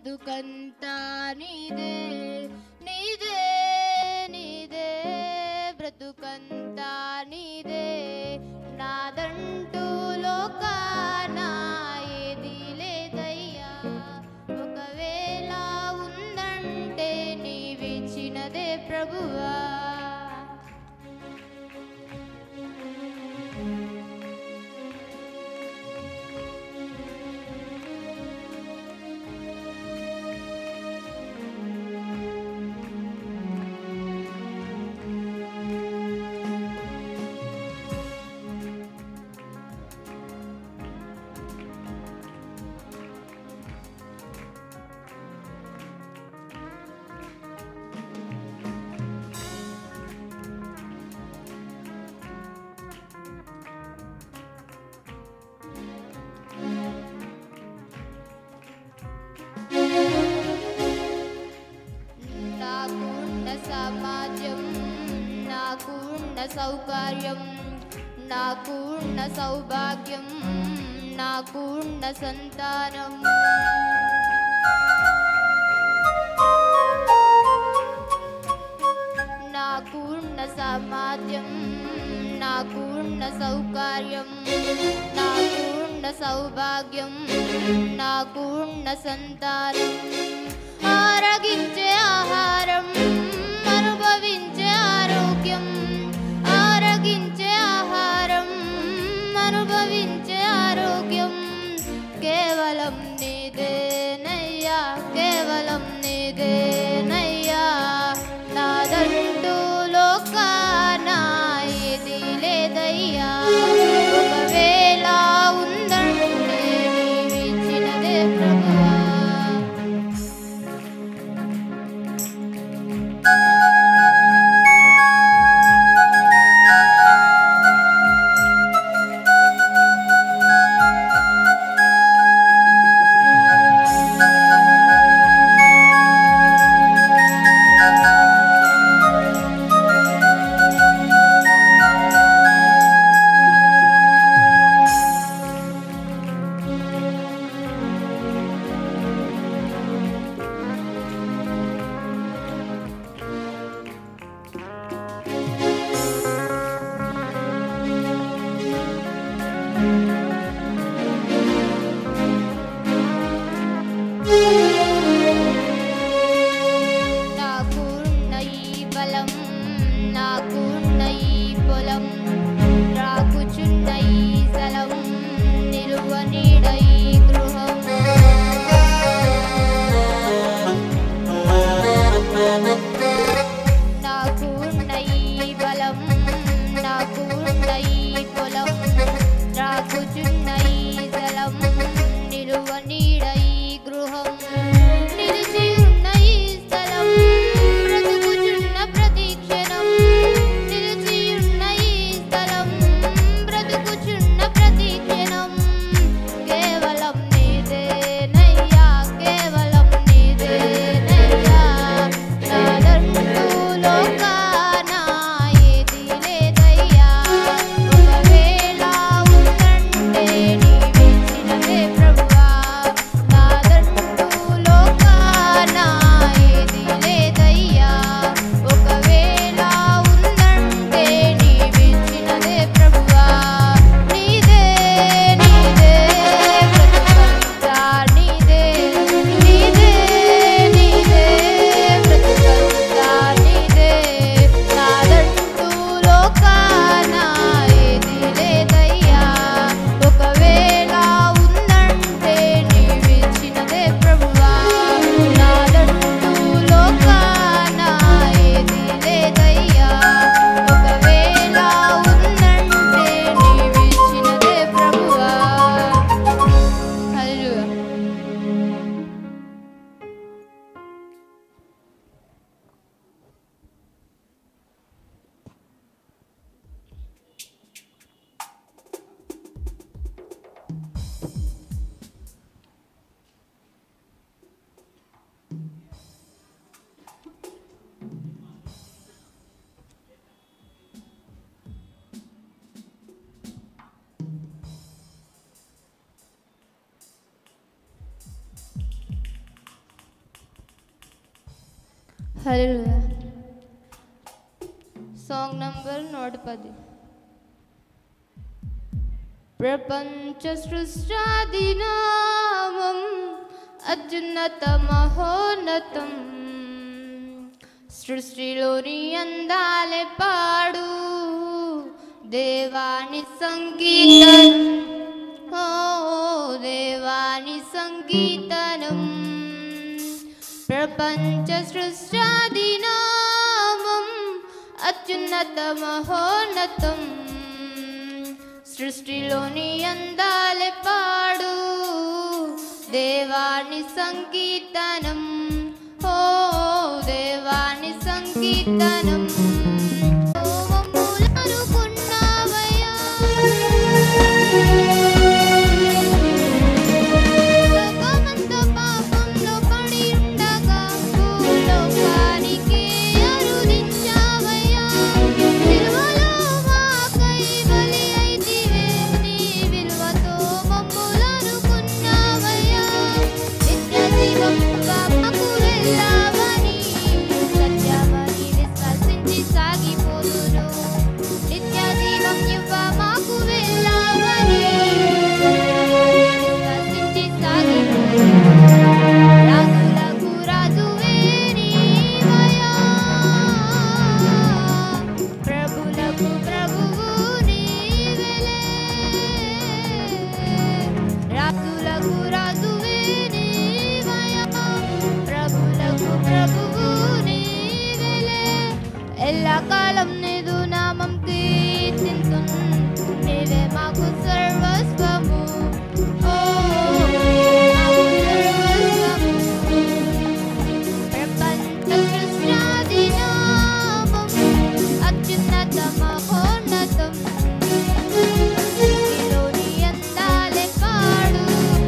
బ్రతుకంతా నీదే నీదే నీదే బ్రతుకంతా నీదే నాదంటూ లోకాన ఏది లేదయ్యా ఒకవేళ ఉందంటే నీవిచ్చినదే ప్రభువా నాకు ఉన్న సమాజం నాకు ఉన్న సౌకర్యం నాకు ఉన్న సౌభాగ్యం నాకు ఉన్న సంతానం నాకు ఉన్న సమాజం నాకు ఉన్న సౌకర్యం నాకు ఉన్న సౌభాగ్యం నాకు ఉన్న సంతానం ఆరగించే ఆహారం అనుభవించే ఆరోగ్యం ఆరగించే ఆహారం అనుభవించే ఆరోగ్యం కేవలం నీదేనయ్యా కేవలం నీదేనయ్యా నాదంటూ లోకాన ఏది లేదయ్యా ఒకవేళ ఉందంటే నీవిచ్చినదే ప్రభువా హల్లెలూయా సాంగ్ నంబర్ నూట పది ప్రపంచ సృష్టాదినామం అత్యున్నత మహోన్నతం సృష్టిలోని అందాలే పాడు దేవాని సంగీతం ఓ దేవాని సంగీతనం ప్రపంచ సృష్టాదినామం అత్యున్నత మహోన్నతం సృష్టిలోని అందాలే పాడు దేవాని సంకీర్తనం ఓ దేవాని సంకీర్తనం ఓ మమ్ములనుకున్నావయ్యా. లోకమంతా పాపంలో పడి ఉండగా భూలోకానికి అరుదించావయ్యా. సిలువలో మాకై బలి అయితివే, నీ విలువతో మమ్ములనుకున్నావయ్యా. నిత్య జీవం బాబకు వెళ్ళావని, సత్యమని విశ్వసించి సాగిపోదును. నిత్య జీవం ఇవ్వ మాకు వెళ్ళావని, విశ్వసించి సాగిపోదును. రాజులకు రాజువే నీవయ్యా. ప్రభులకు ప్రభువు నీవెలే. రాజులకు రాజువే నీవయ్యా. ప్రభులకు ప్రభువు నీవెలే. ఎల్లకాలం నీదు నామం కీర్తింతున్ నీవే మాకు సర్వస్వము ఓ మాకు సర్వస్వము ప్రపంచ సృష్టాది నామం అత్యున్నత మహోన్నతం సృష్టిలోని అందాలే పాడు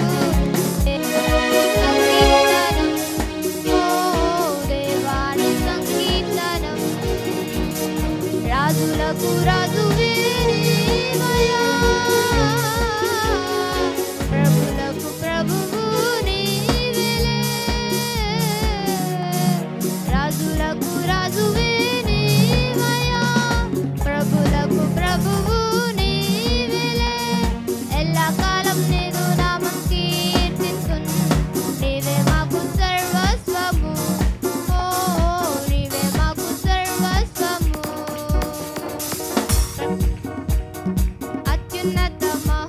సంకీర్తనం ఓ దేవాని సంకీర్తనం రాజులకు రాజు నీవయ్యా ప్రభులకు ప్రభువు నీవెలే రాజులకు రాజువే నీవయ్యా ప్రభులకు ప్రభువు నీవెలే ఎల్లకాలం నేను నామం కీర్తింతున్ నీవే మాకు సర్వస్వము ఓ నీవే మాకు సర్వస్వము అత్యున్నత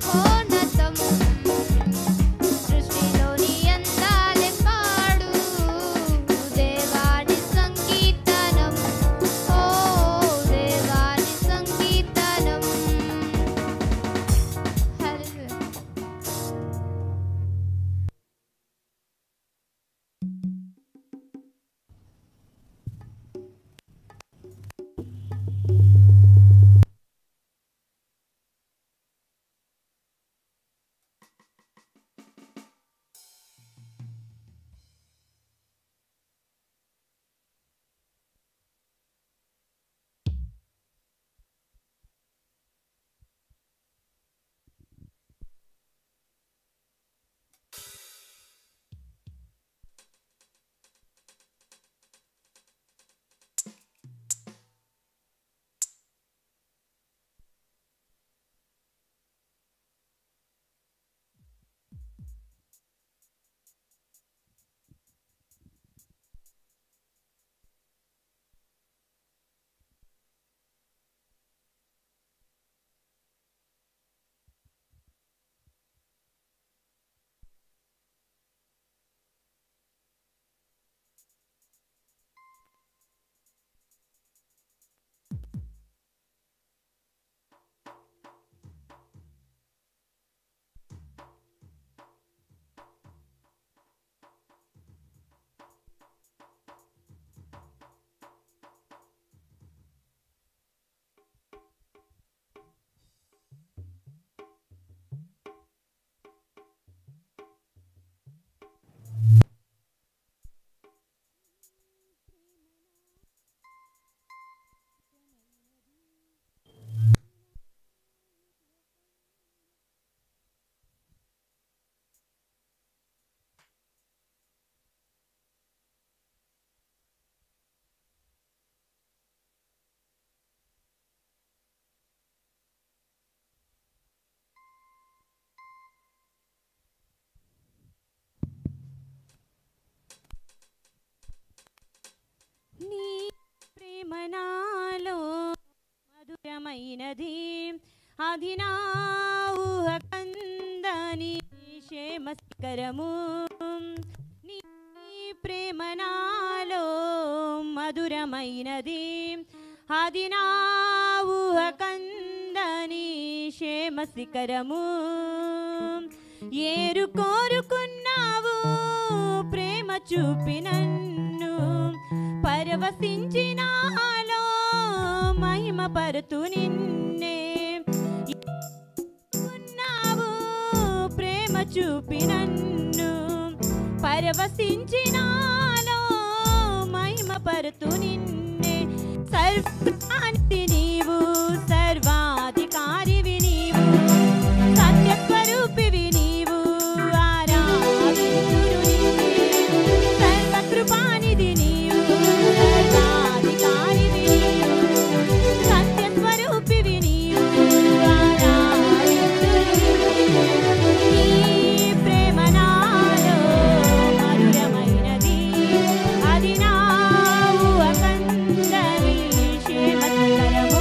మధురమైనది అది నా ఊహ కందని క్షేమకరము నీ ప్రేమ నాలో మధురమైనది అది నా ఊహ కందని క్షేమశిఖరము ఏరు కోరుకున్నావు ప్రేమ చూపి నన్ను పరవశించినాలో మహిమ పరుతు నిన్నే ఉన్నావు ప్రేమ చూపి నన్ను పరవశించినాలో మహిమ పరుతు నిన్నే సర్వానికి నీవు సర్వాధికారివి నీవు సత్యస్వరూపివి నీవు ఆరాధింతురు నిన్నే. సర్వకృపానిధి నీవు సర్వాధికారివి నీవు సత్యస్వరూపివి నీవు ఆరాధింతురు నిన్నే. నీ ప్రేమ నాలో మధురమైనది అది నా ఊహకందని క్షేమకరము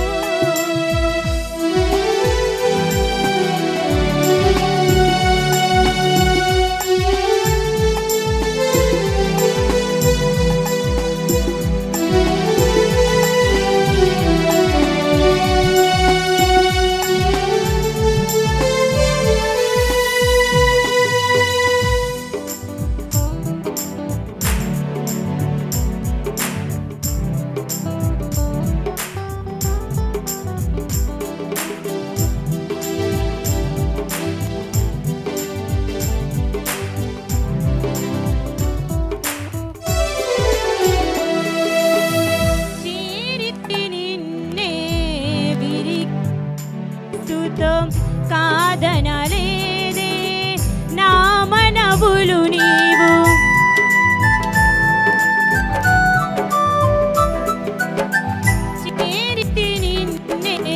చీరితి నిన్నే విరిక్తుతో కాదనలేదే నా మనవులు నీవు చేరితి నిన్నే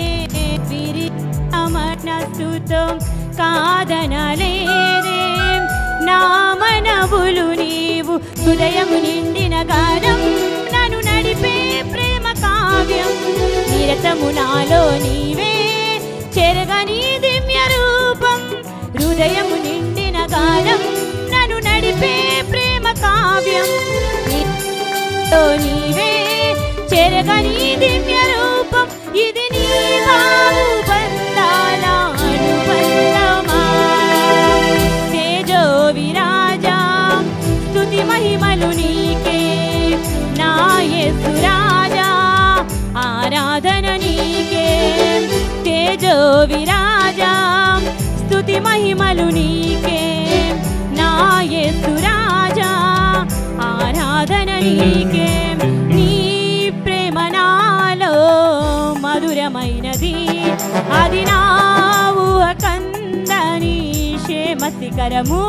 విరిమనస్తుతో కాదనలేదే నా మనవులు నీవు హృదయము నిండిన గానం నన్ను నడిపే ప్రేమ కావ్యం నిరతము నాలో నీవే చెరగని దివ్య రూపం హృదయము నిండిన గానం నన్ను నడిపే ప్రేమ కావ్యం నీతో నీవే చెరగని దివ్య రూపం ఇది నీ బాహుబంధాల అనుబంధమా తేజో విరాజా స్తుతి మహిమలు నీకే నా యేసు రాజా ఆరాధన నీకే తేజో విరాజా స్తుతి మహిమలు నీకే నా యేసు రాజా ఆరాధన నీకే నీ ప్రేమ నాలో మధురమైనది అది నా ఊహ కందని క్షేమశిఖరము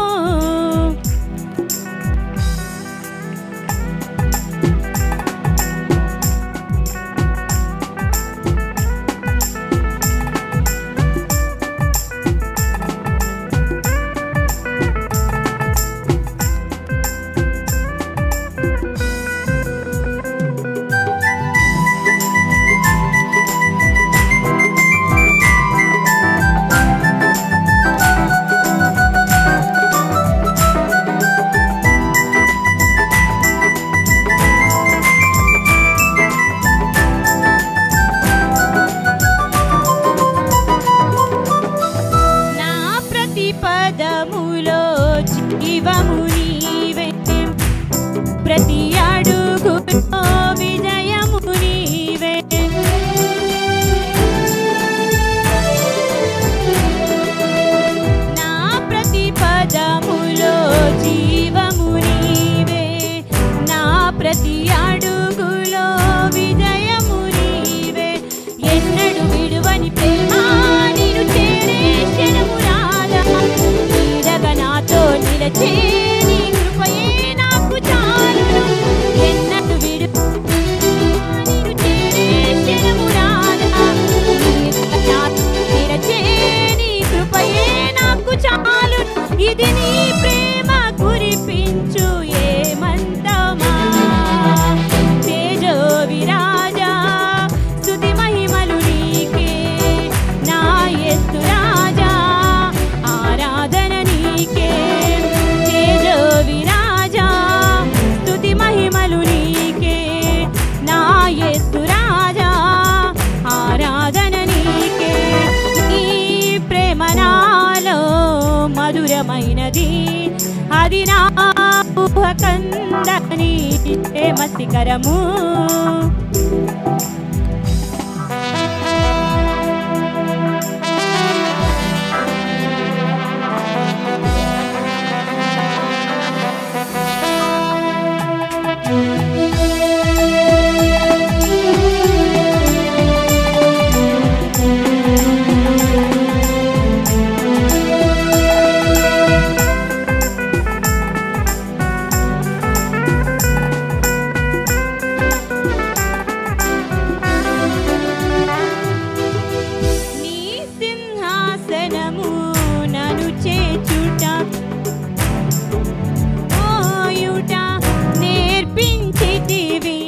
నా ప్రతి పదములో జీవము నీవే ప్రతి అడుగులో విజయము నీవే నా ప్రతి పదములో జీవము నీవే నా ప్రతి అడుగులో విజయము నీవే ఎన్నడు విడువని ప్రేమ నిన్ను చేరే క్షణము రాదా నీడగా నాతో నిలచే నీ కృపయే నాకు చాలును ఎన్నడు విడు నిన్ను చేరే క్షణము రాదా నీడగా నాతో నిలచే నీ కృపయే నాకు చాలు ఇది నీ ప్రేమ కురిపించు ఏమంతమా మధురమైనది అది నా ఊహకందని మస్తికరము నీ సింహాసనము నను చేచుట ఓయుట నేర్పించితివి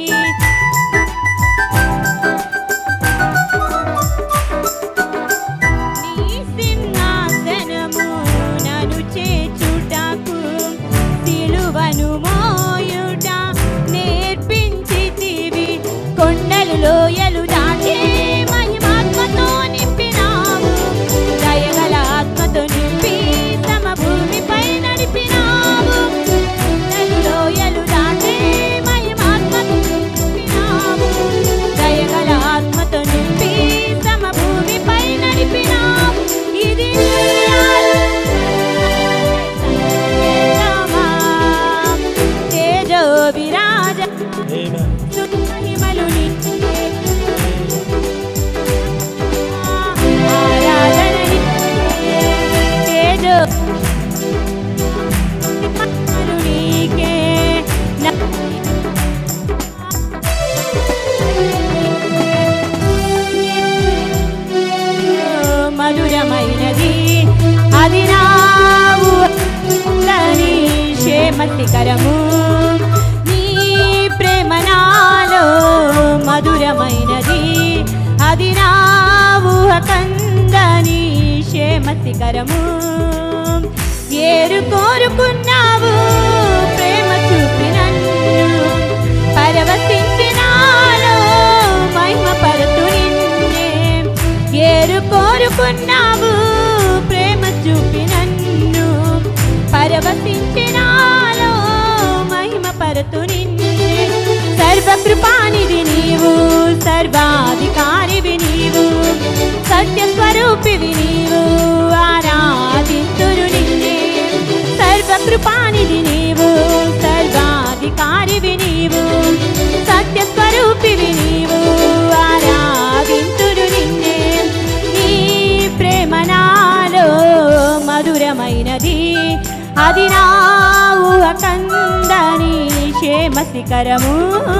నీ సింహాసనము నను చేచుటకు సిలువను మోయుట నేర్పించితివి కొండలు లోయలు దాటి మహిమాత్మతో నింపినావు దయగల ఆత్మతో నింపి తమ భూమిపై నడిపినావు కొండలు లోయలు దాటి మహిమాత్మతో నింపినావు దయగల ఆత్మతో నింపి తమ భూమిపై నడిపినావు ఇది నీ ఆత్మ. తేజో విరాజ మహిమలు నీకే. ఆరాధన నీకే. తేజో మహిమలు నీకే. నా- మధురమైనది అది నావు నీ క్షేమతికరము నీ ప్రేమ నాలో మధురమైనది అది నావు కందని క్షేమతికరము ఏరు కోరుకున్నావు ప్రేమ చూపి నన్ను పరవశించినాలో మహిమ పరతు నిన్నే ఏరు కోరుకున్నావు ప్రేమ చూపి నన్ను పరవశించినాలో మహిమ పరతు నిన్నే సర్వకృపానిది నీవు సర్వాధికారివి నీవు సత్యస్వరూపివి నీవు ఆరాధింతురు నిన్నే సర్వకృపానిది నీవు సర్వాధికారివి నీవు సత్యస్వరూపివి నీవు ఆరాధింతురు నిన్నే నీ ప్రేమ నాలో మధురమైనది అది నా ఊహకందని క్షేమశిఖరము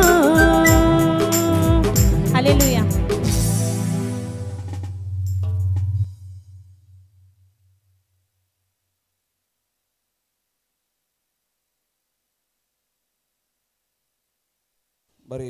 హల్లెలూయా మరి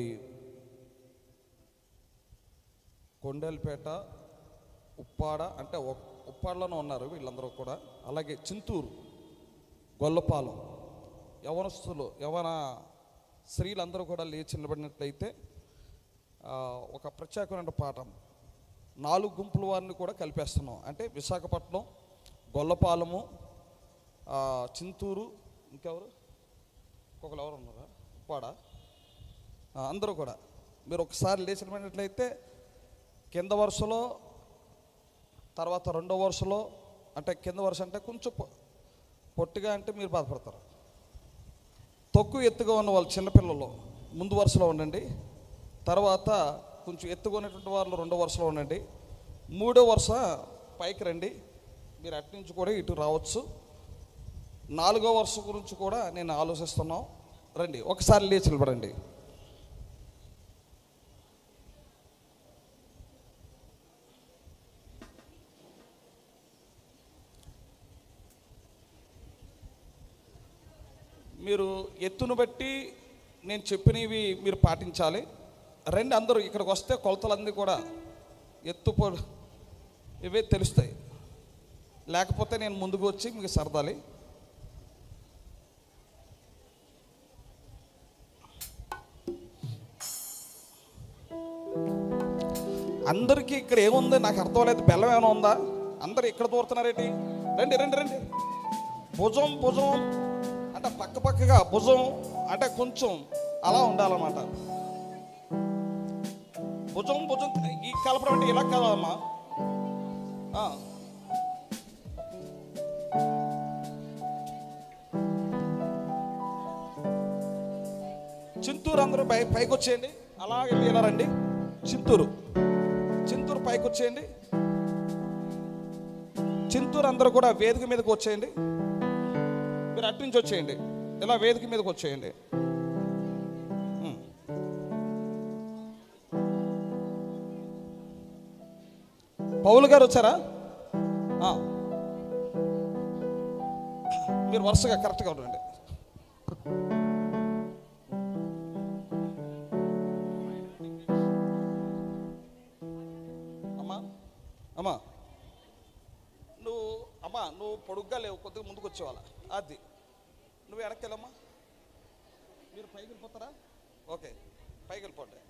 కొండేలపేట ఉప్పాడ అంటే ఒక్- ఉప్పాడలోనే ఉన్నారు వీళ్ళందరూ కూడా అలాగే చింతూరు గొల్లపాలెం యవనస్తులు యవన స్త్రీలందరూ కూడా లేచి నిలబడినట్లయితే ఆ, ఒక ప్రత్యేకమైన పాఠం నాలుగు గుంపుల వారిని కూడా కలిపేస్తున్నాం అంటే విశాఖపట్నం గొల్లపాలెము ఆ, చింతూరు ఇంకెవరు ఇంకొకరు ఎవరు ఉన్నారా ఉప్పాడ ఆ, అందరూ కూడా మీరు ఒకసారి లేచినట్లయితే కింద వరుసలో తర్వాత రెండో వరుసలో అంటే కింద వరుస అంటే కొంచెం పొ- పొట్టిగా అంటే మీరు బాధపడతారు తక్కువ ఎత్తుగా ఉన్న వాళ్ళు చిన్నపిల్లలు ముందు వరుసలో ఉండండి తర్వాత కొంచెం ఎత్తుగా ఉన్నటువంటి వాళ్ళు రెండో వరుసలో ఉండండి మూడో వరుస పైకి రండి మీరు అటు నుంచి కూడా ఇటు రావచ్చు నాలుగో వరుస గురించి కూడా నేను ఆలోచిస్తున్నాం రండి ఒకసారి లేచి నిలబడండి మీరు ఎత్తును బట్టి నేను చెప్పినవి మీరు పాటించాలి రండి అందరూ ఇక్కడికి వస్తే కొలతలన్నీ కూడా ఎత్తు పొ ఇవే తెలుస్తాయి లేకపోతే నేను ముందుకు వచ్చి మీకు సరదాలి అందరికీ ఇక్కడ ఏముంది నాకు అర్థం లేదు బెల్లం ఏమైనా ఉందా అందరు ఇక్కడ దూరుతున్నారేంటి రండి రండి రండి భుజం భుజం అంటే పక్క పక్కగా భుజం అంటే కొంచెం అలా ఉండాలన్నమాట భుజం భుజం ఈ కలపడం అంటే ఇలా కలవమ్మా ఆ. చింతూరు అందరూ పై పైకి వచ్చేయండి అలా వెళ్ళి ఇలా రండి చింతూరు చింతూరు పైకి వచ్చేయండి చింతూరు అందరూ కూడా వేదిక మీదకి వచ్చేయండి మీరు అటు నుంచి వచ్చేయండి ఇలా వేదిక మీదకి వచ్చేయండి ఉం. పౌలు గారు వచ్చారా ఆ. మీరు వరుసగా కరెక్ట్గా ఉండండి అమ్మా అమ్మా నువ్వు అమ్మా నువ్వు పొడుగ్గా లేవు కొద్దిగా ముందుకు వచ్చేవాళ్ళ అది నువ్వు వెనక్కి వెళ్ళమ్మా మీరు పైకి వెళ్ళిపోతారా ఓకే పైకి వెళ్ళిపోండి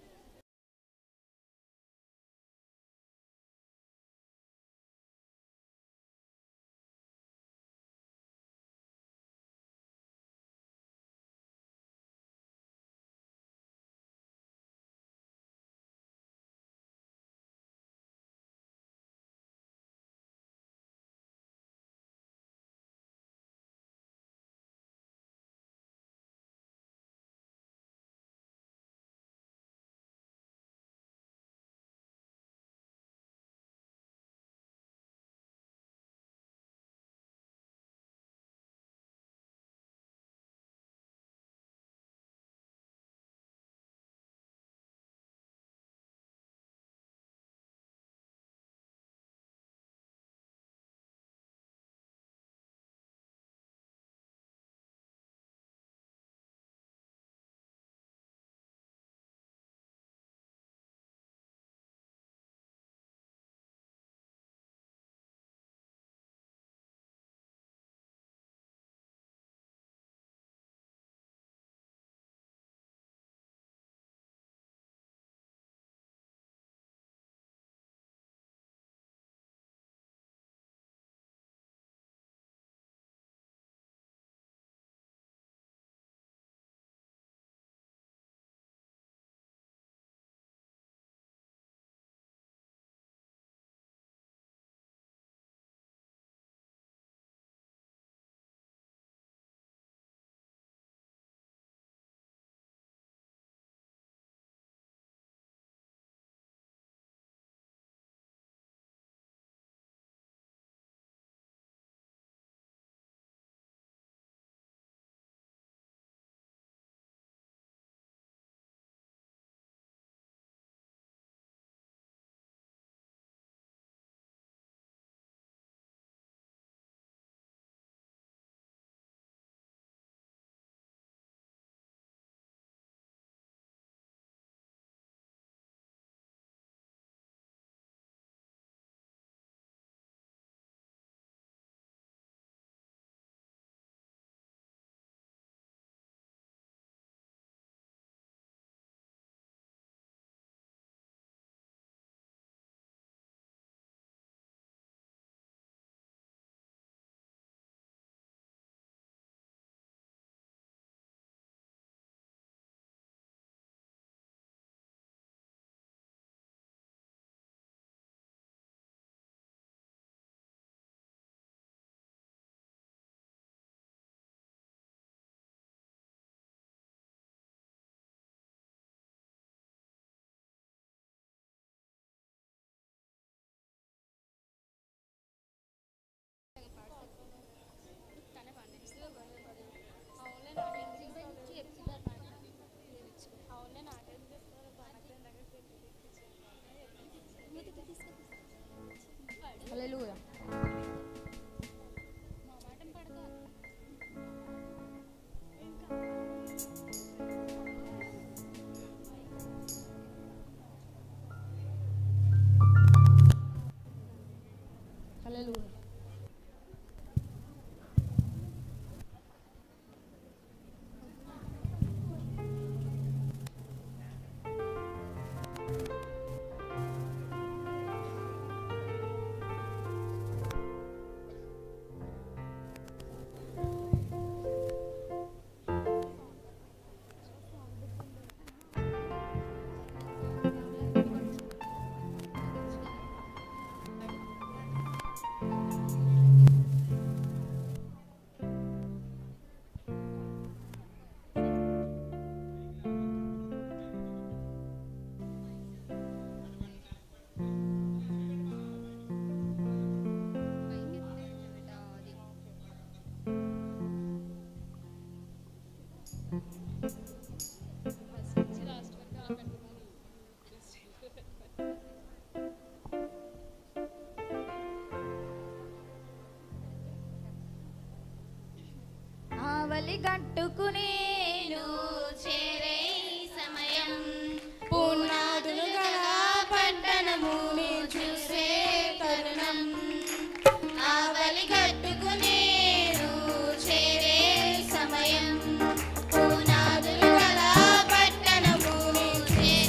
ఆవలి గట్టుకునేను చేరే ఈ సమయం పునాదులు గల పట్టణమును చూసే తరుణం ఆవలి గట్టుకునేను చేరే ఈ సమయం పునాదులు గల పట్టణమును చూసే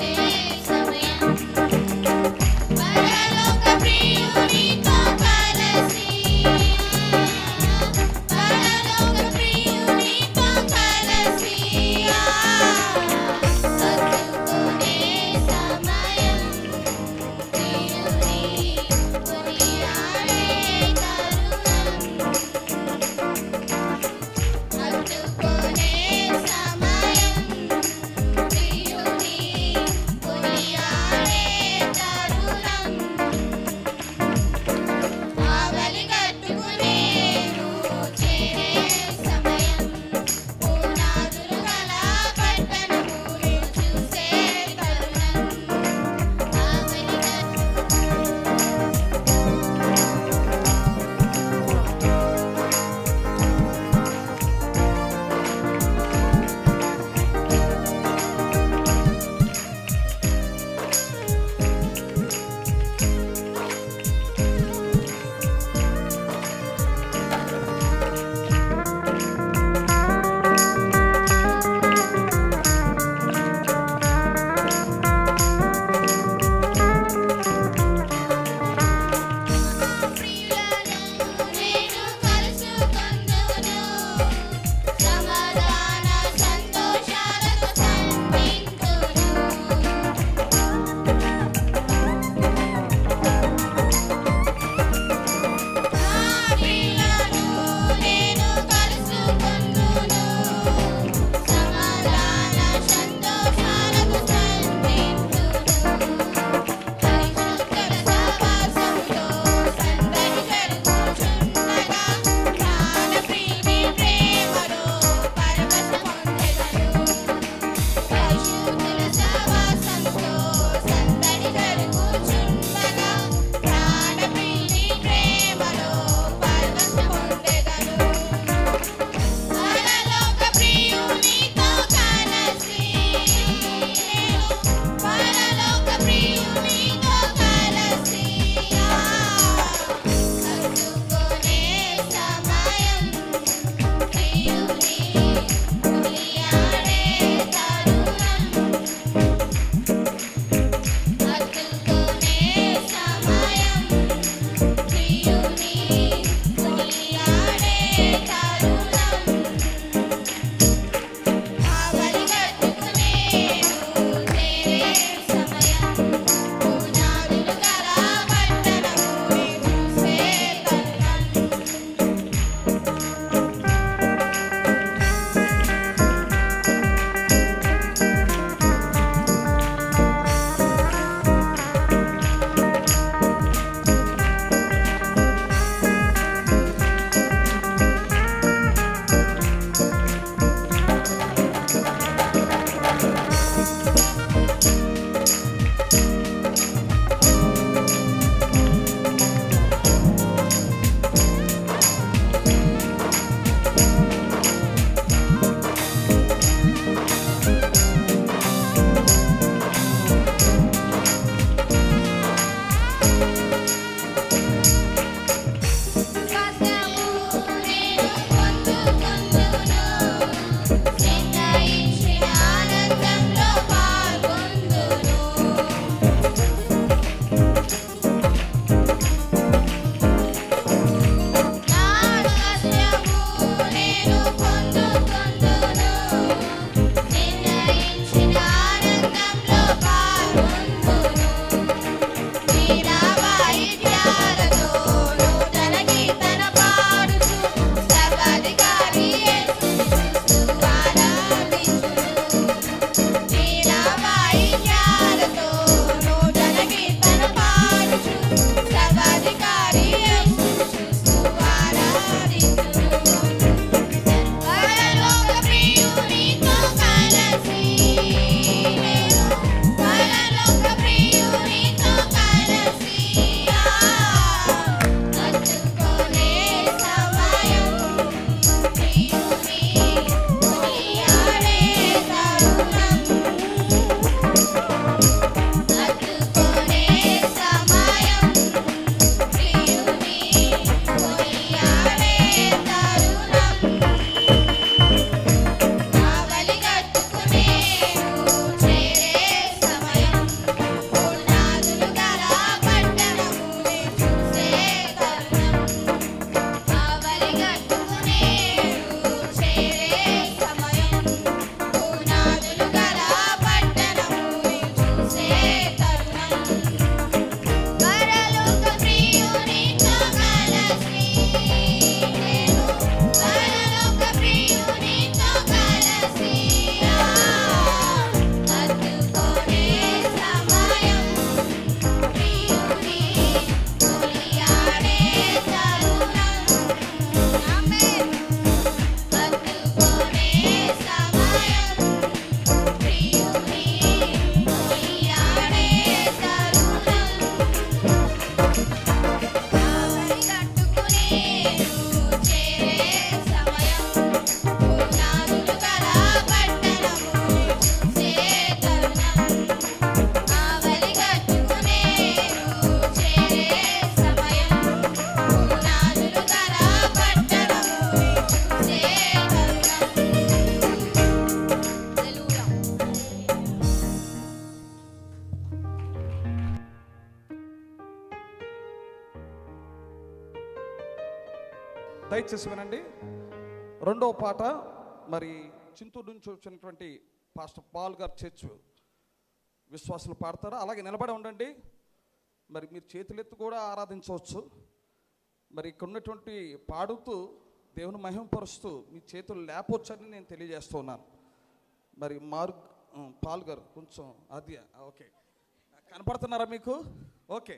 దయచేసి వినండి రెండవ పాట మరి చింతూరు నుంచి వచ్చినటువంటి పాస్టర్ పాల్ గారు చర్చ్ విశ్వాసులు పాడతారు అలాగే నిలబడి ఉండండి మరి మీరు చేతులెత్తి కూడా ఆరాధించవచ్చు మరి ఇక్కడ ఉన్నటువంటి పాడుతూ దేవుని మహిమపరుస్తూ మీ చేతులు లేపొచ్చని నేను తెలియజేస్తున్నాను మరి మారు ఉమ్, పాల్ గారు కొంచెం అది ఓకే కనపడుతున్నారా మీకు ఓకే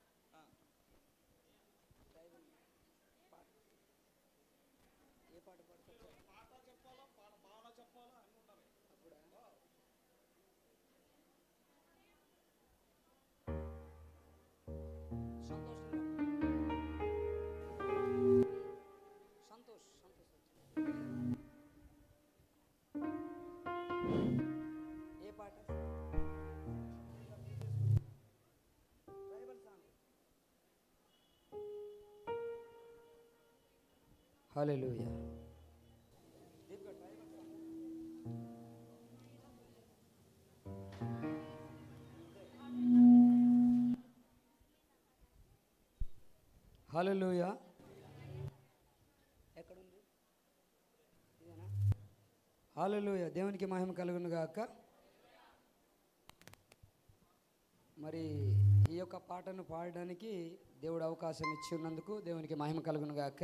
సంతోష్ సంతోష్ ఏ పాట ట్రైబల్ సాంగ్ హల్లెలూయా హల్లెలూయా ఎక్కడుంది ఇదేనా హాలూయ దేవునికి మహిమ కలుగును గాక మరి ఈ యొక్క పాటను పాడడానికి దేవుడు అవకాశం ఇచ్చి ఉన్నందుకు దేవునికి మహిమ కలుగును గాక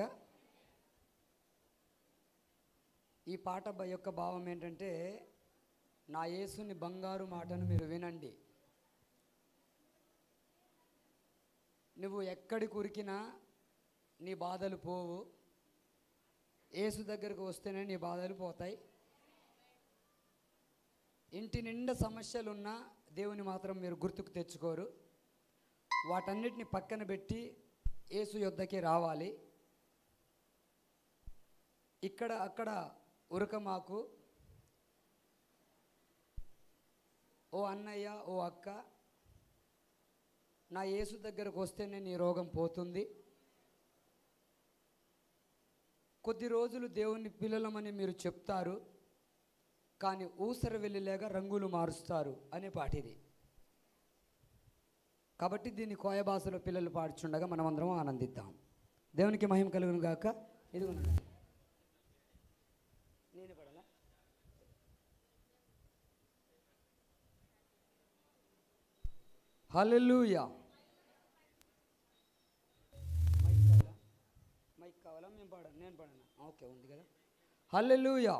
ఈ పాట బ- యొక్క భావం ఏంటంటే నా యేసుని బంగారు మాటను మీరు వినండి నువ్వు ఎక్కడికి ఉరికినా నీ బాధలు పోవు యేసు దగ్గరకు వస్తేనే నీ బాధలు పోతాయి ఇంటి నిండా సమస్యలున్నా దేవుని మాత్రం మీరు గుర్తుకు తెచ్చుకోరు వాటన్నిటిని పక్కన పెట్టి యేసు యొద్దకి రావాలి ఇక్కడ అక్కడ ఉరక మాకు ఓ అన్నయ్య ఓ అక్క నా యేసు దగ్గరకు వస్తేనే నీ రోగం పోతుంది కొద్ది రోజులు దేవుని పిల్లలమని మీరు చెప్తారు కానీ ఊసర వెళ్ళలేక రంగులు మారుస్తారు అనే పాటిది కాబట్టి దీన్ని కోయ భాషలో పిల్లలు పాడుచుండగా మనమందరం ఆనందిద్దాం దేవునికి మహిమ కలుగును గాక ఇదిగో నేను పడాలా హల్లెలూయా మైక్ కావాలా మైక్ కావాలా మేము పాడాను నేను పాడాను ఓకే ఉంది కదా హల్లెలూయా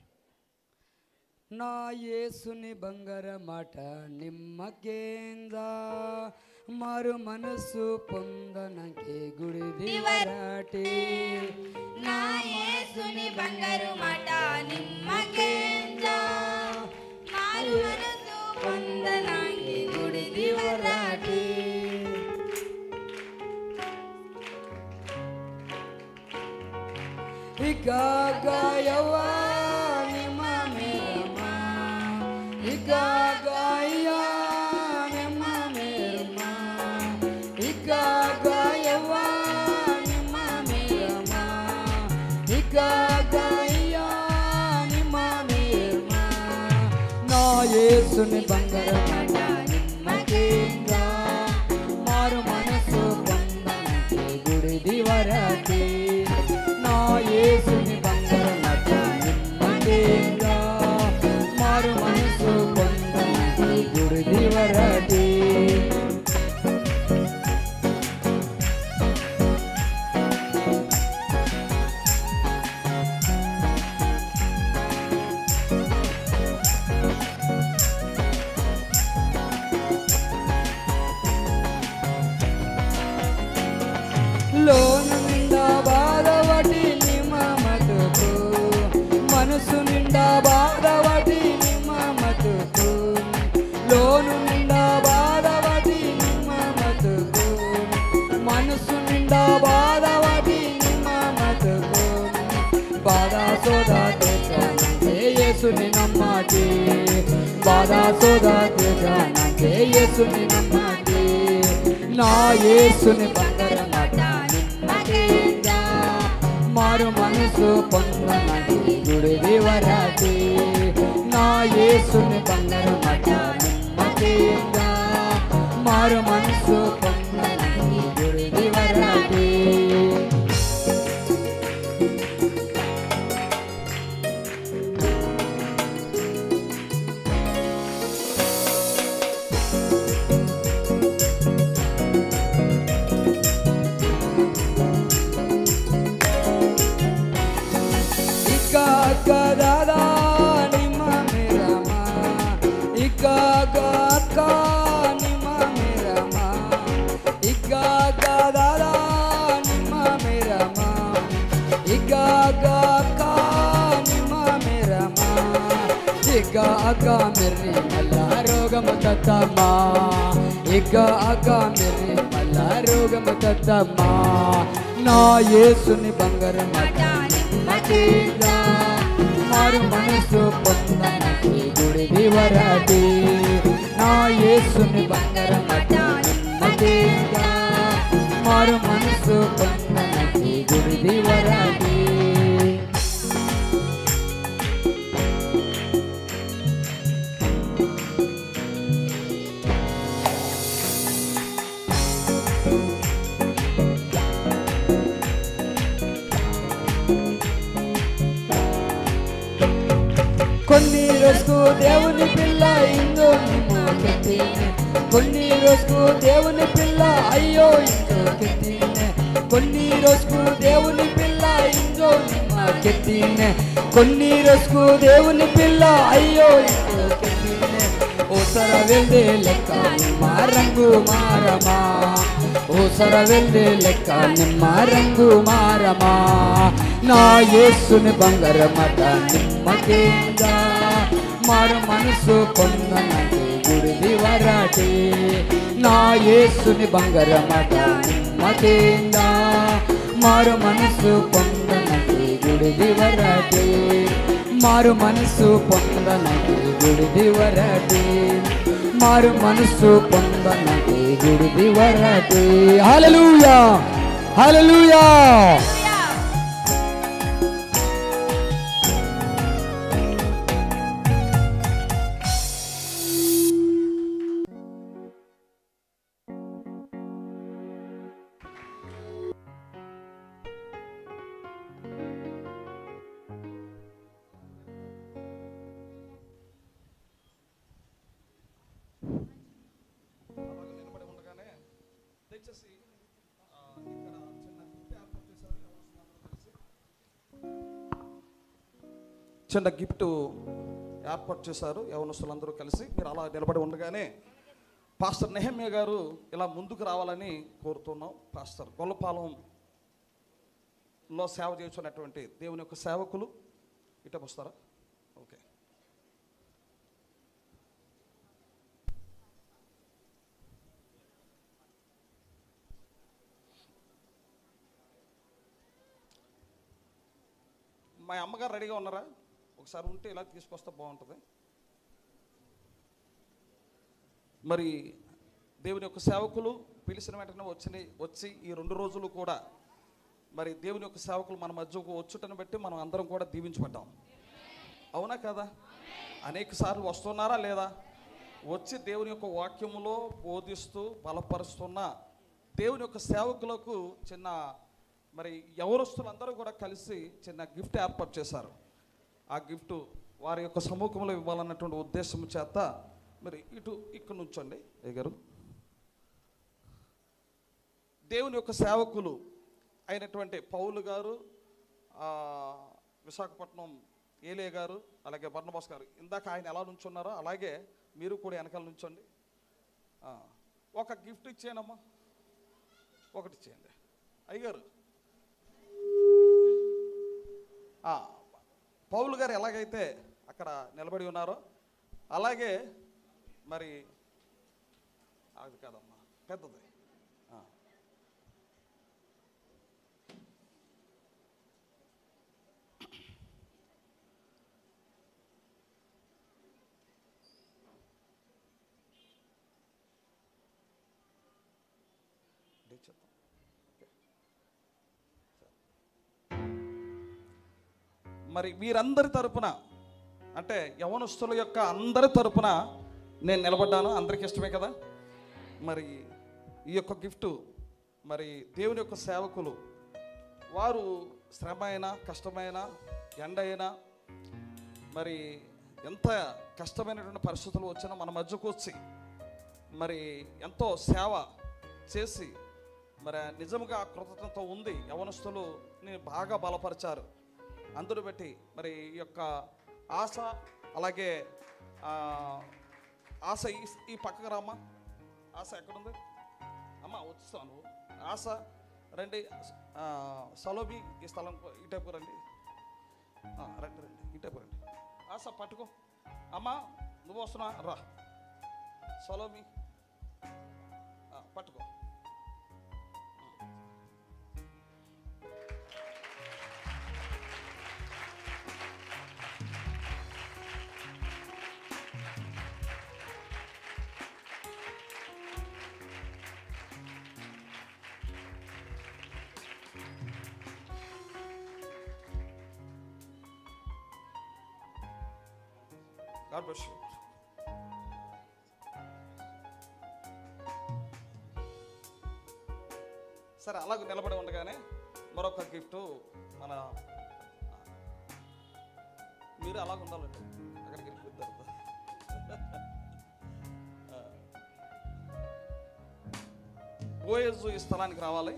నా యేసుని బంగార మాట నిమ్మకేందా మారు మనసు పొందనకే గుడి దివరాటి నా యేసుని బంగారు మాట నిమ్మకేందా మారు మనసు పొందనాకి గుడి దివరాటి ఇక గాయవా నిమ్మ మేరమా ఇక గాయా నిమ్మ మేరమా ఇక గాయవా నిమ్మ మేరమా ఇక గాయా నిమ్మ మేరమా నా యేసుని బంగారమాట నిమ్మకేంగా మారు మనసు పొందనకి గుడి దివరకి నా యేసుని బంగారమాట నిమ్మకేంగా మారు మనసు పొందనకి గుడి దివరకి లోను నిండా బాధవటి నిమమతుకు మనసు నిండా బాధవటి నిమమతుకు లోను నిండా బాధవటి నిమమతుకు మనసు నిండా బాధవటి నిమమతుకు బాధ సోదా తెచ్చానంటే యేసుని నమ్మాటి బాధ సోదా తెచ్చానంటే యేసుని నమ్మాటి నా యేసుని బంగారమాట నిమ్మకేంగా మారు మనసు పొందనటి గుడి వివరాటి నా యేసుని బంగారమాట నిమ్మకేంగా మారు మనసు పొందనటి గుడి వివరాటి ఇగ్గాగా నిమ మేరమా ఇగ్గాగా దాదా నిమ మేరమా ఇగ్గాగా నిమ మేరమా ఇగ్గాగా మిర్రి మల్ల రోగము తత్తమ్మా ఇగ్గాగా మిర్రి మల్ల రోగము తత్తమ్మా నా యేసుని బంగారం మాట మతేగా మారు మనసు పొందనకి గుడి వివరటి నా యేసుని బంగారం మతేగా మారు మనసు పొందనకి గుడి వివరటి కొన్ని రోజుకు దేవుని పిల్ల ఇందో నిమ్మ కెత్తినే కొన్ని రోజుకు దేవుని పిల్ల అయ్యో ఇందో కెత్తినే కొన్ని రోజుకు దేవుని పిల్ల ఇందో నిమ్మ కెత్తినే కొన్ని రోజుకు దేవుని పిల్ల అయ్యో ఇందో కెత్తినే ఓసర వెల్దే లెక్క నిమ్మ రంగు మారమా ఓసర వెల్దే లెక్క నిమ్మ రంగు మారమా నా యేసుని బంగారమట నిమ్మకేందా మారు మనసు పొందనటి గుడిది వరటి నా యేసుని బంగారమట నిమ్మకేందా మారు మనసు పొందనటి గుడిది వరటి మారు మనసు పొందనటి గుడిది వరటి మారు మనసు పొందనటి గుడిది వరటి హల్లెలూయా హల్లెలూయా అలాగ నిలబడి ఉండగానే దయచేసి ఆ, ఇక్కడ చిన్న గిఫ్ట్ ఏర్పాటు చేశారు ఎవరు వస్తున్నారో తెలిసి. చిన్న గిఫ్ట్ ఏర్పాటు చేశారు యవనస్తులందరూ కలిసి మీరు అలా నిలబడి ఉండగానే పాస్టర్ నెహమ్య గారు ఇలా ముందుకు రావాలని కోరుతున్నాం పాస్టర్ గొల్లపాలెంలో సేవ చేస్తున్నటువంటి దేవుని యొక్క సేవకులు ఇట వస్తారా ఓకే మా అమ్మగారు రెడీగా ఉన్నారా ఒకసారి ఉంటే ఇలా తీసుకొస్తే బాగుంటుంది మరి దేవుని యొక్క సేవకులు పిలిచిన వెంటనే వచ్చి వచ్చి ఈ రెండు రోజులు కూడా మరి దేవుని యొక్క సేవకులు మన మధ్యకు వచ్చుటను బట్టి మనం అందరం కూడా దీవించబడ్డాం అవునా కదా అనేక సార్లు వస్తున్నారా లేదా వచ్చి దేవుని యొక్క వాక్యములో బోధిస్తూ బలపరుస్తున్న దేవుని యొక్క సేవకులకు చిన్న మరి యవనస్తులందరూ కూడా కలిసి చిన్న గిఫ్ట్ ఏర్పాటు చేశారు ఆ గిఫ్ట్ వారి యొక్క సముఖంలో ఇవ్వాలన్నటువంటి ఉద్దేశం చేత మరి ఇటు ఇక్కడ నుంచండి ఏ గారు దేవుని యొక్క సేవకులు అయినటువంటి పౌలు గారు ఆ, విశాఖపట్నం ఏలే గారు అలాగే బర్ణబాస్ గారు ఇందాక ఆయన ఎలా నుంచున్నారో అలాగే మీరు కూడా వెనకాల నుంచోండి ఆ, ఒక గిఫ్ట్ ఇచ్చేయనమ్మా ఒకటి ఇచ్చేయండి అయ్యగారు ఆ, పౌలు గారు ఎలాగైతే అక్కడ నిలబడి ఉన్నారో అలాగే మరి అది కాదమ్మా పెద్దది ఆ. ఇది చేద్దాం. ఓకే. మరి వీరందరి తరపున అంటే యవనస్తుల యొక్క అందరి తరపున నేను నిలబడ్డాను అందరికి ఇష్టమే కదా మరి ఈ యొక్క గిఫ్ట్ మరి దేవుని యొక్క సేవకులు వారు శ్రమ అయినా కష్టమైన ఎండ అయినా మరి ఎంత కష్టమైనటువంటి పరిస్థితులు వచ్చినా మన మధ్యకు వచ్చి మరి ఎంతో సేవ చేసి మరి నిజముగా ఆ కృతజ్ఞత ఉంది యవనస్తులుని బాగా బలపరిచారు అందును బట్టి మరి ఈ యొక్క ఆశ అలాగే ఆ, ఆశ ఈ ఈ పక్కకు రామ్మా ఆశ ఎక్కడుంది అమ్మ వచ్చేస్తావు నువ్వు ఆశ రండి ఆ, సలోబి ఈ స్థలం ఈ టైపు రండి ఆ, రండి రండి ఈ టైపు రండి ఆశ పట్టుకో అమ్మ నువ్వు వస్తున్నా రా సలోమి ఆ, పట్టుకో God bless you. సరే అలాగ నిలబడి ఉండగానే మరొక గిఫ్ట్ మన మీరు అలాగ ఉండాలండి అక్కడికి వెళ్ళిపోతారు ఓఎస్ ఈ స్థలానికి రావాలి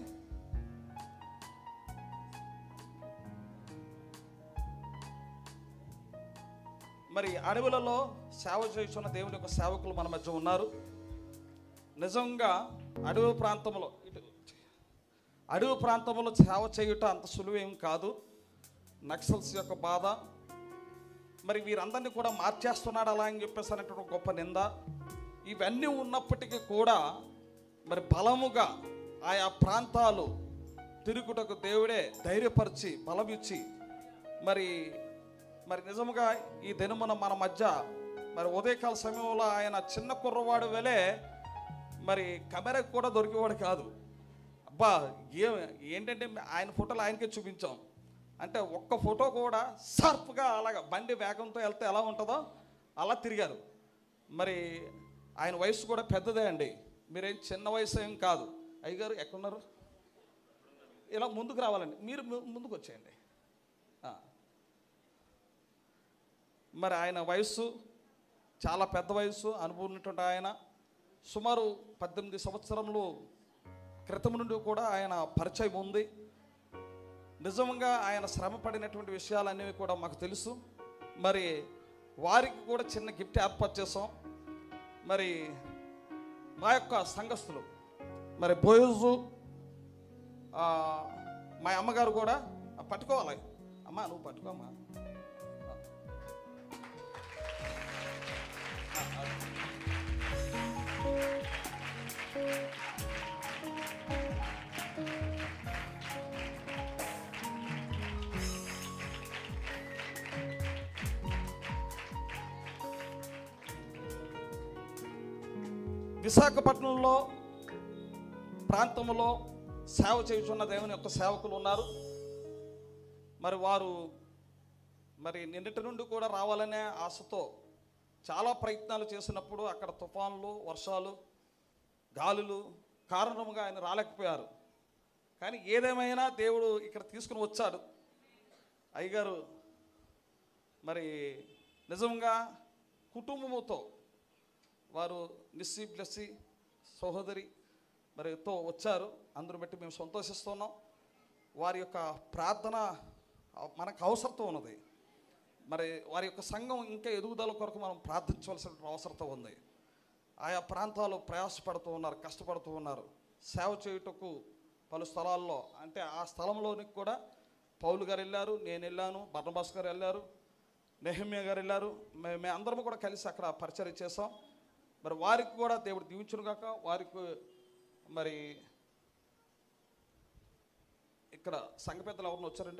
మరి అడవులలో సేవ చేస్తున్న దేవుని యొక్క సేవకులు మన మధ్య ఉన్నారు నిజంగా అడవి ప్రాంతంలో ఇటు అడవి ప్రాంతంలో సేవ చేయుట అంత సులువేం కాదు నక్సల్స్ యొక్క బాధ మరి వీరందరినీ కూడా మార్చేస్తున్నాడు అలా అని చెప్పేసి అనేటువంటి ఒక గొప్ప నింద ఇవన్నీ ఉన్నప్పటికీ కూడా మరి బలముగా ఆయా ప్రాంతాలు తిరుగుటకు దేవుడే ధైర్యపరిచి బలమిచ్చి మరి మరి నిజముగా ఈ దినమున మన మధ్య మరి ఉదయకాల సమయంలో ఆయన చిన్న కుర్రవాడు వెలే మరి కెమెరాకు కూడా దొరికేవాడు కాదు అబ్బా ఏ ఏంటంటే ఆయన ఫోటోలు ఆయనకే చూపించాం అంటే ఒక్క ఫోటో కూడా షార్ప్గా అలాగ బండి వేగంతో వెళ్తే ఎలా ఉంటుందో అలా తిరిగారు మరి ఆయన వయసు కూడా పెద్దదే అండి మీరేం చిన్న వయసు ఏం కాదు అయ్యగారు ఎక్కడున్నారు ఇలా ముందుకు రావాలండి మీరు ము- ముందుకు వచ్చేయండి ఆ. మరి ఆయన వయస్సు చాలా పెద్ద వయస్సు అనుభవం ఉన్నటువంటి ఆయన సుమారు పద్దెనిమిది సంవత్సరములు క్రితం నుండి కూడా ఆయన పరిచయం ఉంది నిజంగా ఆయన శ్రమ పడినటువంటి విషయాలన్నీ కూడా మాకు తెలుసు మరి వారికి కూడా చిన్న గిఫ్ట్ ఏర్పాటు చేసాం మరి మా యొక్క సంఘస్థులు మరి బోయజు ఆ, మా అమ్మగారు కూడా ఆ, పట్టుకోవాలి అమ్మా నువ్వు పట్టుకోమ్మా విశాఖపట్నంలో ప్రాంతంలో సేవ చేయుచున్న దేవుని యొక్క సేవకులు ఉన్నారు మరి వారు మరి నిన్నటి నుండి కూడా రావాలనే ఆశతో చాలా ప్రయత్నాలు చేసినప్పుడు అక్కడ తుఫాన్లు వర్షాలు గాలులు కారణముగా ఆయన రాలేకపోయారు కానీ ఏదేమైనా దేవుడు ఇక్కడ తీసుకుని వచ్చాడు అయ్యగారు మరి నిజంగా కుటుంబముతో వారు నిస్సి బ్లెస్సి సహోదరి మరి తో వచ్చారు అందరూ బట్టి మేము సంతోషిస్తున్నాం వారి యొక్క ప్రార్థన మనకు అవసరత ఉన్నది మరి వారి యొక్క సంఘం ఇంకా ఎదుగుదల కొరకు మనం ప్రార్థించవలసిన అవసరత ఉంది ఆయా ప్రాంతాలు ప్రయాసపడుతూ ఉన్నారు కష్టపడుతూ ఉన్నారు సేవ చేయుటకు పలు స్థలాల్లో అంటే ఆ స్థలంలోనికి కూడా పౌలు గారు వెళ్ళారు నేను వెళ్ళాను బర్ణబాస్ గారు వెళ్ళారు నెహమ్య గారు వెళ్ళారు మే- మేము అందరం కూడా కలిసి అక్కడ పరిచయం చేసాం మరి వారికి కూడా దేవుడు దీవించును గాక వారికి మరి ఇక్కడ సంఘ పెద్దలు ఎవరిని వచ్చారండి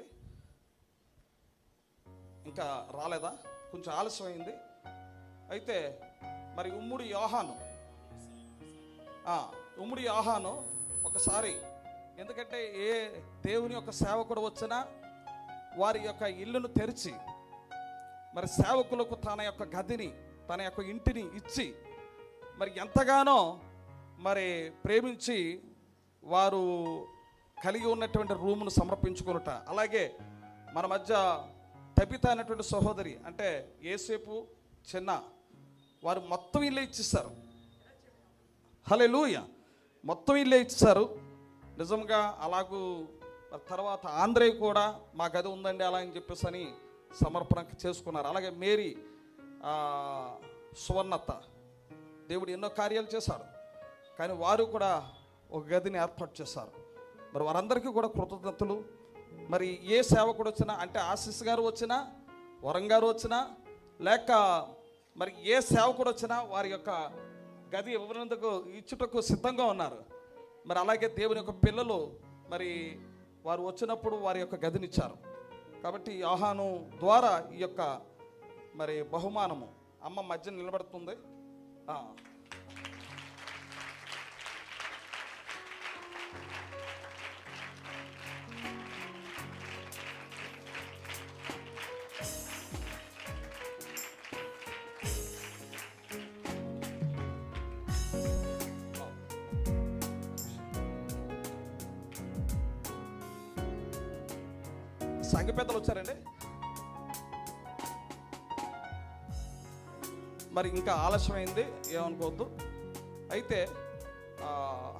ఇంకా రాలేదా కొంచెం ఆలస్యమైంది అయితే మరి ఉమ్ముడి యోహాను ఆ, ఉమ్ముడి యోహాను ఒకసారి ఎందుకంటే ఏ దేవుని యొక్క సేవకుడు వచ్చినా వారి యొక్క ఇల్లును తెరిచి మరి సేవకులకు తన యొక్క గదిని తన యొక్క ఇంటిని ఇచ్చి మరి ఎంతగానో మరి ప్రేమించి వారు కలిగి ఉన్నటువంటి రూమును సమర్పించుకునుట అలాగే మన మధ్య తపిత అనేటువంటి సహోదరి అంటే ఏసేపు చిన్న వారు మొత్తం ఇల్లే ఇచ్చిస్తారు హలే మొత్తం ఇల్లే ఇచ్చారు నిజంగా అలాగూ మరి తర్వాత ఆంధ్రయ్య కూడా మా గది ఉందండి అలా అని చెప్పేసి అని సమర్పణ చేసుకున్నారు అలాగే మేరీ ఆ, సువర్ణత దేవుడు ఎన్నో కార్యాలు చేశాడు కానీ వారు కూడా ఒక గదిని ఏర్పాటు చేశారు మరి వారందరికీ కూడా కృతజ్ఞతలు మరి ఏ సేవకుడు వచ్చినా అంటే ఆశీస్ గారు వచ్చినా వరం గారు వచ్చినా లేక మరి ఏ సేవకుడు వచ్చినా వారి యొక్క గది ఇవ్వనందుకు ఇచ్చుటకు సిద్ధంగా ఉన్నారు మరి అలాగే దేవుని యొక్క పిల్లలు మరి వారు వచ్చినప్పుడు వారి యొక్క గదినిచ్చారు కాబట్టి ఈ ఆహ్వానం ద్వారా ఈ యొక్క మరి బహుమానము అమ్మ మధ్య నిలబడుతుంది ఆ. సంఘ పెద్దలు వచ్చారండి మరి ఇంకా ఆలస్యమైంది ఏమనుకోవద్దు అయితే ఆ,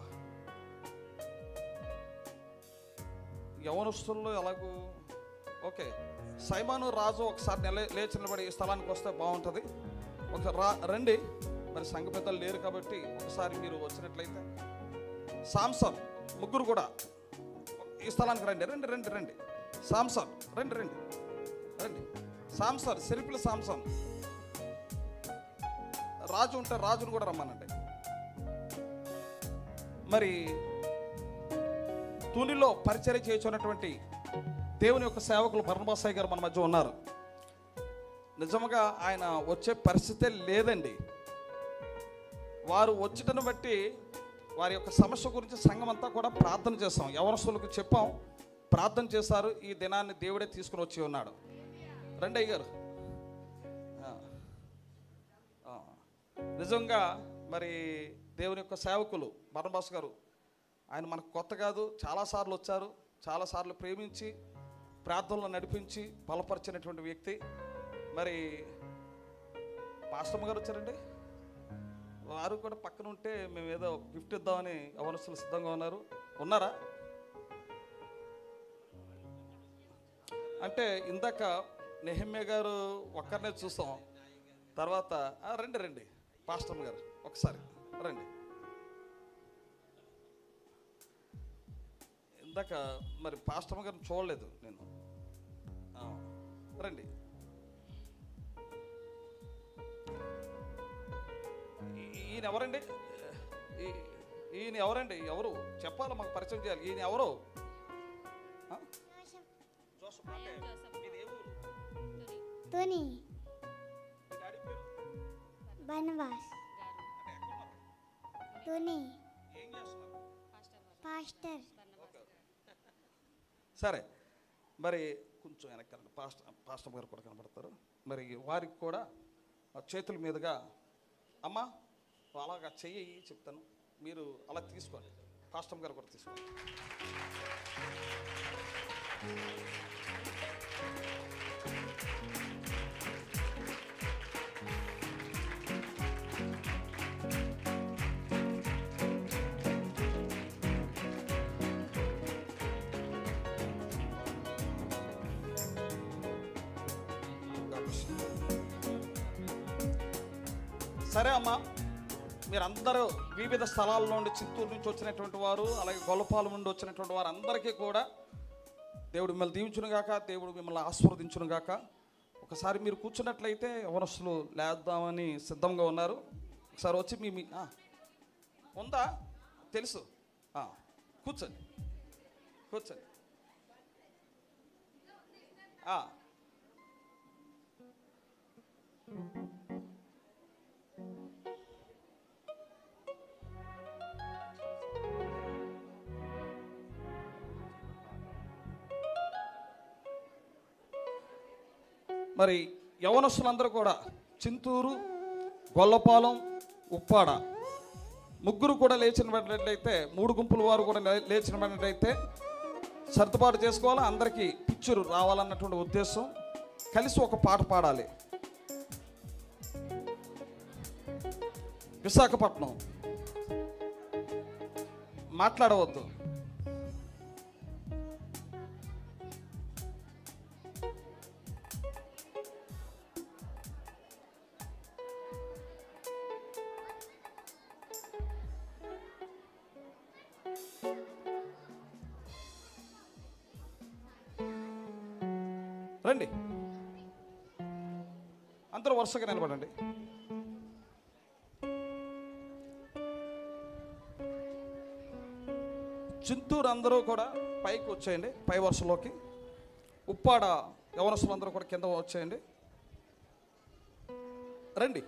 యవనస్తుల్లో ఎలాగూ ఓకే సైమాను రాజు ఒకసారి నిల లేచి నిలబడి ఈ స్థలానికి వస్తే బాగుంటుంది ఒక రా రండి మరి సంఘ పెద్దలు లేరు కాబట్టి ఒకసారి మీరు వచ్చినట్లయితే సాంసన్ ముగ్గురు కూడా ఈ స్థలానికి రండి రండి రండి రండి సాంసన్ రండి రండి రండి సాంసన్ సిరిపిల సాంసన్ రాజు ఉంటే రాజును కూడా రమ్మనండి మరి తునిలో పరిచర్య చేస్తున్నటువంటి దేవుని యొక్క సేవకులు భరణబాసాయి గారు మన మధ్య ఉన్నారు నిజంగా ఆయన వచ్చే పరిస్థితే లేదండి వారు వచ్చటను బట్టి వారి యొక్క సమస్య గురించి సంఘం అంతా కూడా ప్రార్థన చేస్తాం యవనస్తులకు చెప్పాం ప్రార్థన చేశారు ఈ దినాన్ని దేవుడే తీసుకుని వచ్చి ఉన్నాడు రండి అయ్య గారు ఆ. ఆ. నిజంగా మరి దేవుని యొక్క సేవకులు బరణబాస్ గారు ఆయన మనకు కొత్త కాదు చాలాసార్లు వచ్చారు చాలాసార్లు ప్రేమించి ప్రార్థనలో నడిపించి బలపరిచినటువంటి వ్యక్తి మరి పాస్టమ్ గారు వచ్చారండి వారు కూడా పక్కన ఉంటే మేము ఏదో గిఫ్ట్ ఇద్దామని యవనస్తులు సిద్ధంగా ఉన్నారు ఉన్నారా అంటే ఇందాక నెహమ్య గారు ఒక్కరినే చూస్తాం తర్వాత ఆ, రండి రండి పాస్టమ్ గారు ఒకసారి రండి ఇందాక మరి పాస్టమ్ గారిని చూడలేదు నేను ఆ, రండి ఈ- ఈయన ఎవరండి ఈ- ఈయన ఎవరండి ఎవరు చెప్పాలి మాకు పరిచయం చేయాలి ఈయన ఎవరు ఆ? జోసఫ్ అంటే మీది ఏ ఊరు? తోని మీ డాడీ పేరు? బనవాస్ అంటే ఎక్కడున్నారు? తోని ఏం చేస్తున్నారు పాస్టర్ ఓకే, ఓకే. సరే మరి కొంచెం వెనకాల పాస్ట్ పాస్టర్ గారు కూడా కనబడతారు మరి వారికి కూడా ఆ చేతుల మీదుగా అమ్మ అలాగా చెయ్యి చెప్తాను మీరు అలా తీసుకోండి పాస్టమ్ గారు కూడా తీసుకోండి సరే అమ్మా మీరందరూ వివిధ స్థలాల నుండి చిత్తూరు నుంచి వచ్చినటువంటి వారు అలాగే గొల్లపాలెం నుండి వచ్చినటువంటి వారు అందరికీ కూడా దేవుడు మిమ్మల్ని దీవించును గాక దేవుడు మిమ్మల్ని ఆశీర్వదించును గాక ఒకసారి మీరు కూర్చున్నట్లయితే యవనస్తులు లేద్దామని సిద్ధంగా ఉన్నారు ఒకసారి వచ్చి మీ మీ ఆ, ఉందా తెలుసు ఆ, కూర్చోండి కూర్చోండి ఆ, మరి యవనస్తులందరూ కూడా చింతూరు గొల్లపాలెం ఉప్పాడ ముగ్గురు కూడా లేచినట్లయితే మూడు గుంపుల వారు కూడా లే- లేచినట్లయితే సర్దుబాటు చేసుకోవాలి అందరికీ పిక్చర్ రావాలన్నటువంటి ఉద్దేశం కలిసి ఒక పాట పాడాలి విశాఖపట్నం మాట్లాడవద్దు రండి అందరూ వరుసగా నిలబడండి చింతూరు అందరూ కూడా పైకి వచ్చేయండి పై వరుసలోకి ఉప్పాడ యవనస్తులు అందరూ కూడా కింద వచ్చేయండి రండి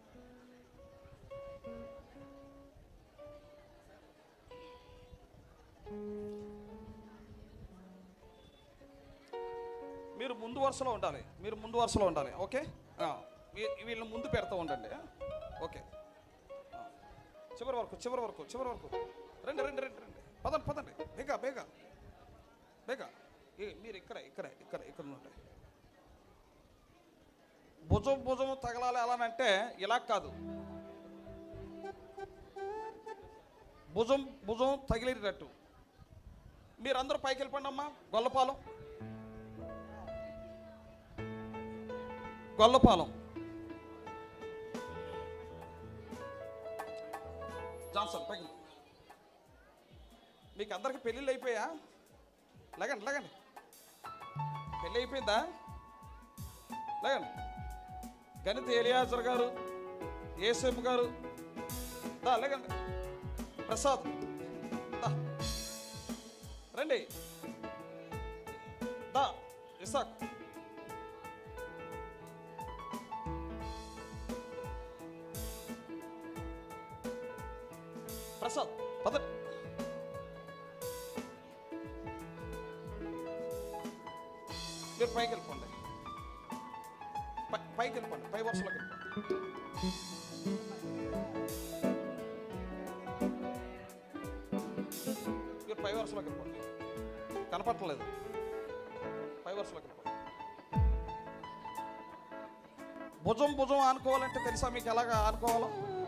మీరు ముందు వరుసలో ఉండాలి మీరు ముందు వరుసలో ఉండాలి ఓకే ఆ, వీ- వీళ్ళని ముందు పెడతా ఉండండి ఓకే ఆ, చివరి వరకు చివరి వరకు చివరి వరకు రండి రండి రండి రండి పదండి పదండి బేగా బేగా బేగా ఈ- మీరు ఇక్కడ ఇక్కడ ఇక్కడ ఇక్కడ ఉండండి భుజం భుజం తగలాలి అలానంటే ఇలా కాదు భుజం భుజం తగిలేటట్టు మీరందరూ పైకి వెళ్ళిపోండి అమ్మా గొల్లపాలెం గొల్లపాలెం జాన్సన్ పైకి మీకు అందరికి పెళ్ళిళ్ళు అయిపోయా లేకండి లేకండి పెళ్ళి అయిపోయిందా లేకండి గణిత ఎలియాజర్ గారు ఏసేపు గారు దా లేకండి ప్రసాద్ దా రండి దా ఇసాక్ ప్రసాద్ పద మీరు పైకి వెళ్ళిపోండి పై- పైకి వెళ్ళిపోండి పై వరుసలోకి వెళ్ళిపోండి మీరు పై వరుసలోకి వెళ్ళిపోండి కనపట్టలేదు పై వరుసలోకి వెళ్ళిపోండి భుజం భుజం ఆనుకోవాలంటే తెలుసా మీకు ఎలాగ ఆనుకోవాలో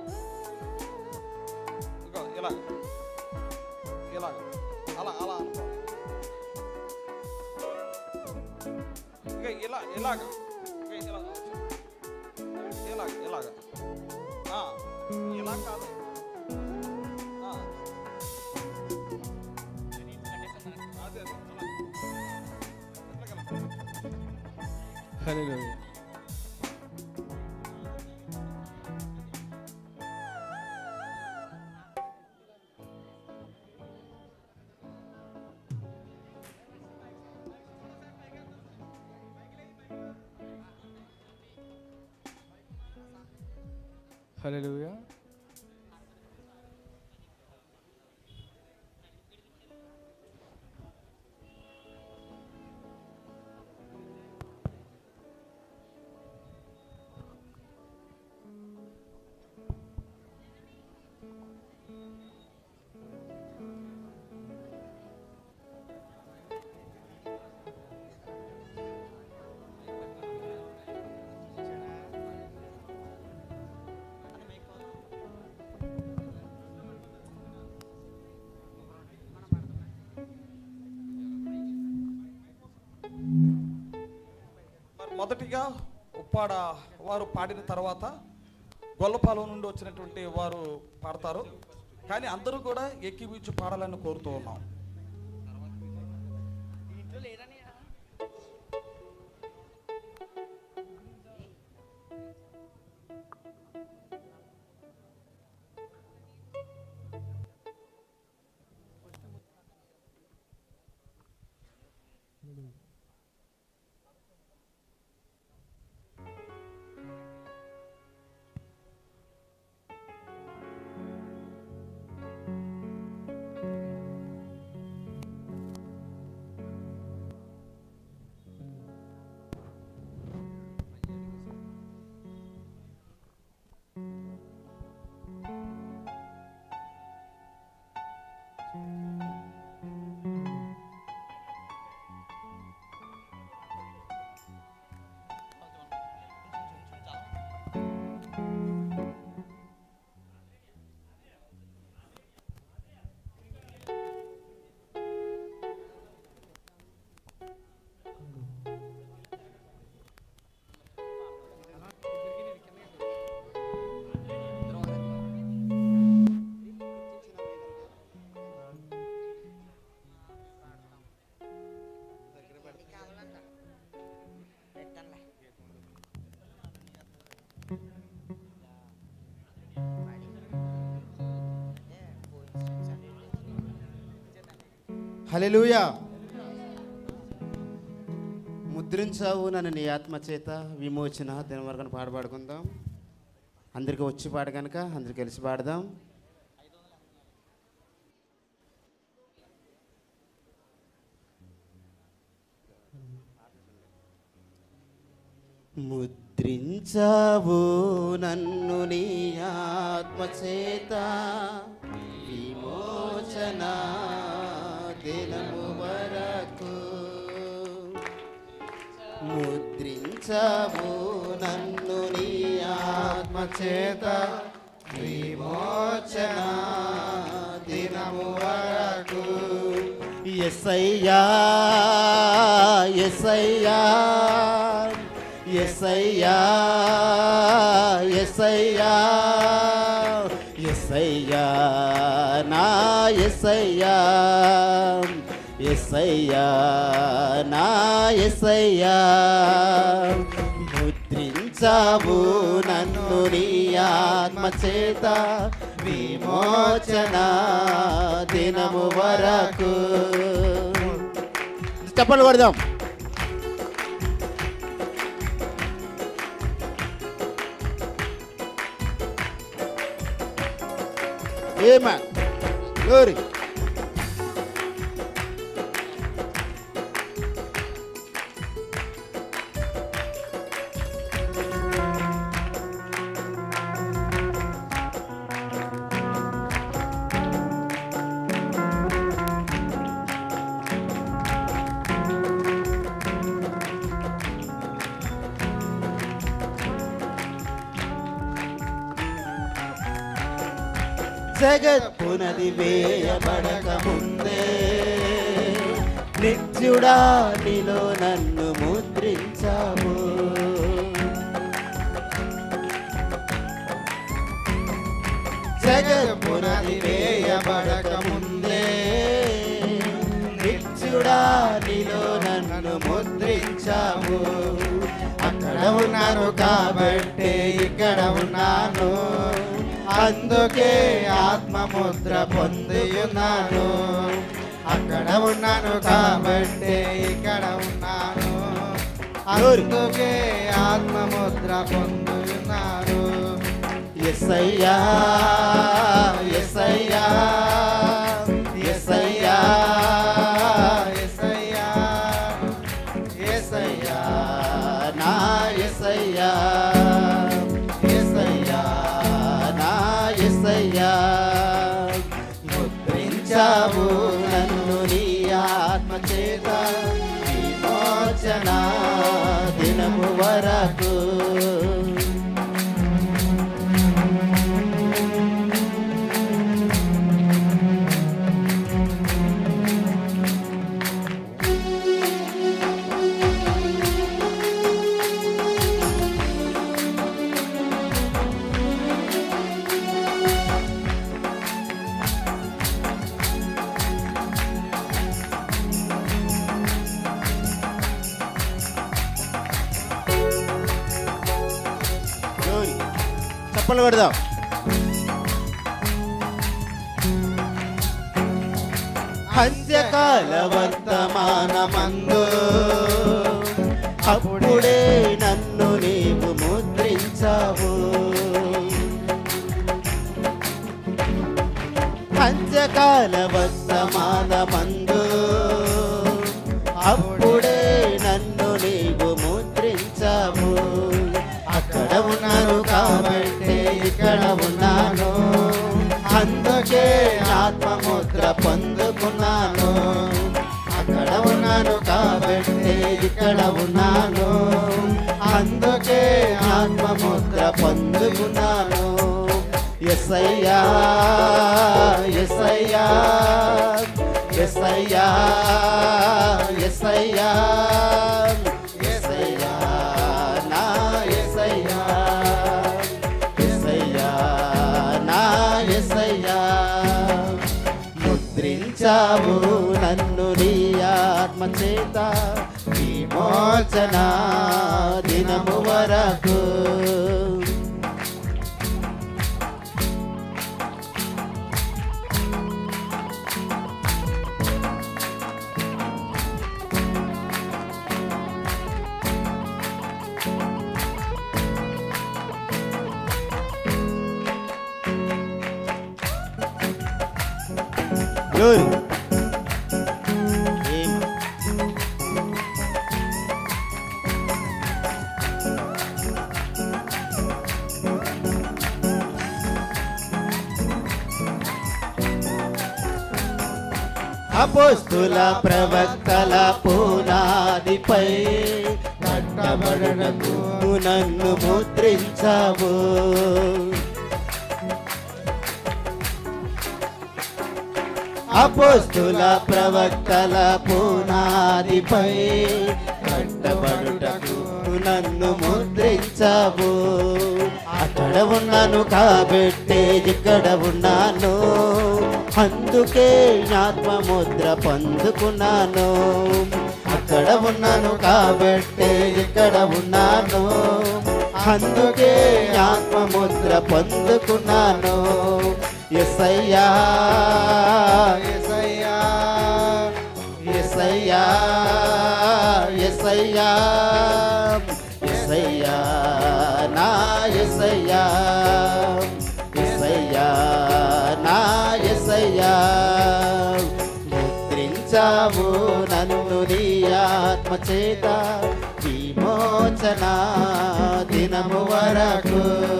ఇగో ఇలాగ ఇలాగ అలా అలా అనుకోవాలి ఇక ఇలా ఇలాగ ఇక ఇలా ఇలాగ ఇలాగ ఆ, ఇలా కాదు ఆ. అదే అదే అలా. ఎట్లాగలా? హల్లెలూయా హల్లెలూయా మరి మొదటిగా ఉప్పాడ వారు పాడిన తర్వాత గొల్లపాలెం నుండి వచ్చినటువంటి వారు పాడతారు కానీ అందరూ కూడా ఎక్కివించి పాడాలని కోరుతూ ఉన్నాం హల్లెలూయా ముద్రించావు నన్ను నీ ఆత్మ చేత విమోచన దీని వరకు పాట పాడుకుందాం అందరికీ వచ్చి పాట కనుక అందరికి కలిసి పాడదాం ముద్రించావు నన్ను నీ ఆత్మ చేత విమోచన దినము వరకు ముద్రించావు నన్ను నీ ఆత్మ చేత విమోచన దినము వరకు ఎస్ఐయా ఎస్ఐయా ఎస్ఐయా ఎస్ఐయా ఎస్ఐయా నా ఎస్ఐయా ఎస్ఐయా నా ఎస్ఐయా ముద్రించావు నన్ను నీ ఆత్మ చేత విమోచన దినము వరకు చెప్పండి కొడదాం Amen. Glory. జగత్ పునది వేయబడక ముందే నిత్యుడా నీలో నన్ను ముద్రించావు జగత్ పునది వేయబడక ముందే నిత్యుడా నీలో నన్ను ముద్రించావు అక్కడ ఉన్నాను కాబట్టే ఇక్కడ ఉన్నాను అందుకే ఆత్మముద్ర పొంది ఉన్నాను అక్కడ ఉన్నాను కాబట్టే ఇక్కడ ఉన్నాను అందుకే ఆత్మముద్ర పొంది ఉన్నాను ఎస్ఐయా ఎస్ఐయా ఎస్ఐయా ఎస్ఐయా ఎస్ఐయా నా ఎస్ఐయా ఎస్ఐయా నా ఎస్ఐయా ముద్రించావు నన్ను నీ ఆత్మ చేత విమోచన దినము వరకు చప్పలు కొడదాం అంత్యకాల వర్తమానమందు అప్పుడే నన్ను నీవు ముద్రించావు అంత్యకాల వర్తమానమందు అప్పుడే నన్ను నీవు ముద్రించావు అక్కడ ఉన్నాను కాబట్టి ఇక్కడ ఉన్నాను అందుకే ఆత్మముద్ర పొందుకున్నాను అక్కడ ఉన్నాను కాబట్టి ఇక్కడ ఉన్నాను అందుకే ఆత్మముద్ర పొందుకున్నాను ఎస్ఐయా ఎస్ఐయా ఎస్ఐయా ఎస్ఐయా ఎస్ఐయా నా ఎస్ఐయా ఎస్ఐయా నా ఎస్ఐయా ముద్రించావు నన్ను నీ ఆత్మ చేత విమోచన దినము వరకు గ్లోరీ అపోస్తుల ప్రవక్తల పునాదిపై కట్టబడనకు నన్ను ముద్రించావు అపోస్తుల ప్రవక్తల పునాదిపై కట్టబడుటకు నన్ను ముద్రించావు అక్కడ ఉన్నాను కాబట్టే ఇక్కడ ఉన్నాను అందుకే ఆత్మ ముద్ర పొందుకున్నాను అక్కడ ఉన్నాను కాబట్టే ఇక్కడ ఉన్నాను అందుకే ఆత్మ ముద్ర పొందుకున్నాను ఎసయ్యా ఎసయ్యా ఎసయ్యా ఎసయ్యా ఎసయ్యా నా ఎసయ్యా ఎసయ్యా నా ఎసయ్యా ముద్రించావు నన్ను నీ ఆత్మ చేత విమోచన దినము వరకు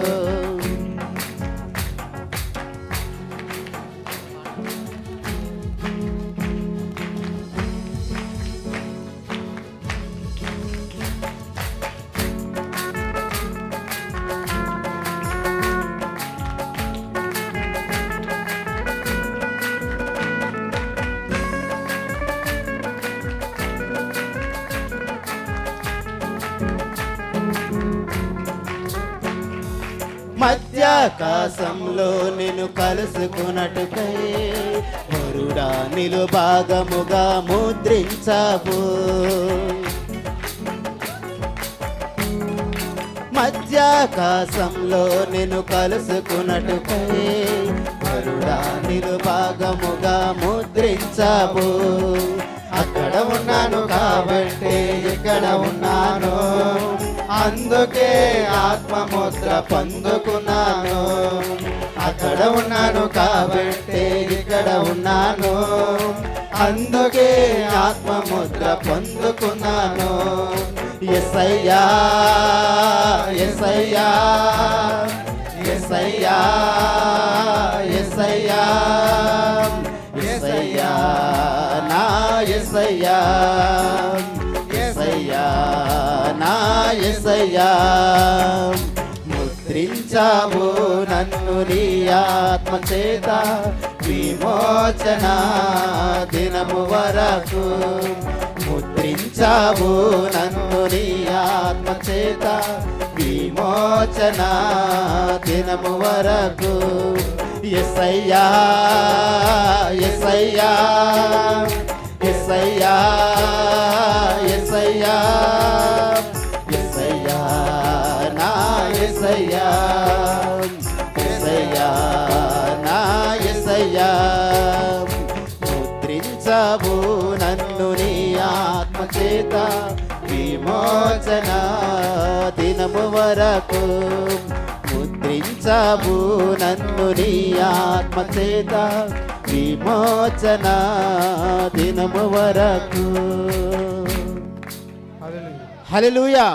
మధ్యాకాశంలో నేను కలుసుకున్నట్టుకై వరుడా నిలు భాగముగా ముద్రించావు మధ్యాకాశంలో నేను కలుసుకున్నట్టుకై వరుడా నిలు భాగముగా ముద్రించావు అక్కడ ఉన్నాను కాబట్టి ఇక్కడ ఉన్నాను అందుకే ఆత్మముద్ర పొందుకున్నాను అక్కడ ఉన్నాను కాబట్టి ఇక్కడ ఉన్నాను అందుకే ఆత్మముద్ర పొందుకున్నాను ఎసయ్యా ఎసయ్యా ఎసయ్యా ఎసయ్యా ఎసయ్యా నా ఎసయ్యా ఎసయ్యా నా ఎసయ్యా ముద్రించావు నన్ను నీ ఆత్మ చేత విమోచన దినము వరకు ముద్రించావు నన్ను నీ ఆత్మ చేత విమోచన దినము వరకు ఎసయ్యా ఎసయ్యా ఎసయ్యా ఎసయ్యా ఎసయ్యా నా ఎసయ్యా ఎసయ్యా నా ఎసయ్యా ముద్రించావు నన్ను నీ ఆత్మ చేత విమోచన దినము వరకు ముద్రించావు నన్ను నీ ఆత్మ చేత విమోచన దినము వరకు హల్లెలూయా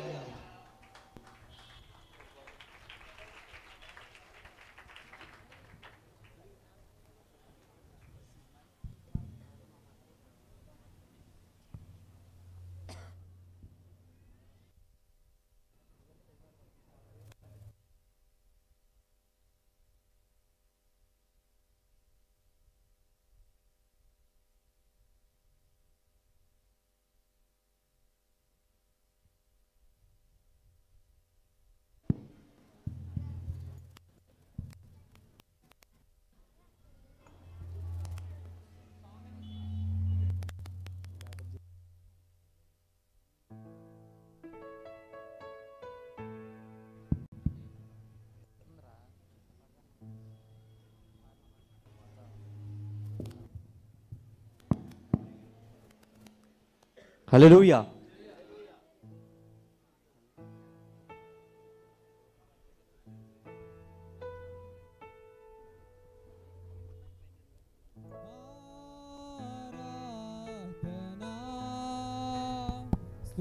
హల్లెలూయా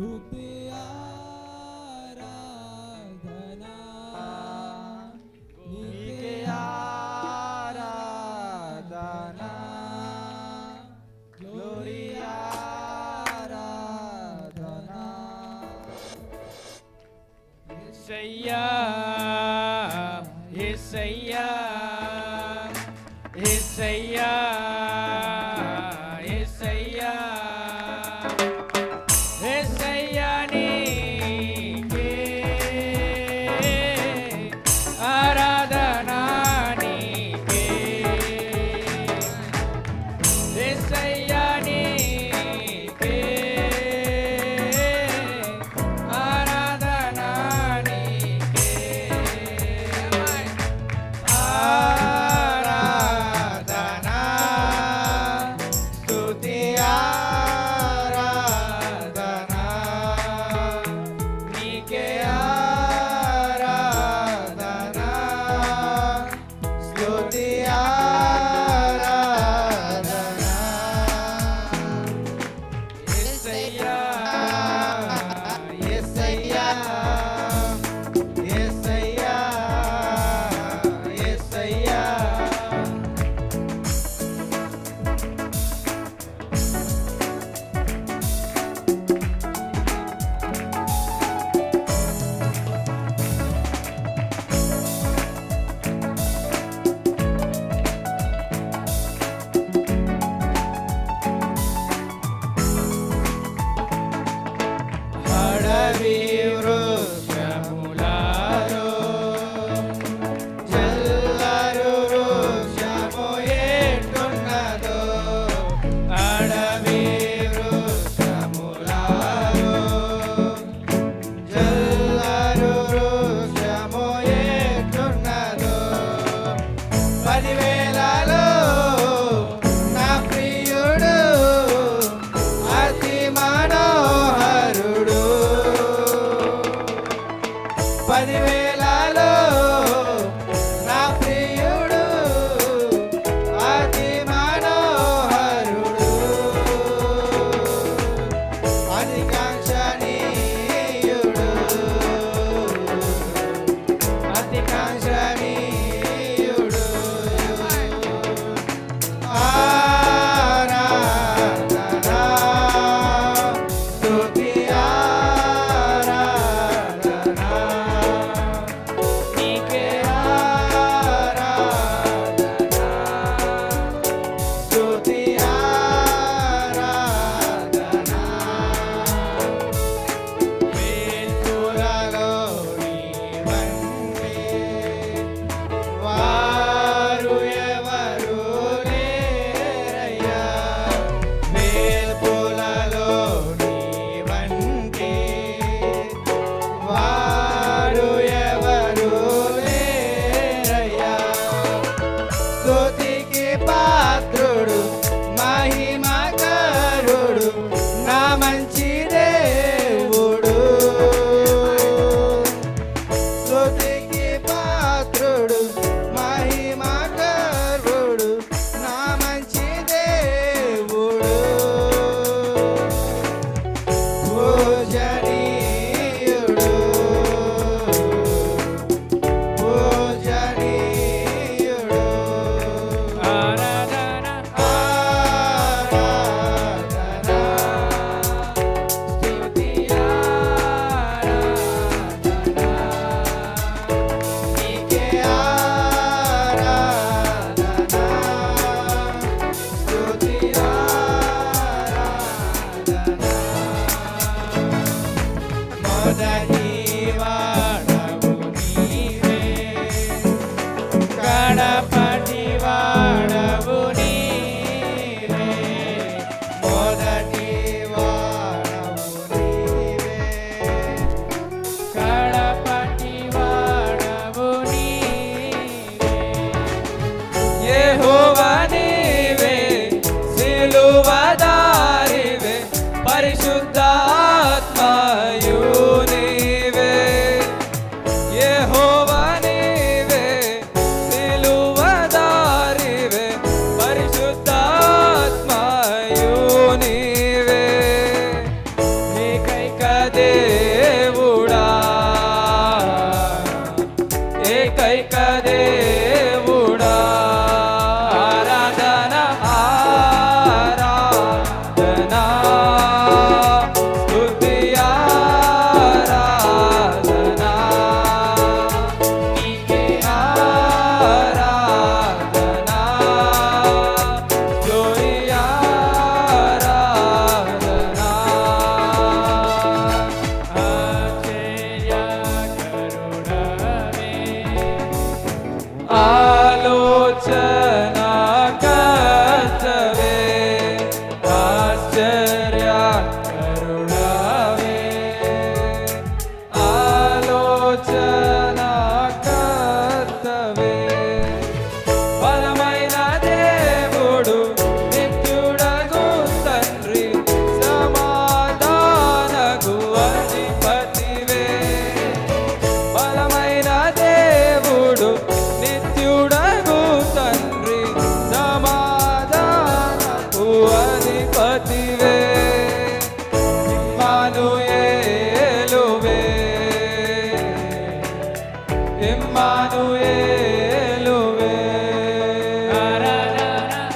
స్తుతి ఆరాధన నీకే ఆరాధన గ్లోరీ ఆరాధన యేసయ్యా యేసయ్యా యేసయ్యా యేసయ్యా యేసయ్యా నీకే ఆరాధన నీకే యేసయ్యా నీకే ఆరాధన నీకే ఆరాధన స్తుతి ఆరాధన నీకే ఆరాధన స్తుతి ఆరాధన యేసయ్యా యేసయ్యా యేసయ్యా యేసయ్యా అడవి వృక్షములారో జల్లరు వృక్షము ఎట్టున్నదో అడవి వృక్షములారో జల్లరు వృక్షము ఎట్టున్నదో పదివేలలో నా ప్రియుడు అతి మనోహరుడు పదివేలలో నా ప్రియుడు అతి మనోహరుడు అధికాంక్షణీయుడు అధికాంక్షణీయుడు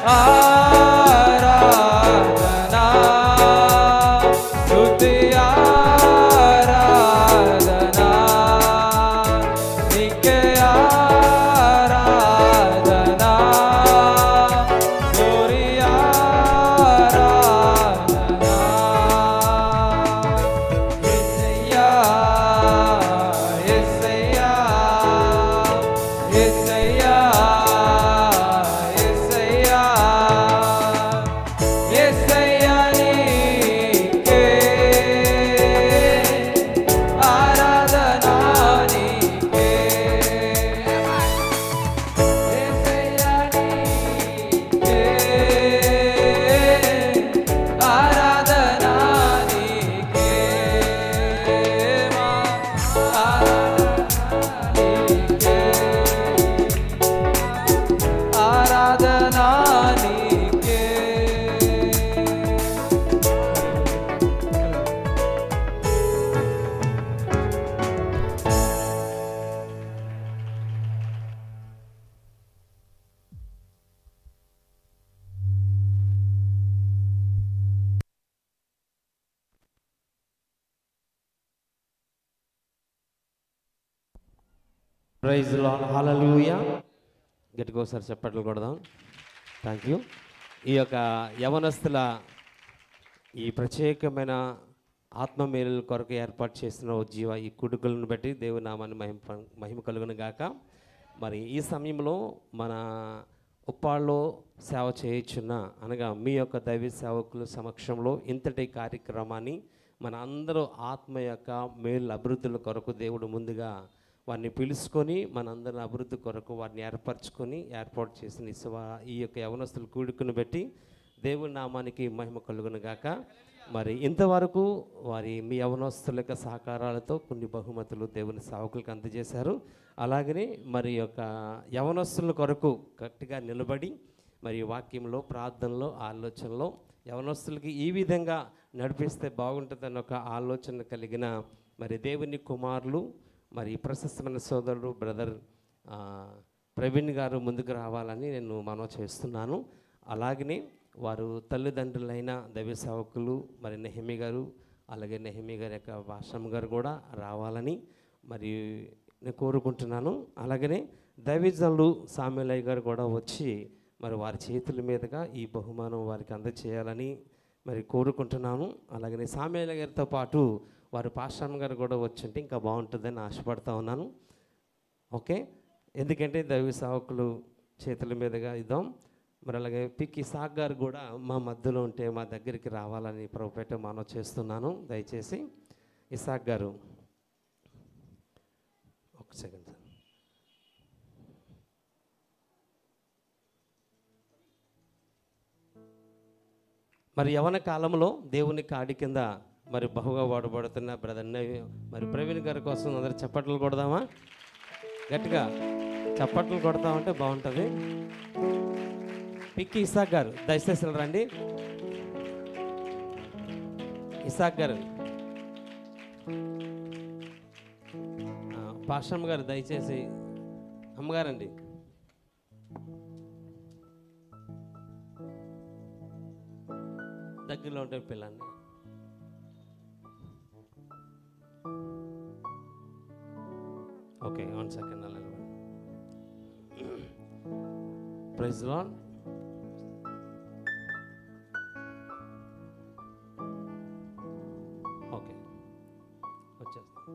ఆరాధనా స్తుతి ఆరాధనా నీకే ఆరాధనా గోరి ఆరాధనా యేసయ్యా యేసయ్యా యేసయ్యా యేసయ్యా యేసయ్యా నీకే ఆరాధనా నీకే యేసయ్యా నీకే ఆరాధనా నీకే మా ఆరాధనా నీకే ప్రైజ్ లాడ్ హాలూయ గట్టిగా ఒకసారి చెప్పట్లు కొడదాం థ్యాంక్ యూ ఈ యొక్క యవనస్తుల ఈ ప్రత్యేకమైన ఆత్మ మేలుల కొరకు ఏర్పాటు చేసిన ఓ జీవ ఈ కుడుకులను బట్టి దేవుని నామాన్ని మహిమ మహిమ కలుగును గాక మరి ఈ సమయంలో మన ఉప్పాళ్ళలో సేవ చేయుచున్న అనగా మీ యొక్క దైవ సేవకుల సమక్షంలో ఇంతటి కార్యక్రమాన్ని మన అందరూ ఆత్మ యొక్క మేలు అభివృద్ధుల కొరకు దేవుడు ముందుగా వారిని పిలుచుకొని మనందరి అభివృద్ధి కొరకు వారిని ఏర్పరచుకొని ఏర్పాటు చేసిన ఈ సభ- ఈ యొక్క యవనస్తుల కూడుకుని బట్టి దేవుని నామానికి మహిమ కలుగును గాక మరి ఇంతవరకు వారి మీ యవనస్తుల యొక్క సహకారాలతో కొన్ని బహుమతులు దేవుని సేవకులకు అందజేశారు అలాగనే మరి యొక్క యవనస్తుల కొరకు గట్టిగా నిలబడి మరి వాక్యంలో ప్రార్థనలో ఆలోచనలో యవనస్తులకి ఈ విధంగా నడిపిస్తే బాగుంటుందన్న ఒక ఆలోచన కలిగిన మరి దేవుని కుమారులు మరి ప్రశస్తమైన సోదరుడు బ్రదర్ ఆ, ప్రవీణ్ గారు ముందుకు రావాలని నేను మనవి చేస్తున్నాను అలాగనే వారు తల్లిదండ్రులైన దైవ సేవకులు మరి నెహమి గారు అలాగే నెహమి గారి యొక్క భాషమ్మ గారు కూడా రావాలని మరి నేను కోరుకుంటున్నాను అలాగనే దైవజనులు సామ్యులయ్య గారు కూడా వచ్చి మరి వారి చేతుల మీదుగా ఈ బహుమానం వారికి అందజేయాలని మరి కోరుకుంటున్నాను అలాగనే సామ్యుల గారితో పాటు వారి పాశ్రామ్ గారు కూడా వచ్చుంటే ఇంకా బాగుంటుందని ఆశపడతా ఉన్నాను ఓకే ఎందుకంటే దైవ సేవకులు చేతుల మీదుగా ఇద్దాం మరి అలాగే పిక్ ఇసాక్ గారు కూడా మా మధ్యలో ఉంటే మా దగ్గరికి రావాలని ప్రభుపేట మనవి చేస్తున్నాను దయచేసి ఇసాక్ గారు ఒక సెకండ్ సార్ మరి యవన కాలంలో దేవుని కాడి కింద మరి బహుగా వాడబడుతున్న బ్రదర్ మరి ప్రవీణ్ గారి కోసం అందరు చప్పట్లు కొడదామా గట్టిగా చప్పట్లు కొడతామంటే బాగుంటుంది పిక్కి ఇసాక్ గారు దయచేసి రండి ఇసాక్ గారు ఆ, పాషమ్మ గారు దయచేసి అమ్మగారండి దగ్గరలో ఉంటే పిల్లండి ఓకే వన్ సెకండ్ అలా ప్రైజ్ లాన్ ఓకే వచ్చేస్తాం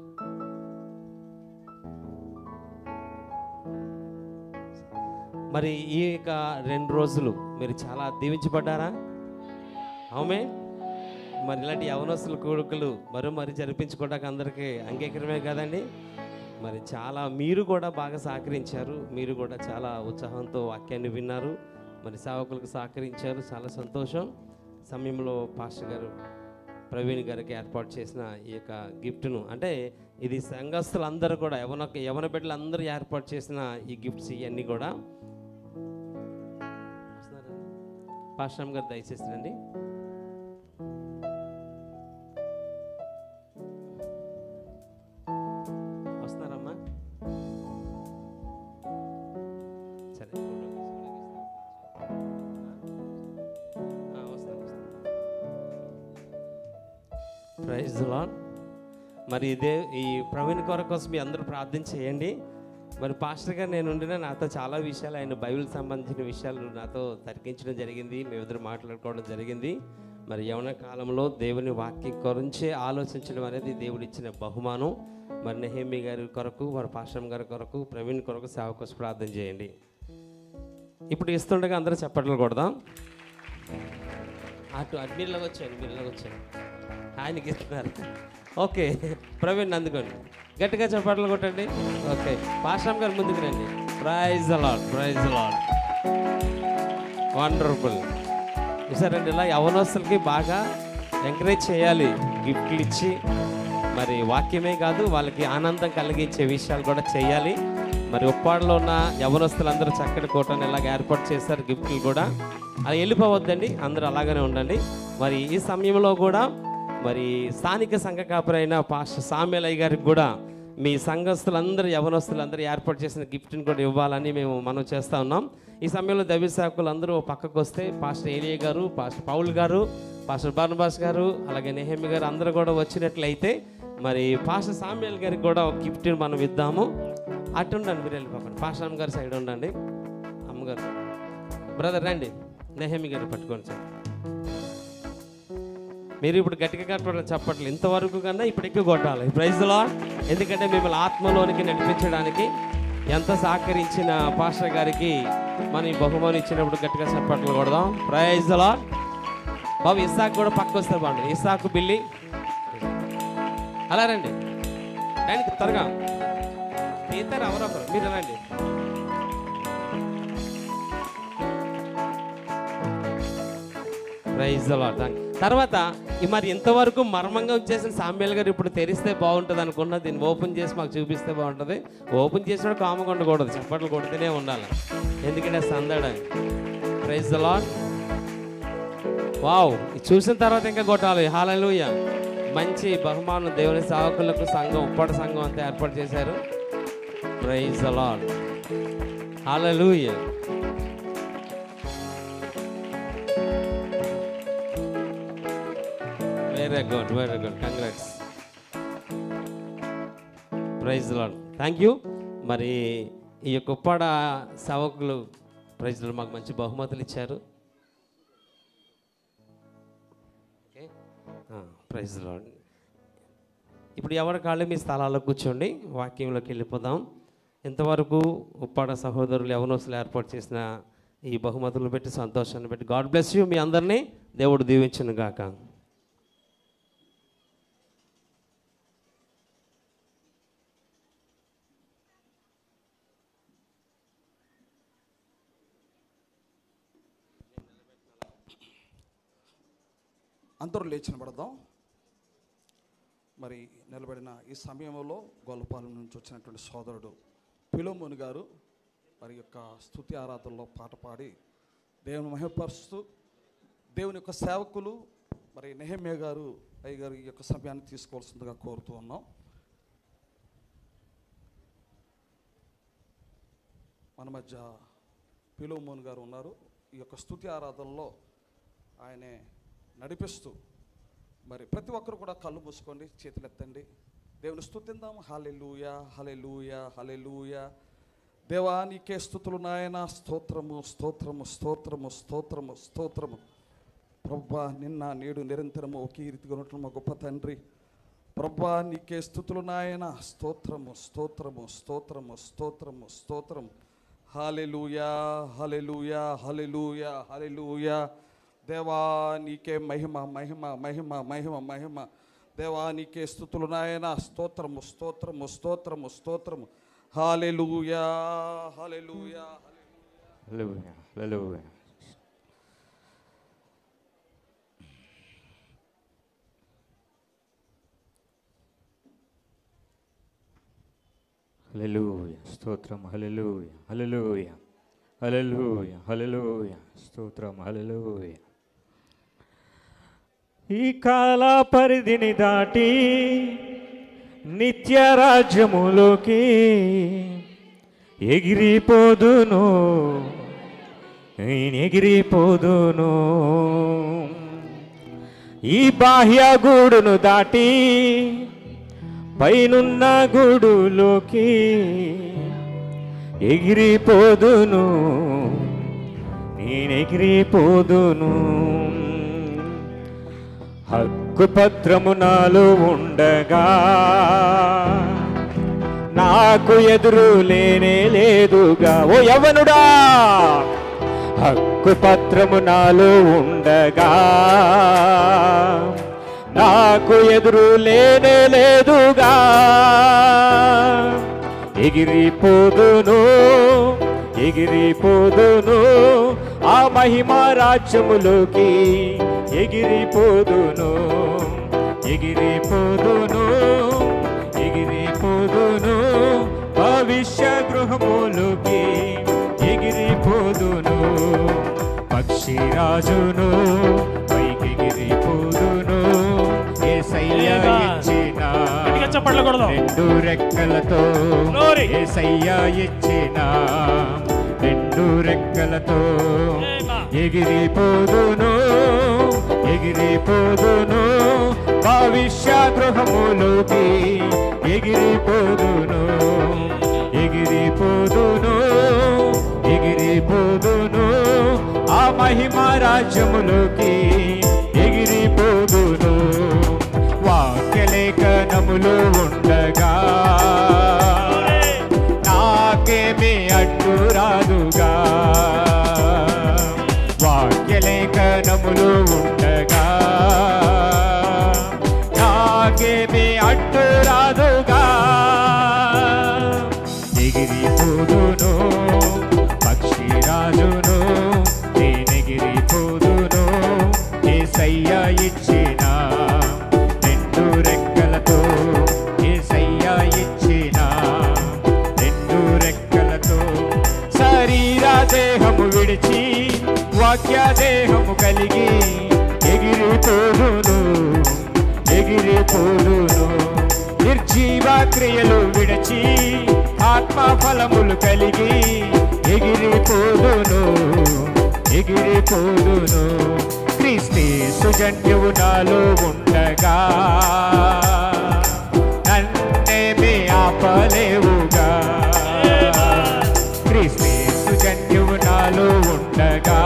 మరి ఈ యొక్క రెండు రోజులు మీరు చాలా దీవించబడ్డారా అవుమే మరి ఇలాంటి యవనస్తుల కొడుకులు మరో మరి జరిపించుకోవడానికి అందరికీ అంగీకారమే కదండి మరి చాలా మీరు కూడా బాగా సహకరించారు మీరు కూడా చాలా ఉత్సాహంతో వాక్యాన్ని విన్నారు మరి సేవకులకు సహకరించారు చాలా సంతోషం సమయంలో పాస్టర్ గారు ప్రవీణ్ గారికి ఏర్పాటు చేసిన ఈ యొక్క గిఫ్ట్ను అంటే ఇది సంఘస్థులందరూ కూడా యవన యవన బిడ్డలు అందరూ ఏర్పాటు చేసిన ఈ గిఫ్ట్స్ ఇవన్నీ కూడా పాశ్రమ్ గారు దయచేసి రండి వస్తున్నారమ్మా సరే ఫోటో తీసుకోవడానికి ఇస్తాను. ప్రైజ్ లాడ్ మరి ఇదే ఈ ప్రవీణ్ కొర కోసం మీ అందరూ ప్రార్థన చేయండి మరి పాస్టర్ గారు నేను ఉండిన నాతో చాలా విషయాలు ఆయన బైబిల్ సంబంధించిన విషయాలు నాతో తర్కించడం జరిగింది మేమిద్దరు మాట్లాడుకోవడం జరిగింది మరి యవన కాలంలో దేవుని వాక్యం గురించే ఆలోచించడం అనేది దేవుడు ఇచ్చిన బహుమానం మరి నెహేమి గారి కొరకు మరి పాశ్రం గారి కొరకు ప్రవీణ్ కొరకు సేవ కోసం ప్రార్థన చేయండి ఇప్పుడు ఇస్తుండగా అందరూ చప్పట్లు కొడదాం అటు అడ్మిర్లోకి వచ్చాను మీరులోకి వచ్చాను ఆయనకి ఇస్తున్నారు ఓకే ప్రవీణ్ అందుకోండి గట్టిగా చప్పట్లు కొట్టండి ఓకే పాశ్రం గారు ముందుకు రండి ప్రైజ్ అలాడ్ ప్రైజ్ అలాడ్ వండర్ఫుల్ చూసారండి ఇలా యవనస్తులకి బాగా ఎంకరేజ్ చేయాలి గిఫ్ట్లు ఇచ్చి మరి వాక్యమే కాదు వాళ్ళకి ఆనందం కలిగించే విషయాలు కూడా చేయాలి మరి ఉప్పాడలో ఉన్న యవనస్తులందరూ చక్కటి కోటను ఇలాగ ఏర్పాటు చేశారు గిఫ్ట్లు కూడా అది వెళ్ళిపోవద్దండి అందరూ అలాగనే ఉండండి మరి ఈ సమయంలో కూడా మరి స్థానిక సంఘ కాపురైన పాస్టర్ సామ్యలయ్య గారికి కూడా మీ సంఘస్థులందరూ యవనస్తులందరూ ఏర్పాటు చేసిన గిఫ్ట్ని కూడా ఇవ్వాలని మేము మనం చేస్తూ ఉన్నాం ఈ సమయంలో దైవ సేవకులు అందరూ ఓ పక్కకు వస్తే పాస్టర్ ఏలియ గారు పాస్టర్ పౌల్ గారు పాస్టర్ బార్నబాస్ గారు అలాగే నెహమి గారు అందరూ కూడా వచ్చినట్లయితే మరి పాస్టర్ సామ్యాల్ గారికి కూడా ఒక గిఫ్ట్ని మనం ఇద్దాము అటు ఉండండి మీరు వెళ్ళిపోకండి పాస్టర్ అమ్మ గారి సైడ్ ఉండండి అమ్మగారు బ్రదర్ రండి నెహమి గారు పట్టుకోండి సార్ మీరు ఇప్పుడు గట్టిగా కట్టడం చెప్పట్లేదు ఇంతవరకు కన్నా ఇప్పుడు ఎక్కువ కొట్టాలి ప్రైజ్లో ఎందుకంటే మిమ్మల్ని ఆత్మలోనికి నడిపించడానికి ఎంత సహకరించిన పాస్టర్ గారికి మనం ఈ బహుమానం ఇచ్చినప్పుడు గట్టిగా చప్పట్లు కొడదాం ప్రైజ్లో బాబు ఇస్సాకు కూడా పక్క వస్తే బాగుంటుంది ఇస్సాకు బిల్లి అలా రండి రండి త్వరగా తీతారు ఎవరొకరు మీరు రండి ప్రైజ్ తర్వాత ఈ మరి ఇంతవరకు మర్మంగా వచ్చేసిన సామ్యాల్ గారు ఇప్పుడు తెరిస్తే బాగుంటుంది అనుకున్నా దీన్ని ఓపెన్ చేసి మాకు చూపిస్తే బాగుంటుంది ఓపెన్ చేసినప్పుడు కామగా ఉండకూడదు చప్పట్లు కొడితేనే ఉండాలి ఎందుకంటే సందడ ప్రైజ్ లాడ్ వావ్ ఇది చూసిన తర్వాత ఇంకా కొట్టాలి హాలూయ మంచి బహుమానం దేవుని సేవకులకు సంఘం ఉప్పటి సంఘం అంతా ఏర్పాటు చేశారు praise lord hallelujah very good very good congrats praise lord thank you మరి ఈ యొక్క ఉప్పాడ సేవకులు ప్రైజ్లో మాకు మంచి బహుమతులు ఇచ్చారు ఓకే ప్రైజ్ లాడ్ ఇప్పుడు ఎవరి కాళ్ళు మీ స్థలాల్లో కూర్చోండి వాక్యంలోకి వెళ్ళిపోదాం ఇంతవరకు ఉప్పాడ సహోదరులు యవనోసులు ఏర్పాటు చేసిన ఈ బహుమతులు పెట్టి సంతోషాన్ని పెట్టి గాడ్ బ్లెస్ యూ మీ అందరినీ దేవుడు దీవించును గాక అందరూ లేచి నిలబడదాం మరి నిలబడిన ఈ సమయంలో గొల్లపాలెం నుంచి వచ్చినటువంటి సోదరుడు పిలోమోని గారు మరి యొక్క స్థుతి ఆరాధనలో పాట పాడి దేవుని మహిమపరుస్తూ దేవుని యొక్క సేవకులు మరి నెహమ్య గారు అయ్య గారు ఈ యొక్క సమయాన్ని తీసుకోవాల్సిందిగా కోరుతూ ఉన్నాం మన మధ్య పిలోమోన్ గారు ఉన్నారు ఈ యొక్క స్థుతి ఆరాధనలో ఆయనే నడిపిస్తూ మరి ప్రతి ఒక్కరు కూడా కళ్ళు మూసుకోండి చేతులు ఎత్తండి దేవుని స్థుతిందాం హలెలూయ హలెలూయ హలెలూయ దేవా నీకే స్థుతులు నాయన స్తోత్రము స్తోత్రము స్తోత్రము స్తోత్రము స్తోత్రము ప్రభా నిన్న నేడు నిరంతరము ఒకే రీతిగా ఉన్నట్లు మా గొప్ప తండ్రి ప్రభా నీకే స్థుతులు నాయన స్తోత్రము స్తోత్రము స్తోత్రము స్తోత్రము స్తోత్రము హలెలూయా హలెలూయా హలెలూయా హలెలూయా దేవా నీకే మహిమ మహిమ మహిమ మహిమ మహిమ దేవా నీకే స్థుతులు నాయన స్తోత్రము స్తోత్రము స్తోత్రము స్తోత్రము హాలెలూయా హాలెలూయా Hallelujah. Hallelujah. హల్లెలూయా స్తోత్రం హల్లెలూయా హల్లెలూయా హల్లెలూయా హల్లెలూయా స్తోత్రం హల్లెలూయా ఈ కాల పరిధిని దాటి నిత్య రాజ్యములోకి ఎగిరిపోదును నేను ఎగిరిపోదును ఈ బాహ్య గూడును దాటి పైనున్న గూడులోకి ఎగిరిపోదును నేనెగిరిపోదును హక్కు పత్రము నాలో ఉండగా నాకు ఎదురు లేనే లేదుగా ఓ యవనుడా హక్కు పత్రము నాలో ఉండగా నాకు ఎదురు లేనే లేదుగా ఎగిరిపోదును ఎగిరిపోదును ఆ మహిమ రాజ్యములోకి ఎగిరిపోదును ఎగిరిపోదును ఎగిరిపోదును భవిష్య గృహములోకి ఎగిరిపోదును పక్షిరాజును పైకెగిరిపోదును ఏసయ్య ఇచ్చిన రెండు రెక్కలతో ఏసయ్య ఇచ్చిన రెండు రెక్కలతో ఎగిరిపోదును ఎగిరిపోదును భవిష్య గృహములోకి ఎగిరిపోదును ఎగిరిపోదును ఎగిరిపోదును ఆ మహిమ రాజ్యములోకి ఎగిరిపోదును వాక్యలేఖనములు ఉండగా నాకేమీ అడ్డు రాదుగా వాక్యలేఖనములు ఉండగా నాకేమీ అడ్డు రాదుగా ఎగిరిపోదును పక్షిరాజును నేనెగిరిపోదును ఏసయ్య ఇచ్చిన రెండు రెక్కలతో ఏసయ్య ఇచ్చిన రెండు రెక్కలతో శరీర దేహము విడిచి వాక్య దేహము కలిగి ఎగిరిపోదును ఎగిరిపోదును నిర్జీవ క్రియలు విడిచి ఆత్మ ఫలములు కలిగి ఎగిరిపోదును ఎగిరిపోదును క్రీస్తే సుజన్యువు నాలో ఉండగా నన్నేమి ఆపలేవుగా క్రీస్తే సుజన్యువు నాలో ఉండగా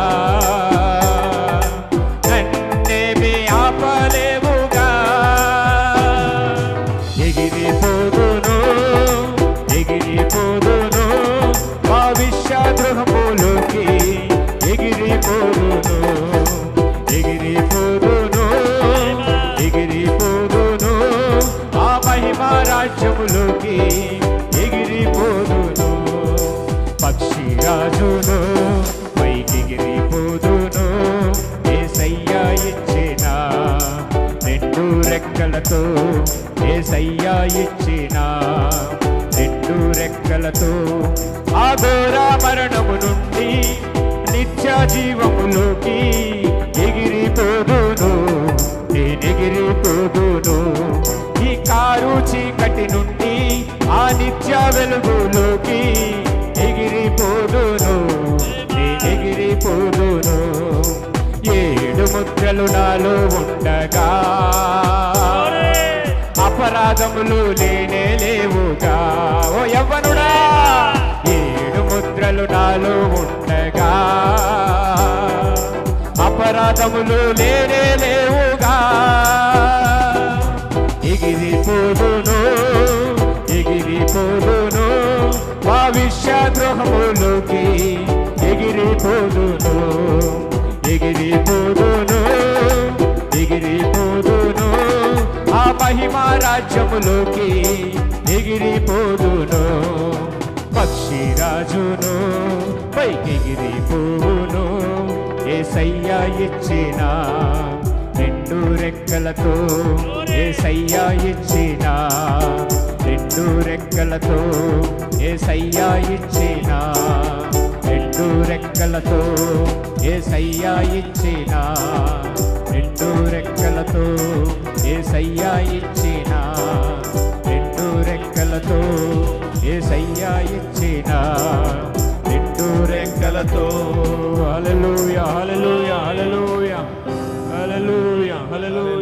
నన్నేమి ఆపలేవుగా ఎగిరిపోదును ఎగిరిపోదును భవిష్య గృహములోకి ఎగిరిపోదును ఎగిరిపోదును ఎగిరిపోదును ఆ మహిమ రాజ్యములోకి ఎగిరిపోదును పక్షిరాజును పైకెగిరిపోదును ఏసయ్య ఇచ్చిన రెండు రెక్కలతో ఏసయ్య ఇచ్చిన రెండు రెక్కలతో ఆ ఘోర మరణము నుండి నిత్య జీవములోకి ఎగిరిపోదును నేనెగిరిపోదును ఈ కారు చీకటి నుండి ఆ నిత్య వెలుగులోకి ఎగిరిపోదును నేనెగిరిపోదును ఏడు ముద్రలు నాలో ఉండగా అపరాధములు లేనే లేవుగా ఓ యవ్వనుడా ఏడు ముద్రలు నాలో ఉండగా అపరాధములు లేనే లేవుగా ఎగిరిపోదును ఎగిరిపోదును భవిష్య గృహములోకి ఎగిరిపోదును ఎగిరిపోదును ఎగిరిపోదును ఆ మహిమ రాజ్యములోకి ఎగిరిపోదును పక్షిరాజును పైకెగిరిపోవును ఏసయ్య ఇచ్చిన రెండు రెక్కలతో ఏసయ్య ఇచ్చిన రెండు రెక్కలతో ఏసయ్య ఇచ్చిన రెండు రెక్కలతో ఏసయ్య ఇచ్చిన రెండు రెక్కలతో ఏసయ్య ఇచ్చిన రెండు రెక్కలతో ఏసయ్య ఇచ్చిన రెండు రెక్కలతో హల్లెలూయా హల్లెలూయా హల్లెలూయా హల్లెలూయా హల్లెలూయా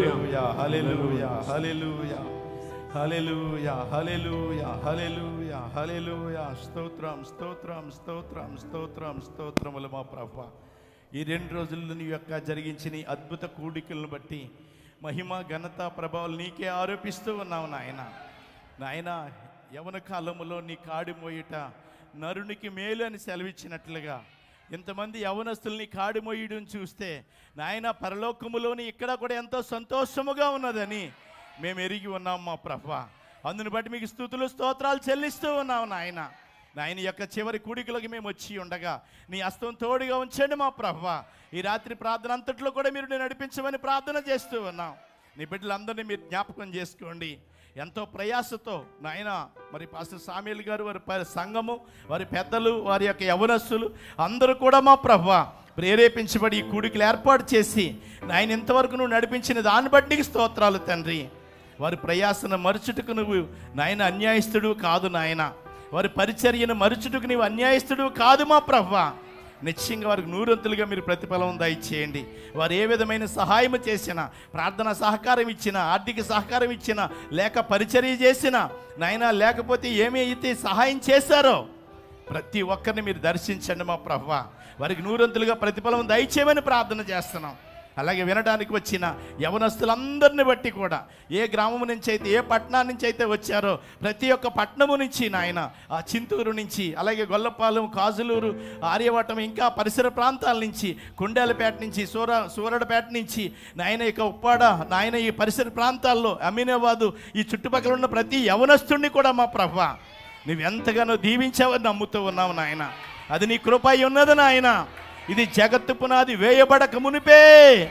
హల్లెలూయా హల్లెలూయా హల్లెలూయా హల్లెలూయా హల్లెలూయా హల్లెలూయా స్తోత్రం స్తోత్రం స్తోత్రం స్తోత్రం స్తోత్రములు మా ప్రభ ఈ రెండు రోజుల్లో నీ యొక్క జరిగించిన ఈ అద్భుత కూడికలను బట్టి మహిమ ఘనత ప్రభావాలు నీకే ఆరోపిస్తూ ఉన్నావు నాయన నాయన యవన కాలములో నీ కాడి మోయుట నరునికి మేలు అని సెలవిచ్చినట్లుగా ఇంతమంది యవనస్తుల్ని కాడి మోయడం చూస్తే నాయన పరలోకములోని ఇక్కడ కూడా ఎంతో సంతోషముగా ఉన్నదని మేము ఎరిగి ఉన్నాం మా ప్రభ అందుని బట్టి మీకు స్థుతులు స్తోత్రాలు చెల్లిస్తూ ఉన్నాం నాయన నాయన యొక్క చివరి కూడికలోకి మేము వచ్చి ఉండగా నీ హస్తం తోడుగా ఉంచండి మా ప్రభ ఈ రాత్రి ప్రార్థన అంతట్లో కూడా మీరు నేను నడిపించమని ప్రార్థన చేస్తూ ఉన్నాం నీ బిడ్డలందరినీ మీరు జ్ఞాపకం చేసుకోండి ఎంతో ప్రయాసతో నాయన మరి పాస్టర్ సామీల్ గారు వారి ప- సంఘము వారి పెద్దలు వారి యొక్క యవనస్తులు అందరూ కూడా మా ప్రభ ప్రేరేపించబడి ఈ కూడికలు ఏర్పాటు చేసి నాయన ఇంతవరకు నువ్వు నడిపించిన దాన్ని బట్టి నీకు స్తోత్రాలు తండ్రి వారి ప్రయాసను మరుచుటకు నువ్వు నాయన అన్యాయస్తుడు కాదు నాయన వారి పరిచర్యను మరుచుటకు నీవు అన్యాయస్తుడు కాదు మా ప్రభ నిశ్చయంగా వారికి నూరంతులుగా మీరు ప్రతిఫలం దయచేయండి వారు ఏ విధమైన సహాయం చేసినా ప్రార్థన సహకారం ఇచ్చినా ఆర్థిక సహకారం ఇచ్చినా లేక పరిచర్య చేసినా నాయన లేకపోతే ఏమి అయితే సహాయం చేశారో ప్రతి ఒక్కరిని మీరు దర్శించండి మా ప్రభ వారికి నూరంతులుగా ప్రతిఫలం దయచేయమని ప్రార్థన చేస్తున్నాం అలాగే వినడానికి వచ్చిన యవనస్తులందరిని బట్టి కూడా ఏ గ్రామం నుంచి అయితే ఏ పట్టణం నుంచి అయితే వచ్చారో ప్రతి ఒక్క పట్టణము నుంచి నాయన ఆ చింతూరు నుంచి అలాగే గొల్లపాలెం కాజులూరు ఆర్యవటం ఇంకా పరిసర ప్రాంతాల నుంచి కుండేలపేట నుంచి సూర సూరడపేట నుంచి నాయన ఇక ఉప్పాడ నాయన ఈ పరిసర ప్రాంతాల్లో అమీనాబాదు ఈ చుట్టుపక్కల ఉన్న ప్రతి యవనస్తుడిని కూడా మా ప్రభ నువ్వెంతగానో దీవించావని నమ్ముతూ ఉన్నావు నాయన అది నీ కృప అయి ఉన్నది నాయన ఇది జగత్తు పునాది వేయబడక మునిపే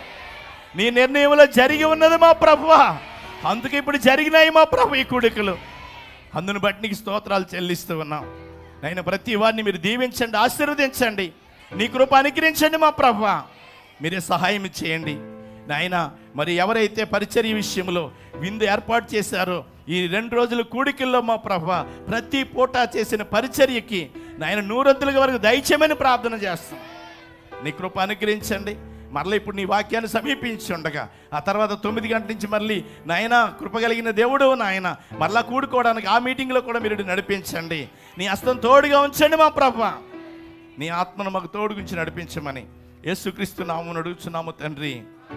నీ నిర్ణయంలో జరిగి ఉన్నది మా ప్రభు అందుకే ఇప్పుడు జరిగినాయి మా ప్రభు ఈ కూడికలు అందును బట్టి నీకు స్తోత్రాలు చెల్లిస్తూ ఉన్నాం అయినా ప్రతి వారిని మీరు దీవించండి ఆశీర్వదించండి నీ కృప అనుగ్రహించండి మా ప్రభు మీరే సహాయం చేయండి నాయన మరి ఎవరైతే పరిచర్య విషయంలో విందు ఏర్పాటు చేశారో ఈ రెండు రోజుల కూడికల్లో మా ప్రభ ప్రతి పూట చేసిన పరిచర్యకి నాయన నూరంతులుగా వరకు దయచేయమని ప్రార్థన చేస్తాం నీ కృప అనుగ్రహించండి మరలా ఇప్పుడు నీ వాక్యాన్ని సమీపించి ఉండగా ఆ తర్వాత తొమ్మిది గంటల నుంచి మళ్ళీ నాయన కృప కలిగిన దేవుడు నాయన మరలా కూడుకోవడానికి ఆ మీటింగ్లో కూడా మీరు నడిపించండి నీ హస్తం తోడుగా ఉంచండి మా ప్రభ నీ ఆత్మను మాకు తోడు గురించి నడిపించమని యేసుక్రీస్తు నామం అడుగుచున్నాము తండ్రి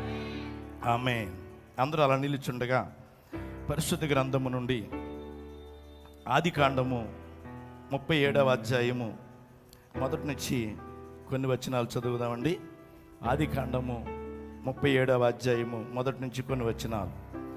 ఆమె అందరూ అలా నిలుచుండగా పరిశుద్ధ గ్రంథము నుండి ఆది కాండము ముప్పై ఏడవ అధ్యాయము మొదటి నుంచి కొన్ని వచనాలు చదువుదామండి ఆది కాండము ముప్పై ఏడవ అధ్యాయము మొదటి నుంచి కొన్ని వచనాలు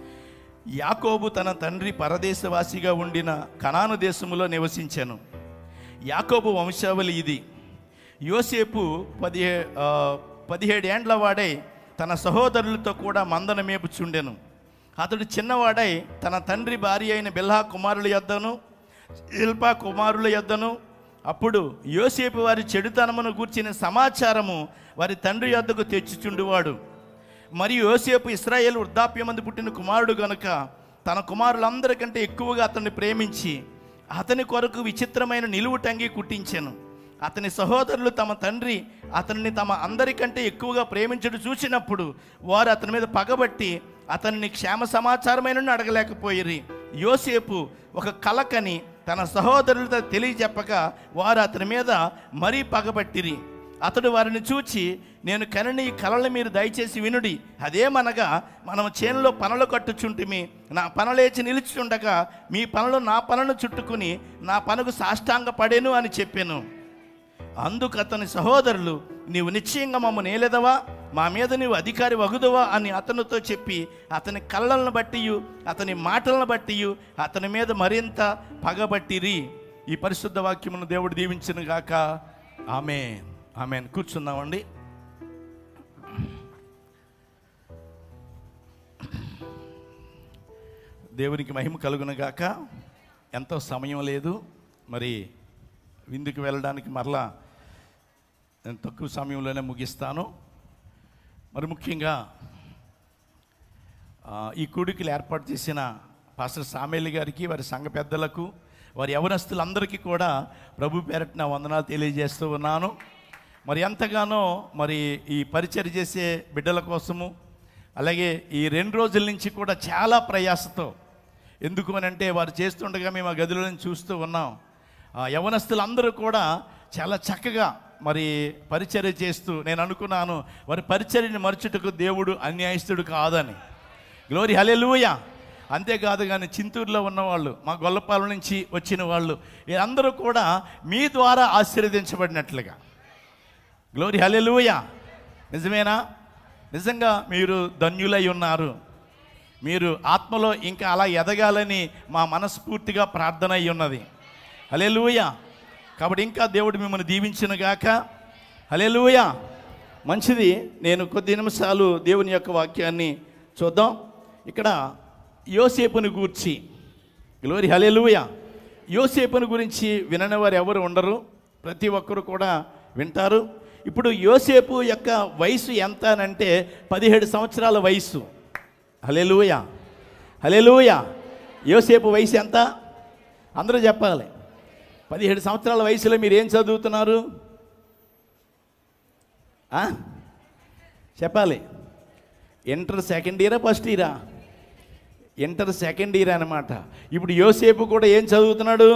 యాకోబు తన తండ్రి పరదేశవాసిగా ఉండిన కనాను దేశములో నివసించాను యాకోబు వంశావళి ఇది యోసేపు పదిహే ఆ, పదిహేడేండ్ల వాడై తన సహోదరులతో కూడా మందన మేపుచుండెను అతడు చిన్నవాడై తన తండ్రి భార్య అయిన బిల్హా కుమారుల యొద్దను శిల్పా కుమారుల యొద్దను అప్పుడు యోసేపు వారి చెడుతనమును గూర్చిన సమాచారము వారి తండ్రి యొద్దకు తెచ్చుచుండువాడు మరియు యోసేపు ఇస్రాయేల్ వృద్ధాప్యమందు పుట్టిన కుమారుడు గనుక తన కుమారులందరికంటే ఎక్కువగా అతన్ని ప్రేమించి అతని కొరకు విచిత్రమైన నిలువుటంగి కుట్టించాను అతని సహోదరులు తమ తండ్రి అతన్ని తమ అందరికంటే ఎక్కువగా ప్రేమించడు చూసినప్పుడు వారు అతని మీద పగబట్టి అతన్ని క్షేమ సమాచారమైన అడగలేకపోయిరి యోసేపు ఒక కలకని తన సహోదరులతో తెలియజెప్పగా వారు అతని మీద మరీ పగబట్టిరి అతడు వారిని చూచి నేను కనని ఈ కళలు మీరు దయచేసి వినుడి అదేమనగా మనం చేనులో పనులు కట్టుచుంటిమి నా పనులేచి నిలుచుండగా మీ పనులు నా పనులను చుట్టుకుని నా పనుకు సాష్టాంగ పడేను అని చెప్పాను అందుకు అతని సహోదరులు నీవు నిశ్చయంగా మమ్మల్ని ఏలేదవా మా మీద నీవు అధికారి వగుదవా అని అతనితో చెప్పి అతని కళ్ళలను బట్టి అతని మాటలను బట్టి అతని మీద మరింత పగబట్టిరి ఈ పరిశుద్ధ వాక్యమును దేవుడు దీవించిన గాక ఆమె ఆమె కూర్చుందామండి దేవునికి మహిమ కలుగును గాక ఎంతో సమయం లేదు మరి విందుకు వెళ్ళడానికి మరలా నేను తక్కువ సమయంలోనే ముగిస్తాను మరి ముఖ్యంగా ఆ, ఈ కూడికలు ఏర్పాటు చేసిన పాస్టర్ సామేలి గారికి వారి సంఘ పెద్దలకు వారి యవనస్తులందరికీ కూడా ప్రభు పేరట నా వందనాలు తెలియజేస్తూ ఉన్నాను మరి ఎంతగానో మరి ఈ పరిచయం చేసే బిడ్డల కోసము అలాగే ఈ రెండు రోజుల నుంచి కూడా చాలా ప్రయాసతో ఎందుకు అని అంటే వారు చేస్తుండగా మేము ఆ గదిలో నుంచి చూస్తూ ఉన్నాం ఆ యవనస్తులందరూ కూడా చాలా చక్కగా మరి పరిచర్య చేస్తూ నేను అనుకున్నాను వారి పరిచర్యని మరచుటకు దేవుడు అన్యాయస్తుడు కాదని గ్లోరీ హలెలూయ అంతేకాదు కానీ చింతూరులో ఉన్నవాళ్ళు మా గొల్లపాలెం నుంచి వచ్చిన వాళ్ళు వీరందరూ కూడా మీ ద్వారా ఆశీర్వదించబడినట్లుగా గ్లోరీ హలెలూయ నిజమేనా నిజంగా మీరు ధన్యులై ఉన్నారు మీరు ఆత్మలో ఇంకా అలా ఎదగాలని మా మనస్ఫూర్తిగా ప్రార్థన అయి ఉన్నది హలెలూయ కాబట్టి ఇంకా దేవుడు మిమ్మల్ని దీవించిన గాక హలెలూయ మంచిది నేను కొద్ది నిమిషాలు దేవుని యొక్క వాక్యాన్ని చూద్దాం ఇక్కడ యోసేపుని గూర్చి గ్లోరీ హలెలూయ యోసేపుని గురించి వినని వారు ఎవరు ఉండరు ప్రతి ఒక్కరు కూడా వింటారు ఇప్పుడు యోసేపు యొక్క వయసు ఎంత అని అంటే పదిహేడు సంవత్సరాల వయసు హలెలూయ హలెలూయ యోసేపు వయసు ఎంత అందరూ చెప్పాలి పదిహేడు సంవత్సరాల వయసులో మీరు ఏం చదువుతున్నారు ఆ? చెప్పాలి ఇంటర్ సెకండ్ ఇయరా ఫస్ట్ ఇయరా ఇంటర్ సెకండ్ ఇయర్ అనమాట ఇప్పుడు యోసేపు కూడా ఏం చదువుతున్నాడు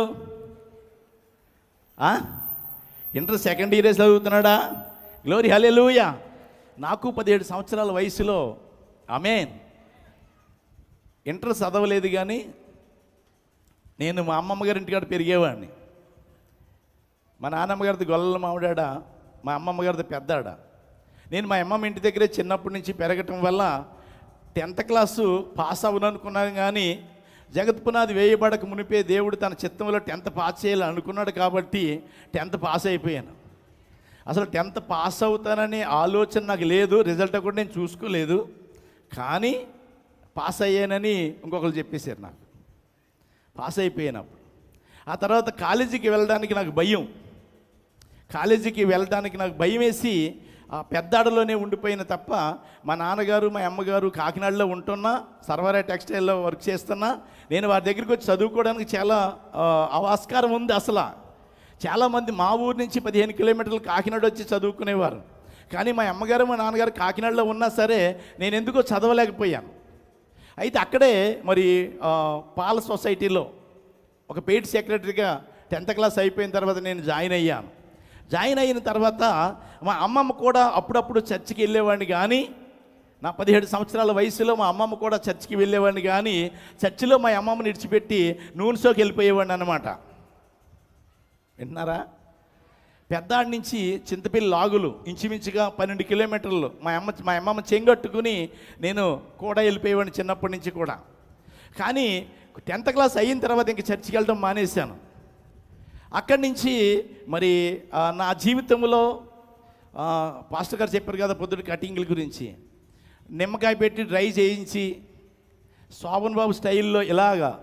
ఆ? ఇంటర్ సెకండ్ ఇయరే చదువుతున్నాడా గ్లోరీ హలెలూయ నాకు పదిహేడు సంవత్సరాల వయసులో అమేన్ ఇంటర్ చదవలేదు కానీ నేను మా అమ్మమ్మ గారి ఇంటికాడ పెరిగేవాడిని మా నాన్నమ్మ గారిది గొల్లల మామిడాడ మా అమ్మమ్మ గారిది పెద్దాడ నేను మా అమ్మమ్మ ఇంటి దగ్గరే చిన్నప్పటి నుంచి పెరగటం వల్ల టెన్త్ క్లాసు పాస్ అవుననుకున్నాను కానీ జగత్ పునాది వేయబడక మునిపే దేవుడు తన చిత్తంలో టెన్త్ పాస్ చేయాలని అనుకున్నాడు కాబట్టి టెన్త్ పాస్ అయిపోయాను అసలు టెన్త్ పాస్ అవుతాననే ఆలోచన నాకు లేదు రిజల్ట్ కూడా నేను చూసుకోలేదు కానీ పాస్ అయ్యానని ఇంకొకరు చెప్పేశారు నాకు పాస్ అయిపోయినప్పుడు ఆ తర్వాత కాలేజీకి వెళ్ళడానికి నాకు భయం కాలేజీకి వెళ్ళడానికి నాకు భయం వేసి ఆ పెద్దాడలోనే ఉండిపోయిన తప్ప మా నాన్నగారు మా అమ్మగారు కాకినాడలో ఉంటున్నా సర్వరా టెక్స్టైల్లో వర్క్ చేస్తున్నా నేను వారి దగ్గరికి వచ్చి చదువుకోవడానికి చాలా ఆ, ఆస్కారం ఉంది అసలు చాలామంది మా ఊరు నుంచి పదిహేను కిలోమీటర్లు కాకినాడ వచ్చి చదువుకునేవారు కానీ మా అమ్మగారు మా నాన్నగారు కాకినాడలో ఉన్నా సరే నేను ఎందుకో చదవలేకపోయాను అయితే అక్కడే మరి ఆ, పాల సొసైటీలో ఒక పెయిడ్ సెక్రటరీగా టెన్త్ క్లాస్ అయిపోయిన తర్వాత నేను జాయిన్ అయ్యాను జాయిన్ అయిన తర్వాత మా అమ్మమ్మ కూడా అప్పుడప్పుడు చర్చికి వెళ్ళేవాడిని కానీ నా పదిహేడు సంవత్సరాల వయసులో మా అమ్మమ్మ కూడా చర్చికి వెళ్ళేవాడిని కానీ చర్చిలో మా అమ్మమ్మని విడిచిపెట్టి నూనె షోకి వెళ్ళిపోయేవాడిని అనమాట వింటున్నారా పెద్దాడి నుంచి చింతపిల్లి లాగులు ఇంచుమించుగా పన్నెండు కిలోమీటర్లు మా అమ్మ మా అమ్మమ్మ చెంగట్టుకుని నేను కూడా వెళ్ళిపోయేవాడిని చిన్నప్పటి నుంచి కూడా కానీ టెన్త్ క్లాస్ అయిన తర్వాత ఇంక చర్చికి వెళ్ళడం మానేశాను అక్కడి నుంచి మరి ఆ, నా జీవితంలో ఆ, పాస్టర్ గారు చెప్పారు కదా పొద్దుటి కటింగ్ల గురించి నిమ్మకాయ పెట్టి డ్రై చేయించి శోభన్ బాబు స్టైల్లో ఇలాగా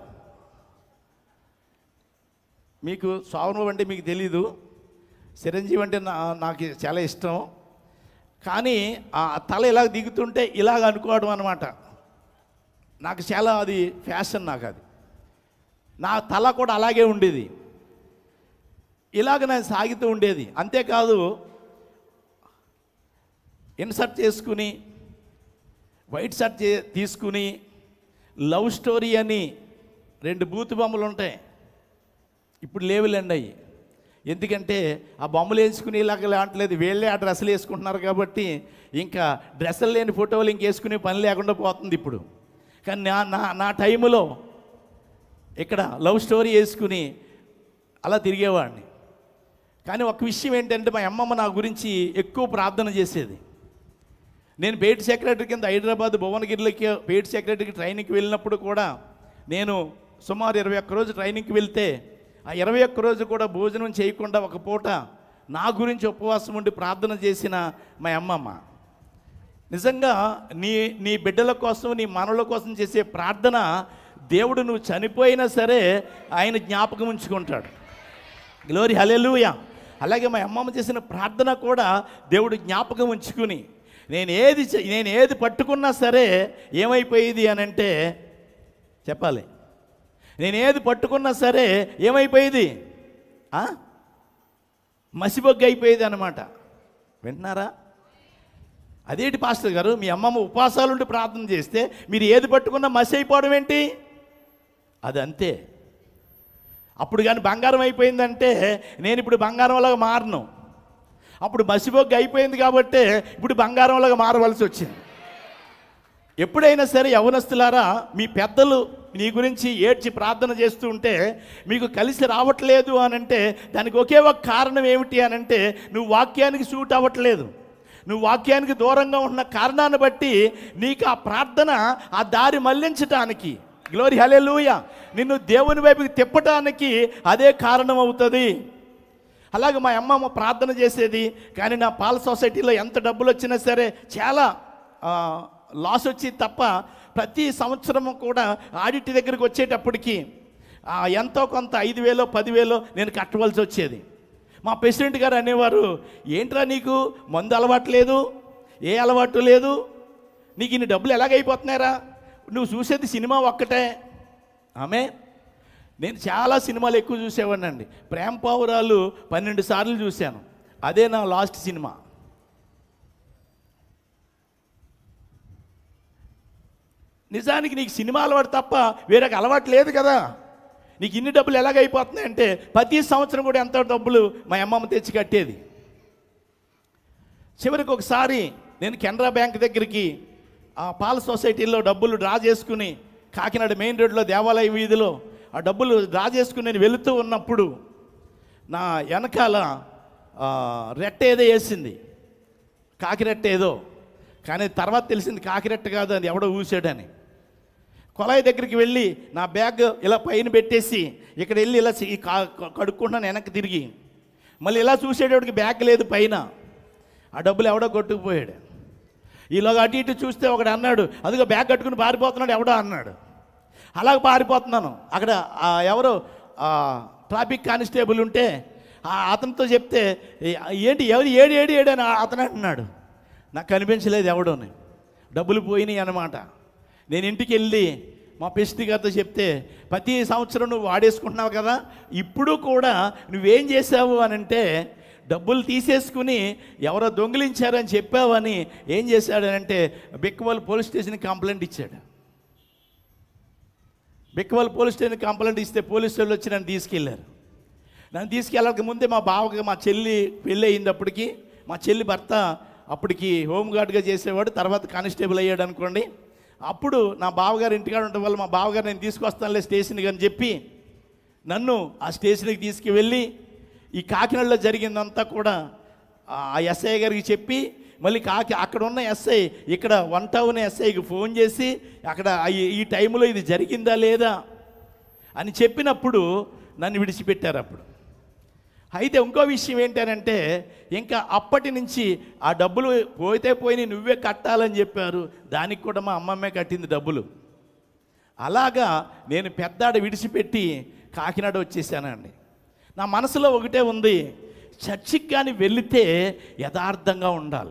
మీకు శోభన్ బాబు అంటే మీకు తెలీదు చిరంజీవి అంటే నా నాకు చాలా ఇష్టం కానీ ఆ తల ఇలా దిగుతుంటే ఇలాగ అనుకోవడం అనమాట నాకు చాలా అది ఫ్యాషన్ నాకు అది నా తల కూడా అలాగే ఉండేది ఇలాగ నేను సాగుతూ ఉండేది అంతేకాదు ఇన్సర్ట్ చేసుకుని వైట్ షర్ట్ చే తీసుకుని లవ్ స్టోరీ అని రెండు బూతు బొమ్మలు ఉంటాయి ఇప్పుడు లేవులేండి అవి ఎందుకంటే ఆ బొమ్మలు వేసుకుని ఇలాగ లాంటలేదు వీళ్ళే ఆ డ్రెస్సులు వేసుకుంటున్నారు కాబట్టి ఇంకా డ్రెస్సులు లేని ఫోటోలు ఇంకేసుకునే పని లేకుండా పోతుంది ఇప్పుడు కానీ నా నా నా టైంలో ఇక్కడ లవ్ స్టోరీ వేసుకుని అలా తిరిగేవాడిని కానీ ఒక విషయం ఏంటంటే మా అమ్మమ్మ నా గురించి ఎక్కువ ప్రార్థన చేసేది నేను పేట్ సెక్రటరీ కింద హైదరాబాద్ భువనగిరిలోకి పేట్ సెక్రటరీకి ట్రైనింగ్కి వెళ్ళినప్పుడు కూడా నేను సుమారు ఇరవై ఒక్క రోజు ట్రైనింగ్కి వెళ్తే ఆ ఇరవై ఒక్క రోజు కూడా భోజనం చేయకుండా ఒక పూట నా గురించి ఉపవాసం ఉండి ప్రార్థన చేసిన మా అమ్మమ్మ నిజంగా నీ నీ బిడ్డల కోసం నీ మనల కోసం చేసే ప్రార్థన దేవుడు నువ్వు చనిపోయినా సరే ఆయన జ్ఞాపకం ఉంచుకుంటాడు గ్లోరీ హలెలూయ అలాగే మా అమ్మమ్మ చేసిన ప్రార్థన కూడా దేవుడు జ్ఞాపకం ఉంచుకుని నేను ఏది చే- నేను ఏది పట్టుకున్నా సరే ఏమైపోయేది అని అంటే చెప్పాలి నేను ఏది పట్టుకున్నా సరే ఏమైపోయేది ఆ? మసిబొగ్గు అయిపోయేది అనమాట వింటున్నారా అదేంటి పాస్టర్ గారు మీ అమ్మమ్మ ఉపవాసాలు ఉండి ప్రార్థన చేస్తే మీరు ఏది పట్టుకున్నా మసి అయిపోవడం ఏంటి అది అంతే అప్పుడు కానీ బంగారం అయిపోయిందంటే నేను ఇప్పుడు బంగారంలాగా మారను అప్పుడు మసిబొగ్గు అయిపోయింది కాబట్టి ఇప్పుడు బంగారంలాగా మారవలసి వచ్చింది ఎప్పుడైనా సరే యవనస్తులారా మీ పెద్దలు నీ గురించి ఏడ్చి ప్రార్థన చేస్తూ ఉంటే మీకు కలిసి రావట్లేదు అని అంటే దానికి ఒకే ఒక కారణం ఏమిటి అని అంటే నువ్వు వాక్యానికి సూట్ అవ్వట్లేదు నువ్వు వాక్యానికి దూరంగా ఉన్న కారణాన్ని బట్టి నీకు ఆ ప్రార్థన ఆ దారి మళ్లించటానికి గ్లోరీ హలెలూయ నిన్ను దేవుని వైపుకి తిప్పటానికి అదే కారణం అవుతుంది అలాగే మా అమ్మమ్మ ప్రార్థన చేసేది కానీ నా పాల సొసైటీలో ఎంత డబ్బులు వచ్చినా సరే చాలా ఆ, లాస్ వచ్చి తప్ప ప్రతి సంవత్సరము కూడా ఆడిట్ దగ్గరికి వచ్చేటప్పటికి ఆ, ఎంతో కొంత ఐదు వేలో పదివేలో నేను కట్టవలసి వచ్చేది మా ప్రెసిడెంట్ గారు అనేవారు ఏంట్రా నీకు మందు అలవాటు లేదు ఏ అలవాటు లేదు నీకు ఇన్ని డబ్బులు ఎలాగైపోతున్నాయరా నువ్వు చూసేది సినిమా ఒక్కటే ఆమె నేను చాలా సినిమాలు ఎక్కువ చూసేవాడిని అండి ప్రేమ పావురాలు పన్నెండు సార్లు చూశాను అదే నా లాస్ట్ సినిమా నిజానికి నీకు సినిమా అలవాటు తప్ప వేరొక అలవాటు లేదు కదా నీకు ఇన్ని డబ్బులు ఎలాగైపోతున్నాయంటే ప్రతి సంవత్సరం కూడా ఎంతో డబ్బులు మా అమ్మమ్మ తెచ్చి కట్టేది చివరికి ఒకసారి నేను కెనరా బ్యాంక్ దగ్గరికి ఆ పాల సొసైటీలో డబ్బులు డ్రా చేసుకుని కాకినాడ మెయిన్ రోడ్లో దేవాలయ వీధిలో ఆ డబ్బులు డ్రా చేసుకుని నేను వెళుతూ ఉన్నప్పుడు నా వెనకాల ఆ, రెట్ట ఏదో వేసింది కాకిరెట్ట ఏదో కానీ తర్వాత తెలిసింది కాకిరెట్ట కాదు అది ఎవడో ఊసాడని కొలాయి దగ్గరికి వెళ్ళి నా బ్యాగ్ ఇలా పైన పెట్టేసి ఇక్కడ వెళ్ళి ఇలా సి- కా- కడుక్కుంటున్నాను వెనక్కి తిరిగి మళ్ళీ ఇలా చూసేటోడికి బ్యాగ్ లేదు పైన ఆ డబ్బులు ఎవడో కొట్టుకుపోయాడు ఈలోగా అటు ఇటు చూస్తే ఒకడు అన్నాడు అదిగో బ్యాగ్ కట్టుకుని పారిపోతున్నాడు ఎవడో అన్నాడు అలాగ పారిపోతున్నాను అక్కడ ఆ ఎవరో ఆ ట్రాఫిక్ కానిస్టేబుల్ ఉంటే ఆ అతనితో చెప్తే "ఏ- ఏంటి ఎవరు ఏడు ఏడు ఏడు అని అతను అంటున్నాడు నాకు కనిపించలేదు ఎవడోని డబ్బులు పోయినాయి అన్నమాట నేను ఇంటికి వెళ్ళి మా పెస్టి గారితో చెప్తే ప్రతి సంవత్సరం నువ్వు వాడేసుకుంటున్నావు కదా ఇప్పుడు కూడా నువ్వేం చేసావు అని అంటే డబ్బులు తీసేసుకుని ఎవరో దొంగిలించారని చెప్పావని ఏం చేశాడనంటే బిక్కవల్ పోలీస్ స్టేషన్కి కంప్లైంట్ ఇచ్చాడు బిక్కవల్ పోలీస్ స్టేషన్ కంప్లైంట్ ఇస్తే పోలీసు వాళ్ళు వచ్చి నన్ను తీసుకెళ్ళారు నన్ను తీసుకెళ్ళక ముందే మా బావకి మా చెల్లి పెళ్ళి అయిందప్పటికి మా చెల్లి భర్త అప్పటికి హోంగార్డ్గా చేసేవాడు తర్వాత కానిస్టేబుల్ అయ్యాడు అనుకోండి అప్పుడు నా బావగారు ఇంటికాడ ఉండడం వల్ల మా బావగారు నేను తీసుకొస్తానులే స్టేషన్కి అని చెప్పి నన్ను ఆ స్టేషన్కి తీసుకువెళ్ళి ఈ కాకినాడలో జరిగిందంతా కూడా ఆ ఎస్ఐ గారికి చెప్పి మళ్ళీ కాకి అక్కడ ఉన్న ఎస్ఐ ఇక్కడ వన్ టౌన్ ఎస్ఐకి ఫోన్ చేసి అక్కడ ఈ- ఈ టైంలో ఇది జరిగిందా లేదా అని చెప్పినప్పుడు నన్ను విడిచిపెట్టారు అప్పుడు అయితే ఇంకో విషయం ఏంటనంటే ఇంకా అప్పటి నుంచి ఆ డబ్బులు పోతే పోయి నువ్వే కట్టాలని చెప్పారు దానికి కూడా మా అమ్మమ్మే కట్టింది డబ్బులు అలాగా నేను పెద్దాడ విడిచిపెట్టి కాకినాడ వచ్చేసానండి నా మనసులో ఒకటే ఉంది చర్చికి కానీ వెళితే యథార్థంగా ఉండాలి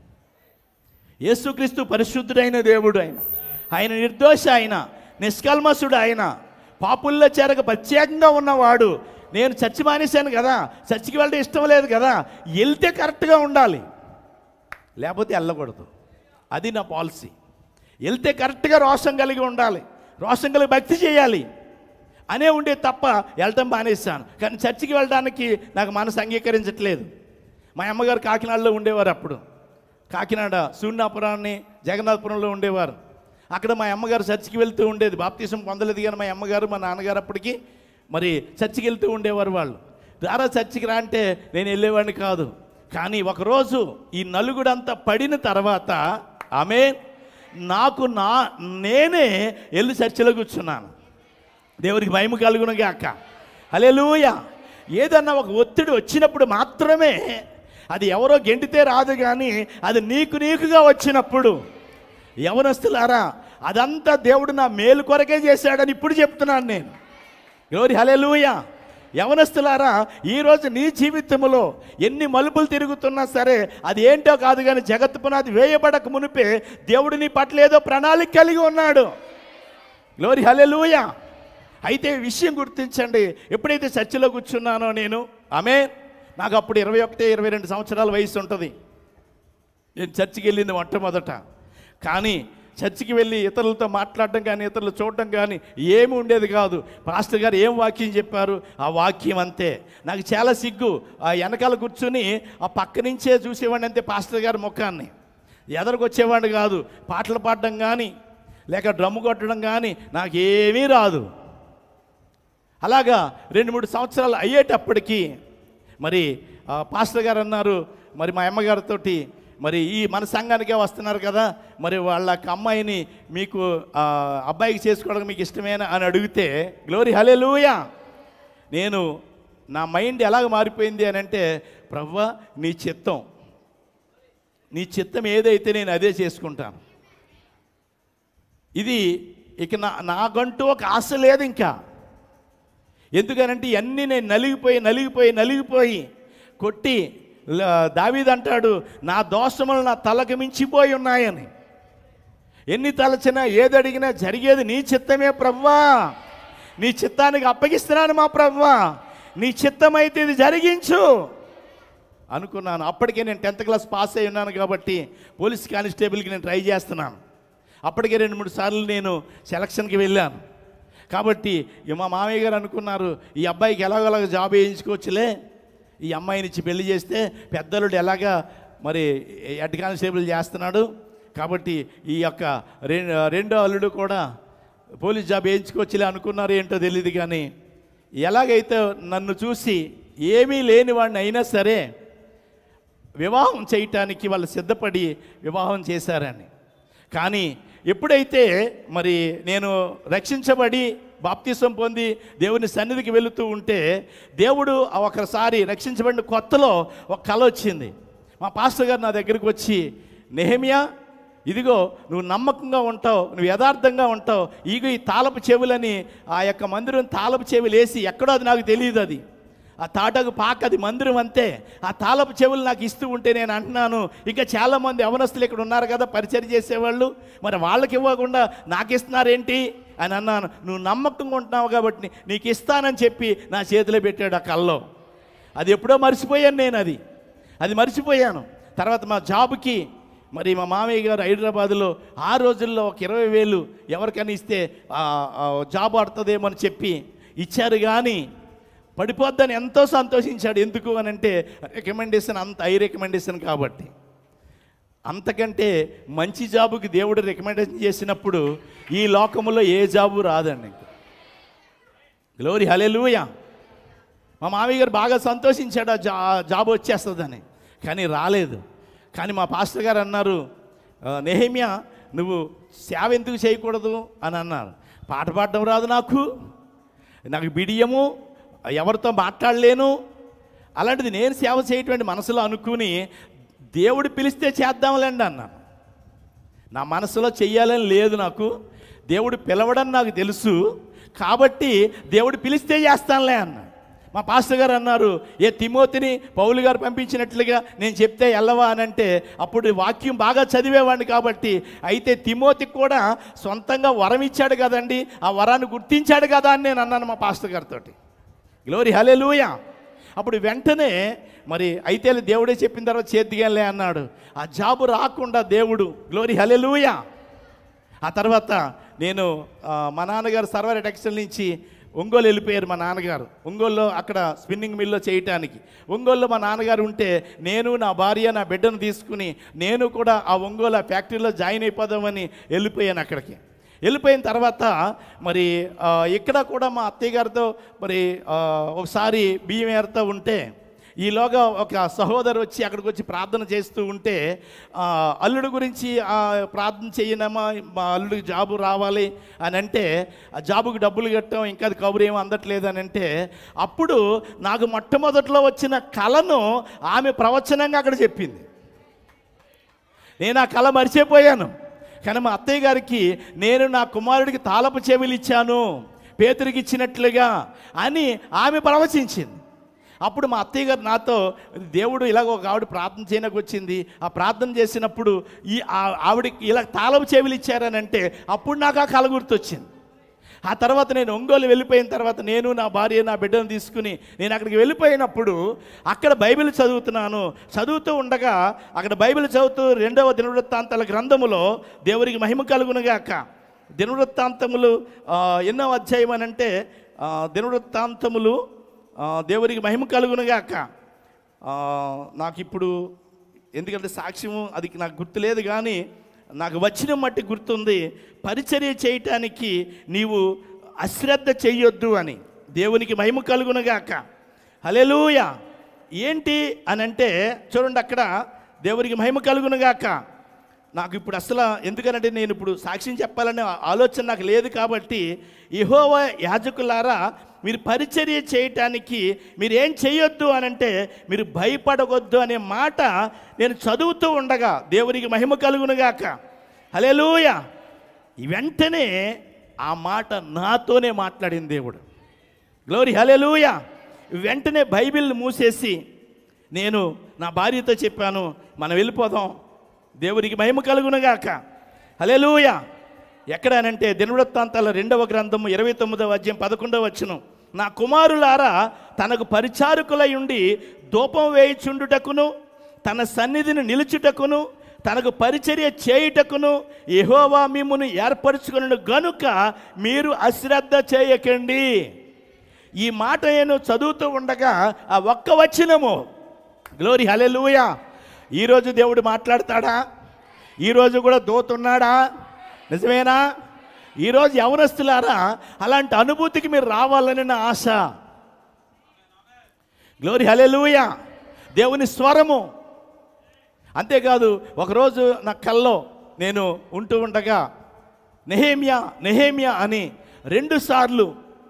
యేసుక్రీస్తు పరిశుద్ధుడైన దేవుడు ఆయన ఆయన నిర్దోష ఆయన నిష్కల్మసుడు ఆయన పాపుల్లో చేరక ప్రత్యేకంగా ఉన్నవాడు నేను చర్చి మానేశాను కదా చర్చికి వెళ్ళడం ఇష్టం లేదు కదా వెళ్తే కరెక్ట్గా ఉండాలి లేకపోతే వెళ్ళకూడదు అది నా పాలసీ వెళ్తే కరెక్ట్గా రోషం కలిగి ఉండాలి రోషం కలిగి భక్తి చేయాలి అనే ఉండే తప్ప వెళ్ళటం మానేశాను కానీ చర్చికి వెళ్ళడానికి నాకు మనసు అంగీకరించట్లేదు మా అమ్మగారు కాకినాడలో ఉండేవారు అప్పుడు కాకినాడ సూర్యాపురాన్ని జగన్నాథపురంలో ఉండేవారు అక్కడ మా అమ్మగారు చర్చికి వెళ్తూ ఉండేది బాప్తీసం పొందలేదు కానీ మా అమ్మగారు మా నాన్నగారు అప్పటికి మరి చర్చికి వెళ్తూ ఉండేవారు వాళ్ళు రారా చర్చికి రా అంటే నేను వెళ్ళేవాడిని కాదు కానీ ఒకరోజు ఈ నలుగుడంతా పడిన తర్వాత ఆమె నాకు నా నేనే వెళ్ళి చర్చిలో కూర్చున్నాను దేవునికి భయం కలుగును గాక హల్లెలూయా ఏదన్నా ఒక ఒత్తిడి వచ్చినప్పుడు మాత్రమే అది ఎవరో గెంటితే రాదు కానీ అది నీకు నీకుగా వచ్చినప్పుడు యవనస్తులారా అదంతా దేవుడు నా మేలు కొరకే చేశాడని ఇప్పుడు చెప్తున్నాను నేను గ్లోరి హల్లెలూయా యవనస్తులారా ఈరోజు నీ జీవితంలో ఎన్ని మలుపులు తిరుగుతున్నా సరే అది ఏంటో కాదు కానీ జగత్తు పునాది వేయబడక మునిపే దేవుడు నీ పట్ల ఏదో ప్రణాళిక కలిగి ఉన్నాడు గ్లోరి హల్లెలూయా అయితే ఈ విషయం గుర్తించండి ఎప్పుడైతే చర్చిలో కూర్చున్నానో నేను ఆమె నాకు అప్పుడు ఇరవై ఒకటి ఇరవై రెండు సంవత్సరాల వయసు ఉంటుంది నేను చర్చికి వెళ్ళింది మొట్టమొదట కానీ చర్చికి వెళ్ళి ఇతరులతో మాట్లాడడం కానీ ఇతరులు చూడడం కానీ ఏమి ఉండేది కాదు పాస్టర్ గారు ఏం వాక్యం చెప్పారు ఆ వాక్యం అంతే నాకు చాలా సిగ్గు ఆ వెనకాల కూర్చుని ఆ పక్క నుంచే చూసేవాడిని అంతే పాస్టర్ గారి ముఖాన్ని ఎదరికి వచ్చేవాడిని కాదు పాటలు పాడడం కానీ లేక డ్రమ్ము కొట్టడం కానీ నాకేమీ రాదు అలాగా రెండు మూడు సంవత్సరాలు అయ్యేటప్పటికీ మరి ఆ, పాస్టర్ గారు అన్నారు మరి మా అమ్మగారితోటి మరి ఈ మన సంఘానికే వస్తున్నారు కదా మరి వాళ్ళ యొక్క అమ్మాయిని మీకు ఆ, అబ్బాయికి చేసుకోవడం మీకు ఇష్టమేనా అని అడిగితే గ్లోరీ హలే నేను నా మైండ్ ఎలాగ మారిపోయింది అని అంటే ప్రవ్వ నీ చిత్తం నీ చిత్తం ఏదైతే నేను అదే చేసుకుంటాను ఇది ఇక నా నాకంటూ ఒక ఆశ లేదు ఇంకా ఎందుకనంటే ఇవన్నీ నేను నలిగిపోయి నలిగిపోయి నలిగిపోయి కొట్టి ల- దావీదు అంటాడు నా దోషములు నా తలకు మించిపోయి ఉన్నాయని ఎన్ని తలచినా ఏది అడిగినా జరిగేది నీ చిత్తమే ప్రవ్వా నీ చిత్తానికి అప్పగిస్తున్నాను మా ప్రవ్వా నీ చిత్తమైతే ఇది జరిగించు అనుకున్నాను అప్పటికే నేను టెన్త్ క్లాస్ పాస్ అయి ఉన్నాను కాబట్టి పోలీస్ కానిస్టేబుల్కి నేను ట్రై చేస్తున్నాను అప్పటికే రెండు మూడు సార్లు నేను సెలక్షన్కి వెళ్ళాను కాబట్టి ఇక మా మామయ్య గారు అనుకున్నారు ఈ అబ్బాయికి ఎలాగోలాగ జాబ్ వేయించుకోవచ్చులే ఈ అమ్మాయిని ఇచ్చి పెళ్లి చేస్తే పెద్దలుడు ఎలాగా మరి హెడ్ కానిస్టేబుల్ చేస్తున్నాడు కాబట్టి ఈ యొక్క రెం- రెండో అల్లుడు కూడా పోలీస్ జాబ్ వేయించుకోవచ్చులే అనుకున్నారు ఏంటో తెలియదు కానీ ఎలాగైతే నన్ను చూసి ఏమీ లేని వాడిని అయినా సరే వివాహం చేయటానికి వాళ్ళు సిద్ధపడి వివాహం చేశారని కానీ ఎప్పుడైతే మరి నేను రక్షించబడి బాప్తిసం పొంది దేవుని సన్నిధికి వెళుతూ ఉంటే దేవుడు ఒకసారి రక్షించబడిన కొత్తలో ఒక కళ వచ్చింది మా పాస్టర్ గారు నా దగ్గరికి వచ్చి నెహమియా ఇదిగో నువ్వు నమ్మకంగా ఉంటావు నువ్వు యథార్థంగా ఉంటావు ఇగో ఈ తాళపు చెవులని ఆ యొక్క మందిరం తాళపు చెవులు వేసి ఎక్కడో అది నాకు తెలియదు అది ఆ తాటకు పాక అది మందిరం అంతే ఆ తాళపు చెవులు నాకు ఇస్తూ ఉంటే నేను అంటున్నాను ఇంకా చాలామంది యవనస్తులు ఇక్కడ ఉన్నారు కదా పరిచయం చేసేవాళ్ళు మరి వాళ్ళకి ఇవ్వకుండా నాకు ఇస్తున్నారేంటి అని అన్నాను నువ్వు నమ్మకంగా ఉంటున్నావు కాబట్టి నీకు ఇస్తానని చెప్పి నా చేతిలో పెట్టాడు ఆ కల్లో అది ఎప్పుడో మర్చిపోయాను నేను అది అది మర్చిపోయాను తర్వాత మా జాబ్కి మరి మా మామయ్య గారు హైదరాబాద్లో ఆ రోజుల్లో ఒక ఇరవై వేలు ఎవరికైనా ఇస్తే ఆ, ఆ, జాబ్ ఆడుతుందేమో అని చెప్పి ఇచ్చారు కానీ పడిపోద్దని ఎంతో సంతోషించాడు ఎందుకు అని అంటే రికమెండేషన్ అంత హై రికమెండేషన్ కాబట్టి అంతకంటే మంచి జాబుకి దేవుడు రికమెండేషన్ చేసినప్పుడు ఈ లోకములో ఏ జాబు రాదండి గ్లోరీ హలెలూయా మా మామయ్య గారు బాగా సంతోషించాడు ఆ జా ఆ జాబ్ వచ్చేస్తుందని కానీ రాలేదు కానీ మా పాస్టర్ గారు అన్నారు "ఆ, నెహమ్యా నువ్వు సేవ ఎందుకు చేయకూడదు అని అన్నారు పాట పాడడం రాదు నాకు నాకు బిడియము ఎవరితో మాట్లాడలేను అలాంటిది నేను సేవ చేయటువంటి మనసులో అనుకుని దేవుడు పిలిస్తే చేద్దాంలేండి అన్నాను నా మనసులో చెయ్యాలని లేదు నాకు దేవుడు పిలవడం నాకు తెలుసు కాబట్టి దేవుడు పిలిస్తే చేస్తానులే అన్న మా పాస్టర్ గారు అన్నారు ఏ తిమోతిని పౌలు గారు పంపించినట్లుగా నేను చెప్తే వెళ్ళవా అని అంటే అప్పుడు వాక్యం బాగా చదివేవాడిని కాబట్టి అయితే తిమోతికి కూడా సొంతంగా వరం ఇచ్చాడు కదండి ఆ వరాన్ని గుర్తించాడు కదా అని నేను అన్నాను మా పాస్టర్ గారితో గ్లోరీ హలే అప్పుడు వెంటనే మరి అయితే దేవుడే చెప్పిన తర్వాత చేద్దిగాలే అన్నాడు ఆ జాబు రాకుండా దేవుడు గ్లోరీ హలెలూయా ఆ తర్వాత నేను ఆ, మా నాన్నగారు సర్వర్ టెక్స్టైల్ నుంచి ఒంగోలు వెళ్ళిపోయారు మా నాన్నగారు ఒంగోలులో అక్కడ స్పిన్నింగ్ మిల్లో చేయటానికి ఒంగోలులో మా నాన్నగారు ఉంటే నేను నా భార్య నా బిడ్డను తీసుకుని నేను కూడా ఆ ఒంగోలు ఆ ఫ్యాక్టరీలో జాయిన్ అయిపోదామని వెళ్ళిపోయాను అక్కడికి వెళ్ళిపోయిన తర్వాత మరి ఆ, ఇక్కడ కూడా మా అత్తయ్య గారితో మరి ఆ, ఒకసారి బియ్యం ఏరుతూ ఉంటే ఈలోగా ఒక సహోదరు వచ్చి అక్కడికి వచ్చి ప్రార్థన చేస్తూ ఉంటే ఆ, అల్లుడు గురించి ఆ, ప్రార్థన చేయనమ్మా మా అల్లుడికి జాబు రావాలి అని అంటే ఆ జాబుకి డబ్బులు కట్టాం ఇంకా అది కబురు ఏమో అందట్లేదు అని అంటే అప్పుడు నాకు మొట్టమొదట్లో వచ్చిన కళను ఆమె ప్రవచనంగా అక్కడ చెప్పింది నేను ఆ కళ మర్చిపోయాను కానీ మా అత్తయ్య గారికి నేను నా కుమారుడికి తాళపు చెవులు ఇచ్చాను పేతురికి ఇచ్చినట్లుగా అని ఆమె ప్రవచించింది అప్పుడు మా అత్తయ్య గారు నాతో దేవుడు ఇలాగ ఒక ఆవిడ ప్రార్థన చేయడానికి వచ్చింది ఆ ప్రార్థన చేసినప్పుడు ఈ ఆ- ఆవిడకి ఇలా తాళపు చెవులు ఇచ్చారని అంటే అప్పుడు నాకు ఆ కళ గుర్తొచ్చింది ఆ తర్వాత నేను ఒంగోలు వెళ్ళిపోయిన తర్వాత నేను నా భార్య నా బిడ్డను తీసుకుని నేను అక్కడికి వెళ్ళిపోయినప్పుడు అక్కడ బైబిల్ చదువుతున్నాను చదువుతూ ఉండగా అక్కడ బైబిల్ చదువుతూ రెండవ దినవృత్తాంతాల గ్రంథములో దేవునికి మహిమ కలుగునుగాక దినవృత్తాంతములు ఆ, ఎన్నో అధ్యాయం అని అంటే ఆ, దినవృత్తాంతములు ఆ, దేవునికి మహిమ కలుగునుగాక ఆ, నాకు ఇప్పుడు ఎందుకంటే సాక్ష్యము అది నాకు గుర్తులేదు కానీ నాకు వచ్చిన మట్టి గుర్తుంది పరిచర్య చేయటానికి నీవు అశ్రద్ధ చెయ్యొద్దు అని దేవునికి మహిమ కలుగునుగాక హలెలూయ ఏంటి అని అంటే చూడండి అక్కడ దేవునికి మహిమ కలుగునుగాక నాకు ఇప్పుడు అసలు ఎందుకనంటే నేను ఇప్పుడు సాక్ష్యం చెప్పాలనే ఆలోచన నాకు లేదు కాబట్టి యహోవ యాజకులారా మీరు పరిచర్య చేయటానికి మీరు ఏం చేయొద్దు అని అంటే మీరు భయపడవద్దు అనే మాట నేను చదువుతూ ఉండగా దేవునికి మహిమ కలుగునుగాక హలేలుయ వెంటనే ఆ మాట నాతోనే మాట్లాడింది దేవుడు గ్లోరీ హలేలుయ వెంటనే బైబిల్ మూసేసి నేను నా భార్యతో చెప్పాను మనం వెళ్ళిపోదాం దేవునికి మహిమ కలుగునుగాక హలేలుయ ఎక్కడనంటే దినవృత్తాంతాల రెండవ గ్రంథము ఇరవై తొమ్మిదవ అధ్యాయం పదకొండవ వచ్చును నా కుమారులారా తనకు పరిచారకులై ఉండి ధూపం వేయిచుండుటకును తన సన్నిధిని నిలుచుటకును తనకు పరిచర్య చేయుటకును యెహోవా మిమ్మును ఏర్పరచుకున్న గనుక మీరు అశ్రద్ధ చేయకండి ఈ మాట నేను చదువుతూ ఉండగా ఆ ఒక్క వచ్చినము గ్లోరీ హలెలూయ ఈరోజు దేవుడు మాట్లాడతాడా ఈరోజు కూడా దోతున్నాడా నిజమేనా ఈరోజు యవనస్తులారా అలాంటి అనుభూతికి మీరు రావాలని నా ఆశ గ్లోరీ హలెలూయ దేవుని స్వరము అంతేకాదు ఒకరోజు నా కల్లో నేను ఉంటూ ఉండగా నెహేమియా నెహేమియా అని రెండు సార్లు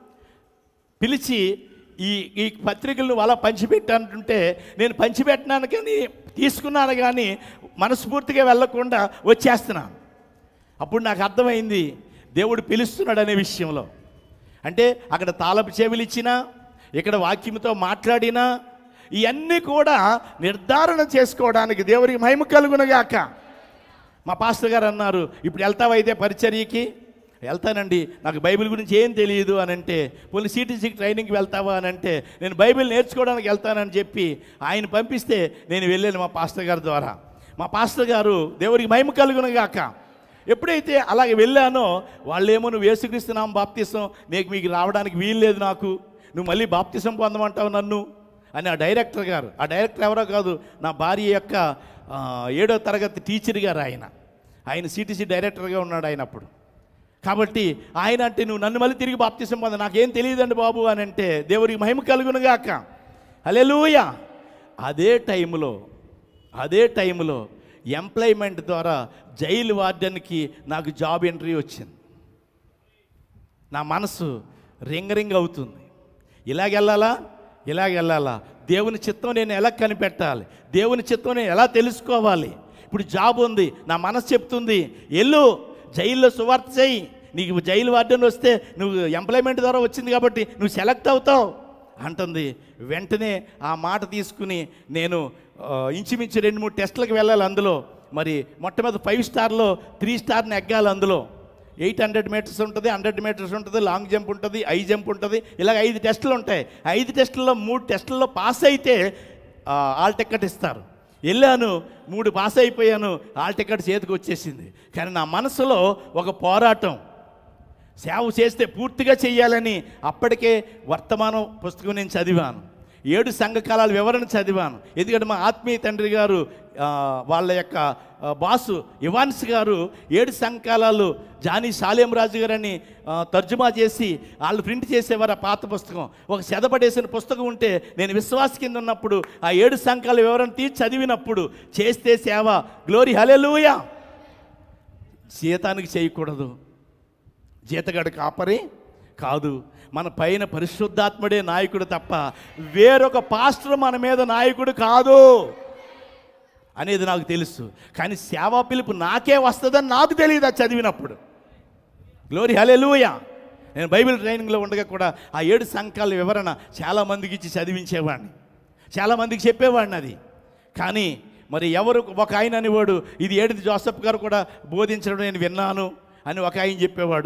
పిలిచి ఈ ఈ పత్రికలను అలా పంచిపెట్టానంటుంటే నేను పంచిపెట్టినాను కానీ తీసుకున్నాను కానీ మనస్ఫూర్తిగా వెళ్ళకుండా వచ్చేస్తున్నాను అప్పుడు నాకు అర్థమైంది దేవుడు పిలుస్తున్నాడు అనే విషయంలో అంటే అక్కడ తాళపు చెవులు ఇచ్చినా ఇక్కడ వాక్యంతో మాట్లాడినా ఇవన్నీ కూడా నిర్ధారణ చేసుకోవడానికి దేవుడికి మహిమ కలుగునగాక మా పాస్టర్ గారు అన్నారు ఇప్పుడు వెళ్తావైతే పరిచర్యకి వెళ్తానండి నాకు బైబిల్ గురించి ఏం తెలియదు అని అంటే పోనీ సిటీసీ ట్రైనింగ్కి వెళ్తావా అని అంటే నేను బైబిల్ నేర్చుకోవడానికి వెళ్తానని చెప్పి ఆయన పంపిస్తే నేను వెళ్ళాను మా పాస్టర్ గారి ద్వారా మా పాస్టర్ గారు దేవుడికి మహిమ కలుగునగాక ఎప్పుడైతే అలాగే వెళ్ళానో వాళ్ళేమో నువ్వు యేసుక్రీస్తున్నాం బాప్తిసం నీకు మీకు రావడానికి వీలు లేదు నాకు నువ్వు మళ్ళీ బాప్తిసం పొందమంటావు నన్ను అని ఆ డైరెక్టర్ గారు ఆ డైరెక్టర్ ఎవరో కాదు నా భార్య యొక్క ఆ, ఏడో తరగతి టీచర్ గారు ఆయన ఆయన సిటీసీ డైరెక్టర్గా ఉన్నాడు ఆయన అప్పుడు కాబట్టి ఆయన అంటే నువ్వు నన్ను మళ్ళీ తిరిగి బాప్తిసం పొంద నాకేం తెలియదండి బాబు అని అంటే దేవుడికి మహిమ కలుగునుగాక హల్లెలూయా అదే టైంలో అదే టైంలో ఎంప్లాయ్మెంట్ ద్వారా జైలు వార్డెన్కి నాకు జాబ్ ఎంట్రీ వచ్చింది నా మనసు రింగ్ రింగ్ అవుతుంది ఇలాగెళ్ళాలా ఇలాగెళ్ళాలా దేవుని చిత్తం నేను ఎలా కనిపెట్టాలి దేవుని చిత్తం నేను ఎలా తెలుసుకోవాలి ఇప్పుడు జాబ్ ఉంది నా మనసు చెప్తుంది ఎల్లు జైల్లో సువార్త చేయి నీకు జైలు వార్డెన్ వస్తే నువ్వు ఎంప్లాయ్మెంట్ ద్వారా వచ్చింది కాబట్టి నువ్వు సెలెక్ట్ అవుతావు అంటుంది వెంటనే ఆ మాట తీసుకుని నేను ఆ, ఇంచుమించు రెండు మూడు టెస్టులకు వెళ్ళాలి అందులో మరి మొట్టమొదటి ఫైవ్ స్టార్లో త్రీ స్టార్ని ఎగ్గాలి అందులో ఎయిట్ హండ్రెడ్ మీటర్స్ ఉంటుంది హండ్రెడ్ మీటర్స్ ఉంటుంది లాంగ్ జంప్ ఉంటుంది ఐ జంప్ ఉంటుంది ఇలాగ ఐదు టెస్టులు ఉంటాయి ఐదు టెస్టుల్లో మూడు టెస్టుల్లో పాస్ అయితే ఆ, ఆల్ టికెట్ ఇస్తారు వెళ్ళాను మూడు పాస్ అయిపోయాను ఆల్ టికెట్ చేతికి వచ్చేసింది కానీ నా మనసులో ఒక పోరాటం సేవ చేస్తే పూర్తిగా చెయ్యాలని అప్పటికే వర్తమానం పుస్తకం నేను చదివాను ఏడు సంఘకాలాల వివరణ చదివాను ఎందుకంటే మా ఆత్మీయ తండ్రి గారు ఆ, వాళ్ళ యొక్క ఆ, బాసు ఇవాన్స్ గారు ఏడు సంఘకాలాలు జానీ సాలేం రాజు గారని ఆ, తర్జుమా చేసి వాళ్ళు ప్రింట్ చేసేవారు ఆ పాత పుస్తకం ఒక చెదపడేసిన పుస్తకం ఉంటే నేను విశ్వాస కింద ఉన్నప్పుడు ఆ ఏడు సంఘాల వివరణ తీసి చదివినప్పుడు చేస్తే సేవ గ్లోరీ హలెలూయా సీతానికి చేయకూడదు జీతగాడు కాపరి కాదు మన పైన పరిశుద్ధాత్ముడే నాయకుడు తప్ప వేరొక పాస్టర్ మన మీద నాయకుడు కాదు అనేది నాకు తెలుసు కానీ సేవా పిలుపు నాకే వస్తుందని నాకు తెలియదు అది చదివినప్పుడు గ్లోరీ హలెలూయా నేను బైబిల్ ట్రైనింగ్లో ఉండగా కూడా ఆ ఏడు సంఘాల వివరణ చాలామందికి ఇచ్చి చదివించేవాడిని చాలామందికి చెప్పేవాడిని అది కానీ మరి ఎవరు ఒక ఆయన అనేవాడు ఇది ఏడిది జోసఫ్ గారు కూడా బోధించడం నేను విన్నాను అని ఒక ఆయన చెప్పేవాడు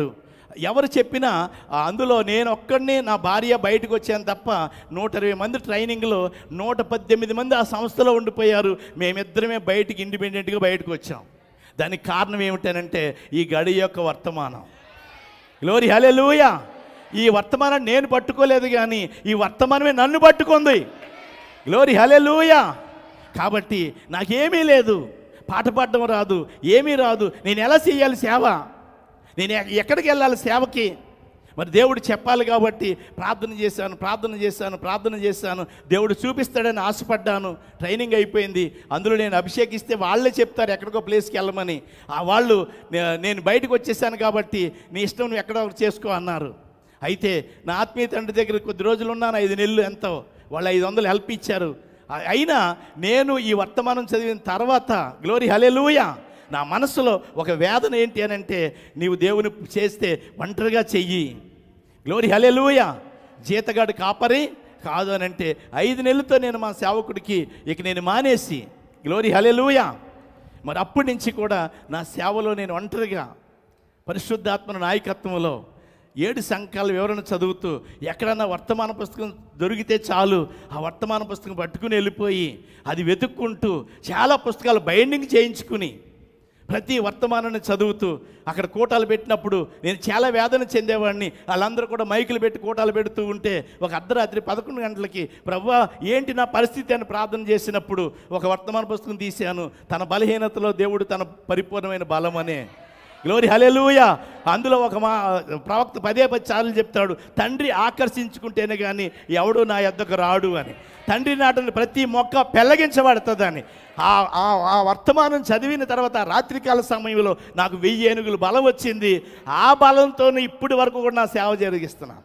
ఎవరు చెప్పినా ఆ, అందులో నేను ఒక్కడిని నా భార్య బయటకు వచ్చాను తప్ప నూట ఇరవై మంది ట్రైనింగ్లో నూట పద్దెనిమిది మంది ఆ సంస్థలో ఉండిపోయారు మేమిద్దరమే బయటికి ఇండిపెండెంట్గా బయటకు వచ్చాం దానికి కారణం ఏమిటనంటే ఈ గడి యొక్క వర్తమానం గ్లోరీ హలెలూయా ఈ వర్తమానం నేను పట్టుకోలేదు కానీ ఈ వర్తమానమే నన్ను పట్టుకుంది గ్లోరీ హలెలూయా కాబట్టి నాకేమీ లేదు పాట పాడడం రాదు ఏమీ రాదు నేను ఎలా చేయాలి సేవ నేను ఎ- ఎక్కడికి వెళ్ళాలి సేవకి మరి దేవుడు చెప్పాలి కాబట్టి ప్రార్థన చేశాను ప్రార్థన చేశాను ప్రార్థన చేశాను దేవుడు చూపిస్తాడని ఆశపడ్డాను ట్రైనింగ్ అయిపోయింది అందులో నేను అభిషేకిస్తే వాళ్ళే చెప్తారు ఎక్కడికో ప్లేస్కి వెళ్ళమని ఆ వాళ్ళు నే- నేను బయటకు వచ్చేసాను కాబట్టి నీ ఇష్టం నువ్వు ఎక్కడో ఒకటి చేసుకో అన్నారు అయితే నా ఆత్మీయ తండ్రి దగ్గర కొద్ది రోజులు ఉన్నాను ఐదు నెలలు ఎంతో వాళ్ళు ఐదు వందలు హెల్ప్ ఇచ్చారు ఆ- అయినా నేను ఈ వర్తమానం చదివిన తర్వాత గ్లోరీ హలెలూయా నా మనసులో ఒక వేదన ఏంటి అని అంటే నీవు దేవుని చేస్తే ఒంటరిగా చెయ్యి గ్లోరీ హలెలూయా జీతగాడు కాపరి కాదు అని అంటే ఐదు నెలలతో నేను మా సేవకుడికి ఇక నేను మానేసి గ్లోరీ హలెలూయా మరి అప్పటి నుంచి కూడా నా సేవలో నేను ఒంటరిగా పరిశుద్ధాత్మ నాయకత్వంలో ఏడు సంఘాల వివరణ చదువుతూ ఎక్కడన్నా వర్తమాన పుస్తకం దొరికితే చాలు ఆ వర్తమాన పుస్తకం పట్టుకుని వెళ్ళిపోయి అది వెతుక్కుంటూ చాలా పుస్తకాలు బైండింగ్ చేయించుకుని ప్రతి వర్తమానాన్ని చదువుతూ అక్కడ కూటాలు పెట్టినప్పుడు నేను చాలా వేదన చెందేవాడిని వాళ్ళందరూ కూడా మైకులు పెట్టి కూటాలు పెడుతూ ఉంటే ఒక అర్ధరాత్రి పదకొండు గంటలకి ప్రవ్వా ఏంటి నా పరిస్థితి అని ప్రార్థన చేసినప్పుడు ఒక వర్తమాన పుస్తకం తీశాను తన బలహీనతలో దేవుడు తన పరిపూర్ణమైన బలం అనే గ్లోరీ హలెలూయ అందులో ఒక మా ప్రవక్త పదే పది సార్లు చెప్తాడు తండ్రి ఆకర్షించుకుంటేనే కానీ ఎవడు నా యొద్దకు రాడు అని తండ్రి నాటిన ప్రతి మొక్క పెళ్ళగించబడుతుందని ఆ ఆ- ఆ వర్తమానం చదివిన తర్వాత ఆ రాత్రికాల సమయంలో నాకు వెయ్యి ఏనుగులు బలం వచ్చింది ఆ బలంతో ఇప్పటి వరకు కూడా నా సేవ జరిగిస్తున్నాను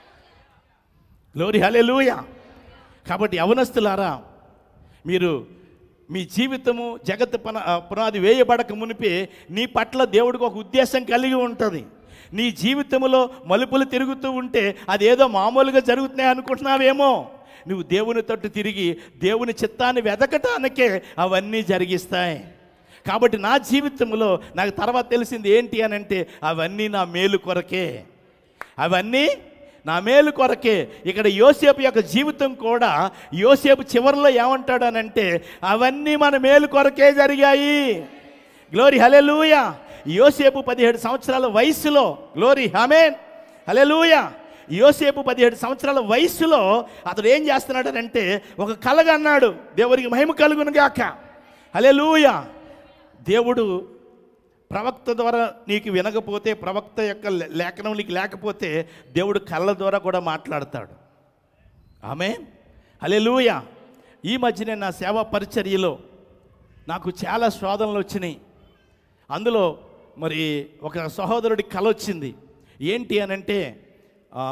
గ్లోరీ హలెలూయ కాబట్టి యవనస్తులారా మీరు మీ జీవితము జగత్ పన ఆ, పునాది వేయబడక మునిపే నీ పట్ల దేవుడికి ఒక ఉద్దేశం కలిగి ఉంటుంది నీ జీవితంలో మలుపులు తిరుగుతూ ఉంటే అదేదో మామూలుగా జరుగుతున్నాయి అనుకుంటున్నావేమో నువ్వు దేవుని తట్టు తిరిగి దేవుని చిత్తాన్ని వెదకటానికే అవన్నీ జరిగిస్తాయి కాబట్టి నా జీవితంలో నాకు తర్వాత తెలిసింది ఏంటి అని అంటే అవన్నీ నా మేలు కొరకే అవన్నీ నా మేలు కొరకే ఇక్కడ యోసేపు యొక్క జీవితం కూడా యోసేపు చివరిలో ఏమంటాడు అని అంటే అవన్నీ మన మేలు కొరకే జరిగాయి గ్లోరీ హలెలూయ యోసేపు పదిహేడు సంవత్సరాల వయసులో గ్లోరీ హమేన్ హలెలూయ యోసేపు పదిహేడు సంవత్సరాల వయసులో అతడు ఏం చేస్తున్నాడనంటే ఒక కలగ అన్నాడు దేవునికి మహిమ కలుగును గాక హలెలూయ దేవుడు ప్రవక్త ద్వారా నీకు వినకపోతే ప్రవక్త యొక్క లే- లేఖనం నీకు లేకపోతే దేవుడు కళ్ళ ద్వారా కూడా మాట్లాడతాడు ఆమె హలెలూయ ఈ మధ్యనే నా సేవా పరిచర్యలో నాకు చాలా శోధనలు వచ్చినాయి అందులో మరి ఒక సహోదరుడి కల వచ్చింది ఏంటి అని అంటే ఆ,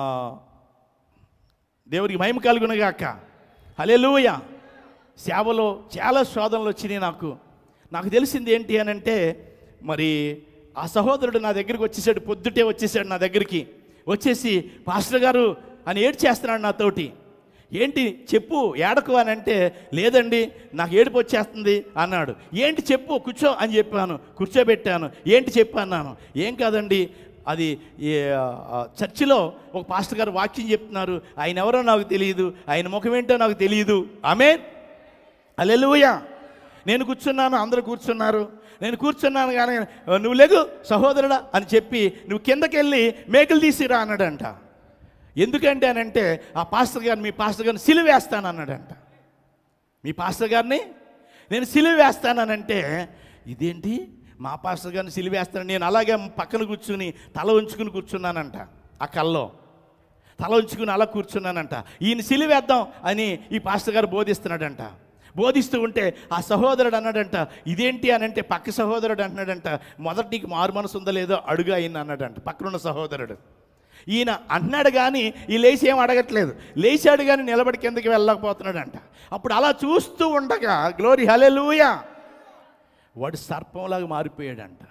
దేవుడికి మహిమ కలుగునగాక హలెలూయ సేవలో చాలా శోధనలు వచ్చినాయి నాకు నాకు తెలిసింది ఏంటి అని అంటే మరి ఆ సహోదరుడు నా దగ్గరికి వచ్చేసాడు పొద్దుటే వచ్చేసాడు నా దగ్గరికి వచ్చేసి పాస్టర్ గారు అని ఏడ్చేస్తున్నాడు నాతోటి ఏంటి చెప్పు ఏడకు అని అంటే లేదండి నాకు ఏడుపు వచ్చేస్తుంది అన్నాడు ఏంటి చెప్పు కూర్చో అని చెప్పాను కూర్చోబెట్టాను ఏంటి చెప్పు అన్నాను ఏం కాదండి అది ఈ, ఆ, చర్చిలో ఒక పాస్టర్ గారు వాక్యం చెప్తున్నారు ఆయన ఎవరో నాకు తెలియదు ఆయన ముఖం ఏంటో నాకు తెలియదు ఆమె అలెలుయ నేను కూర్చున్నాను అందరూ కూర్చున్నారు నేను కూర్చున్నాను కానీ నువ్వు లేగు సహోదరుడా అని చెప్పి నువ్వు కిందకి వెళ్ళి మేకలు తీసిరా అన్నాడంట ఎందుకంటే అని అంటే ఆ పాస్టర్ గారిని మీ పాస్టర్ గారిని సిలువ వేస్తాను అన్నాడంట మీ పాస్టర్ గారిని నేను సిలువ వేస్తానంటే ఇదేంటి మా పాస్టర్ గారిని సిలువ వేస్తాను నేను అలాగే పక్కన కూర్చుని తల ఉంచుకుని కూర్చున్నానంట ఆ కల్లో తల ఉంచుకుని అలా కూర్చున్నానంట ఈయన సిలువేద్దాం అని ఈ పాస్టర్ గారు బోధిస్తున్నాడంట బోధిస్తూ ఉంటే ఆ సహోదరుడు అన్నాడంట ఇదేంటి అని అంటే పక్క సహోదరుడు అంటున్నాడంట మొదటి నీకు మారు మనసు ఉందో లేదో అడుగు అయింది అన్నాడంట పక్కనున్న సహోదరుడు ఈయన అంటున్నాడు కానీ ఈ లేచి ఏం అడగట్లేదు లేచాడు కానీ నిలబడి కిందకి వెళ్ళకపోతున్నాడంట అప్పుడు అలా చూస్తూ ఉండగా గ్లోరీ హలెలూయా వాడు సర్పంలాగా మారిపోయాడంట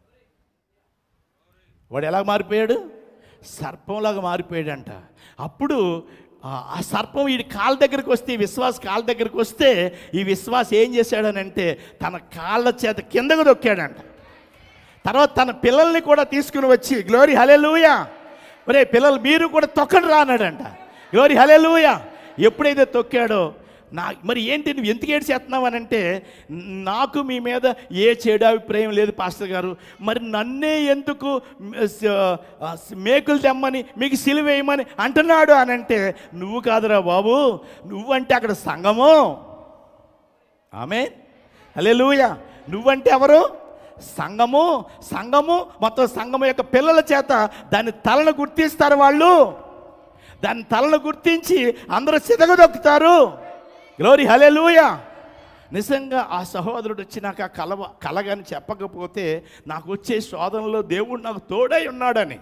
వాడు ఎలా మారిపోయాడు సర్పంలాగా మారిపోయాడంట అప్పుడు ఆ- ఆ సర్పం వీడి కాళ్ళ దగ్గరికి వస్తే ఈ విశ్వాస్ కాళ్ళ దగ్గరికి వస్తే ఈ విశ్వాస్ ఏం చేశాడనంటే తన కాళ్ళ చేత కిందకు దొక్కాడంట తర్వాత తన పిల్లల్ని కూడా తీసుకుని వచ్చి గ్లోరీ హలెలూయా ఒరే పిల్లలు మీరు కూడా తొక్కండి రా అన్నాడంట గ్లోరీ హలెలూయా ఎప్పుడైతే తొక్కాడో నా మరి ఏంటి నువ్వు ఎందుకు ఏడు చేస్తున్నావు అని అంటే నాకు మీ మీద ఏ చెడు అభిప్రాయం లేదు పాస్టర్ గారు మరి నన్నే ఎందుకు మ- స- ఆ, మేకులు తెమ్మని మీకు సిలువేయమని అంటున్నాడు అని అంటే నువ్వు కాదురా బాబు నువ్వంటే అక్కడ సంఘము ఆమె హల్లెలూయ నువ్వంటే ఎవరు సంఘము సంఘము మొత్తం సంఘము యొక్క పిల్లల చేత దాని తలను గుర్తిస్తారు వాళ్ళు దాని తలను గుర్తించి అందరూ సిదగదొక్కుతారు గ్లోరీ హల్లెలూయ నిజంగా ఆ సహోదరుడు వచ్చి నాకు ఆ కలవ కలగని చెప్పకపోతే నాకు వచ్చే శోధనలో దేవుడు నాకు తోడై ఉన్నాడని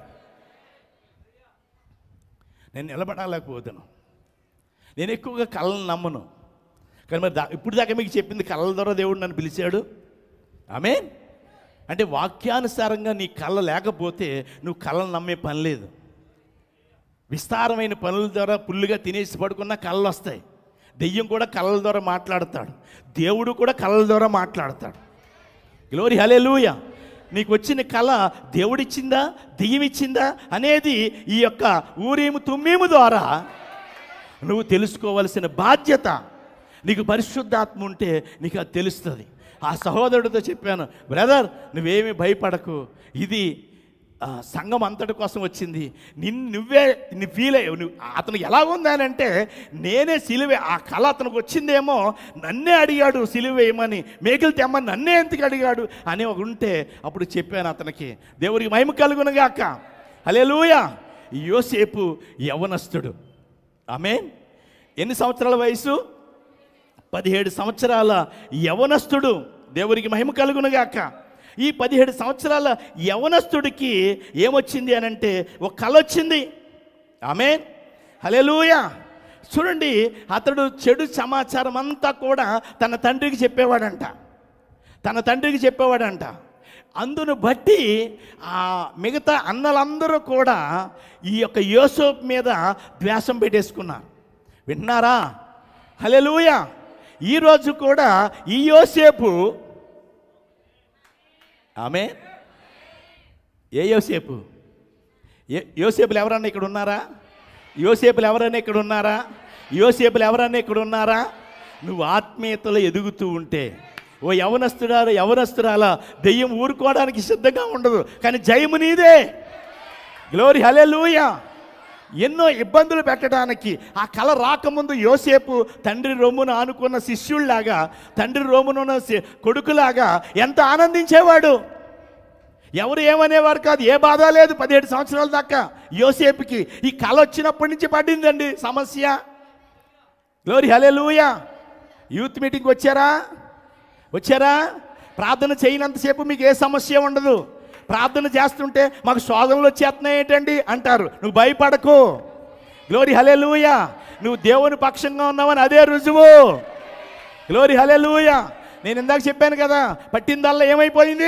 నేను నిలబడలేకపోతాను నేను ఎక్కువగా కళ్ళను నమ్మను కానీ మరి దా ఇప్పుడు దాకా మీకు చెప్పింది కళ్ళ ద్వారా దేవుడు నన్ను పిలిచాడు ఆమె అంటే వాక్యానుసారంగా నీ కళ్ళ లేకపోతే నువ్వు కళ్ళను నమ్మే పని లేదు విస్తారమైన పనుల ద్వారా పుల్లుగా తినేసి పడుకున్న కళ్ళు వస్తాయి దెయ్యం కూడా కళ్ళ ద్వారా మాట్లాడతాడు దేవుడు కూడా కళ్ళ ద్వారా మాట్లాడతాడు గ్లోరీ హలెలూయ నీకు వచ్చిన కళ దేవుడిచ్చిందా దెయ్యం ఇచ్చిందా అనేది ఈ యొక్క ఊరేము తుమ్మేము ద్వారా నువ్వు తెలుసుకోవలసిన బాధ్యత నీకు పరిశుద్ధాత్మ ఉంటే నీకు అది తెలుస్తుంది ఆ సహోదరుడితో చెప్పాను బ్రదర్ నువ్వేమీ భయపడకు ఇది ఆ, సంఘం అంతటి కోసం వచ్చింది నిన్ను నువ్వే నీ ఫీల్ అయ్యావు నువ్వు అతను ఎలా ఉందనంటే నేనే సిలువే ఆ కళ అతనికి వచ్చిందేమో నన్నే అడిగాడు సిలువేయమని మేకలు తెమ్మని నన్నే ఎందుకు అడిగాడు అని ఒక ఉంటే అప్పుడు చెప్పాను అతనికి దేవుడికి మహిమ కలుగునుగాక హల్లెలూయా యోసేపు యవనస్తుడు ఆమె ఎన్ని సంవత్సరాల వయసు పదిహేడు సంవత్సరాల యవనస్తుడు దేవునికి మహిమ కలుగునుగాక ఈ పదిహేడు సంవత్సరాల యవనస్తుడికి ఏమొచ్చింది అని అంటే ఒక కళ వచ్చింది ఆమె హలెలూయా చూడండి అతడు చెడు సమాచారం అంతా కూడా తన తండ్రికి చెప్పేవాడంట తన తండ్రికి చెప్పేవాడంట అందును బట్టి ఆ మిగతా అన్నలందరూ కూడా ఈ యొక్క యోసోప్ మీద ద్వేషం పెట్టేసుకున్నారు వింటున్నారా హలెలూయ ఈరోజు కూడా ఈ యోసేపు ఆమె ఏ యోసేపు ఏ యోసేపులు ఎవరన్నా ఇక్కడ ఉన్నారా యోసేపులు ఎవరైనా ఇక్కడ ఉన్నారా యోసేపులు ఎవరైనా ఇక్కడ ఉన్నారా నువ్వు ఆత్మీయతలో ఎదుగుతూ ఉంటే ఓ యవనస్తుడా యవనస్తురాలా దెయ్యం ఊరుకోవడానికి సిద్ధంగా ఉండదు కానీ జయము నీదే గ్లోరీ హలెలూయా ఎన్నో ఇబ్బందులు పెట్టడానికి ఆ కళ రాకముందు యోసేపు తండ్రి రొమ్మును ఆనుకున్న శిష్యుల్లాగా తండ్రి రొమ్మునున్న శి- కొడుకులాగా ఎంత ఆనందించేవాడు ఎవరు ఏమనేవారు కాదు ఏ బాధ లేదు పదిహేడు సంవత్సరాల దాకా యోసేపుకి ఈ కళ వచ్చినప్పటి నుంచి పడిందండి సమస్య గ్లోరీ హలెలూయా యూత్ మీటింగ్ వచ్చారా వచ్చారా ప్రార్థన చేయనంతసేపు మీకు ఏ సమస్య ఉండదు ప్రార్థన చేస్తుంటే మాకు శోధనలు వచ్చేస్తున్నాయి ఏంటండి అంటారు నువ్వు భయపడకు గ్లోరీ హలెలూయా నువ్వు దేవుని పక్షంగా ఉన్నావని అదే రుజువు గ్లోరీ హలెలూయా నేను ఇందాక చెప్పాను కదా పట్టిందల్లా ఏమైపోయింది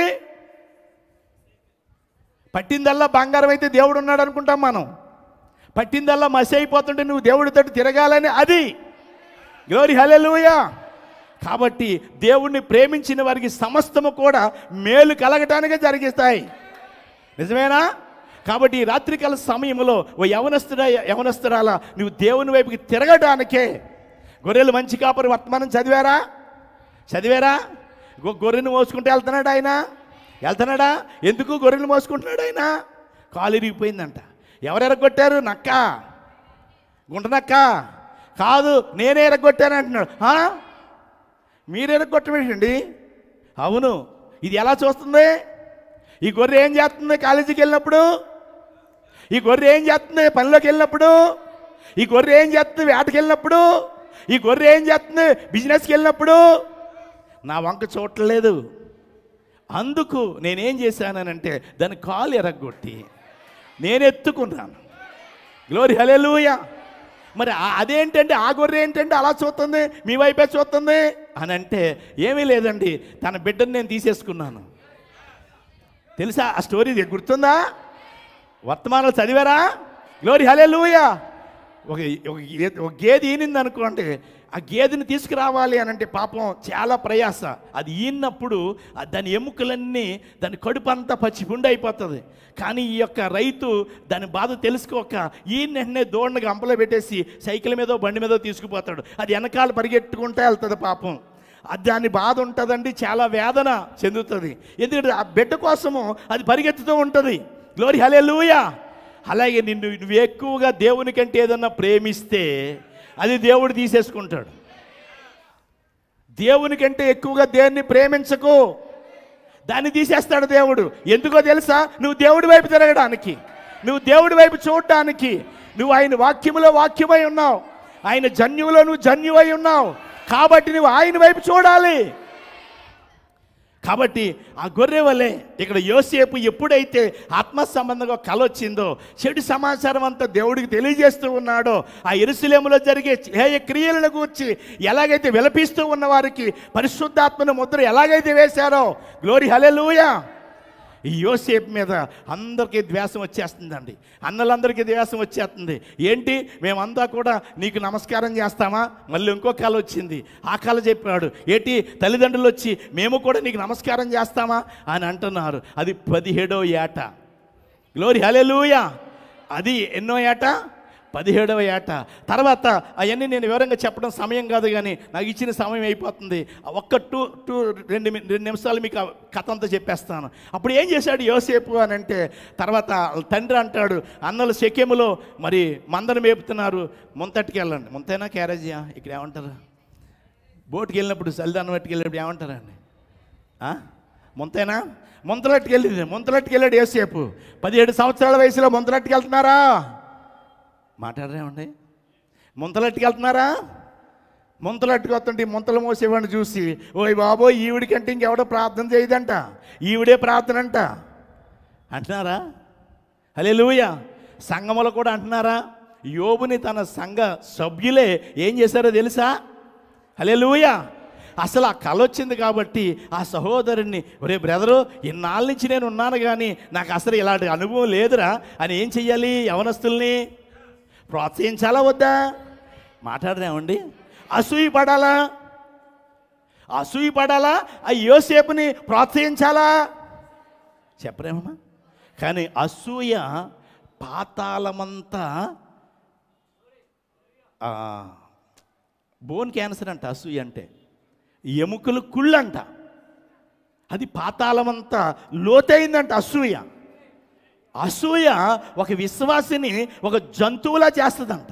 పట్టిందల్లా బంగారం అయితే దేవుడు ఉన్నాడు అనుకుంటాం మనం పట్టిందల్లా మసి అయిపోతుంటే నువ్వు దేవుడితో తిరగాలని అది గ్లోరీ హలెలూయా కాబట్టి దేవుణ్ణి ప్రేమించిన వారికి సమస్తము కూడా మేలు కలగటానికే జరిగిస్తాయి నిజమేనా కాబట్టి ఈ రాత్రికాల సమయంలో ఓ యవనస్తుడా యవనస్తురాలా నువ్వు దేవుని వైపుకి తిరగటానికే గొర్రెలు మంచి కాపరి వర్తమానం చదివారా చదివారా గొ- గొర్రెను మోసుకుంటూ వెళ్తున్నాడు ఆయన వెళ్తున్నాడా ఎందుకు గొర్రెలు మోసుకుంటున్నాడు ఆయన కాలు ఇరిగిపోయిందంట ఎవరు ఎరగొట్టారు నక్క గుంటనక్క కాదు నేనే ఎరగొట్టాను అంటున్నాడు "ఆ? మీరు ఎరగొట్టమేంటండి అవును ఇది ఎలా చూస్తుంది ఈ గొర్రె ఏం చేస్తుంది కాలేజీకి వెళ్ళినప్పుడు ఈ గొర్రె ఏం చేస్తుంది పనిలోకి వెళ్ళినప్పుడు ఈ గొర్రె ఏం చేస్తుంది వేటకి వెళ్ళినప్పుడు ఈ గొర్రె ఏం చేస్తుంది బిజినెస్కి వెళ్ళినప్పుడు నా వంక చూడలేదు అందుకు నేనేం చేశానంటే దాని కాలు ఎరగొట్టి నేను ఎత్తుకున్నాను గ్లోరీ హలెలూయా మరి ఆ- అదేంటంటే ఆ గొర్రె ఏంటంటే అలా చూస్తుంది మీ వైపే చూస్తుంది అని అంటే ఏమీ లేదండి తన బిడ్డను నేను తీసేసుకున్నాను తెలుసా ఆ స్టోరీ ఇది గుర్తుందా వర్తమానాలు చదివారా గ్లోరీ హలే ఒక ఒక గే- ఒక గేదె ఈనింది అనుకోండి ఆ గేదెని తీసుకురావాలి అని అంటే పాపం చాలా ప్రయాస అది ఈనప్పుడు ఆ దాని ఎముకలన్నీ దాని కడుపు అంతా పచ్చి పుండి అయిపోతుంది కానీ ఈ యొక్క రైతు దాని బాధ తెలుసుకోక ఈ వెంటనే దోణగా అంపలో పెట్టేసి సైకిల్ మీదో బండి మీదో తీసుకుపోతాడు అది వెనకాల పరిగెట్టుకుంటే వెళ్తుంది పాపం అది దాని బాధ ఉంటుందండి చాలా వేదన చెందుతుంది ఎందుకంటే ఆ బిడ్డ కోసము అది పరిగెత్తుతూ ఉంటుంది గ్లోరీ హలే అలాగే నిన్ను నువ్వు ఎక్కువగా దేవుని కంటే ఏదన్నా ప్రేమిస్తే అది దేవుడు తీసేసుకుంటాడు దేవుని కంటే ఎక్కువగా దేన్ని ప్రేమించకు దాన్ని తీసేస్తాడు దేవుడు ఎందుకో తెలుసా నువ్వు దేవుడి వైపు తిరగడానికి నువ్వు దేవుడి వైపు చూడడానికి నువ్వు ఆయన వాక్యములో వాక్యమై ఉన్నావు ఆయన జన్యువులో నువ్వు జన్యువై ఉన్నావు కాబట్టి నువ్వు ఆయన వైపు చూడాలి కాబట్టి ఆ గొర్రె వలె ఇక్కడ యోసేపు ఎప్పుడైతే ఆత్మ సంబంధంగా కల వచ్చిందో చెడు సమాచారం అంతా దేవుడికి తెలియజేస్తూ ఉన్నాడో ఆ ఎరుసలేములో జరిగే హేయ క్రియలను గూర్చి ఎలాగైతే విలపిస్తూ ఉన్న వారికి పరిశుద్ధాత్మను ముద్ర ఎలాగైతే వేశారో గ్లోరీ హలెలూయా ఈ యోసేపు మీద అందరికీ ద్వేషం వచ్చేస్తుందండి అన్నలందరికీ ద్వేషం వచ్చేస్తుంది ఏంటి మేమంతా కూడా నీకు నమస్కారం చేస్తామా మళ్ళీ ఇంకో కళ వచ్చింది ఆ కళ చెప్పాడు ఏంటి తల్లిదండ్రులు వచ్చి మేము కూడా నీకు నమస్కారం చేస్తామా అని అంటున్నారు అది పదిహేడో ఏట గ్లోరీ హలెలూయా అది ఎన్నో ఏట పదిహేడవ ఏట తర్వాత అవన్నీ నేను వివరంగా చెప్పడం సమయం కాదు కానీ నాకు ఇచ్చిన సమయం అయిపోతుంది ఆ ఒక్క టూ టూ రెండు మి- రెండు నిమిషాలు మీకు ఆ కథ అంతా చెప్పేస్తాను అప్పుడు ఏం చేశాడు యోసేపు అని అంటే తర్వాత తండ్రి అంటాడు అన్నలు శకెములో మరి మందను మేపుతున్నారు ముంతటికి వెళ్ళండి ముంతైనా క్యారేజీయా ఇక్కడ ఏమంటారు బోట్కి వెళ్ళినప్పుడు సల్దాన్ పట్టుకు వెళ్ళినప్పుడు ఏమంటారండి ఆ? ముంతేనా ముంతలట్టుకు వెళ్ళింది ముంతలట్టుకు వెళ్ళాడు యోసేపు పదిహేడు సంవత్సరాల వయసులో ముంతలట్టుకు వెళ్తున్నారా మాట్లాడరేమండి ముంతలట్టుకు వెళ్తున్నారా ముంతలట్టుకు వస్తుంటే ఈ ముంతలు మోసేవాడిని చూసి ఓయ్ బాబోయ్ ఈవిడికంటే ఇంకెవడో ప్రార్థన చేయదంట ఈవిడే ప్రార్థన అంట అంటున్నారా హలే సంఘములు కూడా అంటున్నారా యోబుని తన సంఘ సభ్యులే ఏం చేశారో తెలుసా హలే అసలు ఆ కళ వచ్చింది కాబట్టి ఆ సహోదరుణ్ణి ఒరే బ్రదరు ఇన్నాళ్ళ నుంచి నేను ఉన్నాను కానీ నాకు అసలు ఇలాంటి అనుభవం లేదురా అని ఏం చెయ్యాలి యవనస్తుల్ని ప్రోత్సహించాలా వద్దా మాట్లాడదామండి అసూయ పడాలా అసూయ పడాలా ఆ యోసేపుని ప్రోత్సహించాలా చెప్పరేమమ్మా కానీ అసూయ పాతాళమంతా ఆ, బోన్ క్యాన్సర్ అంట అసూయ అంటే ఎముకలు కుళ్ళంట అది పాతాళమంతా లోతైందంట అసూయ అసూయ ఒక విశ్వాసిని ఒక జంతువులా చేస్తుందంట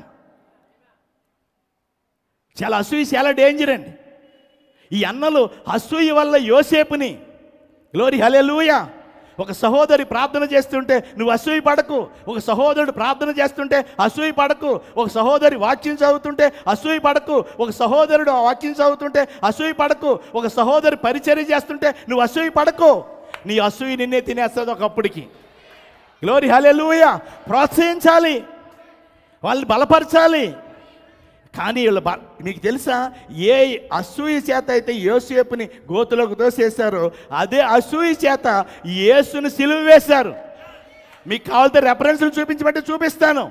చాలా అసూయ చాలా డేంజర్ అండి ఈ అన్నలు అసూయ వల్ల యోసేపుని గ్లోరీ హలెలూయా ఒక సహోదరి ప్రార్థన చేస్తుంటే నువ్వు అసూయ పడకు ఒక సహోదరుడు ప్రార్థన చేస్తుంటే అసూయ పడకు ఒక సహోదరి వాక్యం చదువుతుంటే అసూయ పడకు ఒక సహోదరుడు ఆ వాక్యం చదువుతుంటే అసూయ పడకు ఒక సహోదరి పరిచర్య చేస్తుంటే నువ్వు అసూయ పడకు నీ అసూయ నిన్నే తినేస్తుంది ఒకప్పటికి గ్లోరీ హలెలూయా ప్రోత్సహించాలి వాళ్ళని బలపరచాలి కానీ వీళ్ళ బ మీకు తెలుసా ఏ అసూయ చేత అయితే యోసేపుని గోతులోకి దోసేశారో అదే అసూయ చేత యేసుని సిలువ వేశారు మీకు కావాలంటే రెఫరెన్స్లు చూపించమంటే చూపిస్తాను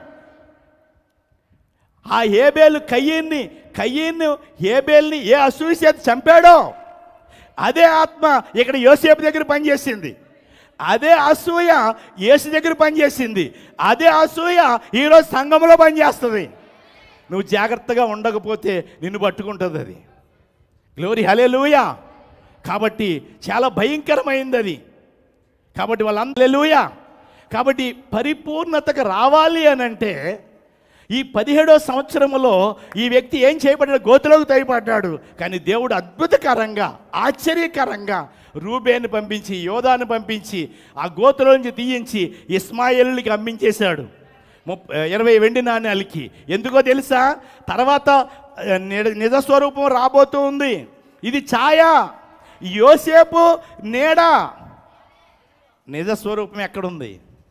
ఆ హేబేలు కయ్యన్ని కయ్యన్ని హేబేల్ని ఏ అసూయ చేత చంపాడో అదే ఆత్మ ఇక్కడ యోసేపు దగ్గర పనిచేసింది అదే అసూయ యేసు దగ్గర పనిచేసింది అదే అసూయ ఈరోజు సంఘంలో పనిచేస్తుంది నువ్వు జాగ్రత్తగా ఉండకపోతే నిన్ను పట్టుకుంటుంది అది గ్లోరీ హలే కాబట్టి చాలా భయంకరమైంది అది కాబట్టి వాళ్ళందరూ కాబట్టి పరిపూర్ణతకు రావాలి అని అంటే ఈ పదిహేడో సంవత్సరములో ఈ వ్యక్తి ఏం చేయబడ్డాడు గోతులోకి తైపడ్డాడు కానీ దేవుడు అద్భుతకరంగా ఆశ్చర్యకరంగా రూబేని పంపించి యోధాను పంపించి ఆ గోతులో నుంచి తీయించి ఇస్మాయిల్కి అమ్మించేశాడు ముప్ ఇరవై వెండి నాణ్యాలకి ఎందుకో తెలుసా తర్వాత ఆ, నిజ- నిజ స్వరూపం రాబోతూ ఉంది ఇది ఛాయ యోసేపు నీడ నిజ స్వరూపం ఎక్కడుంది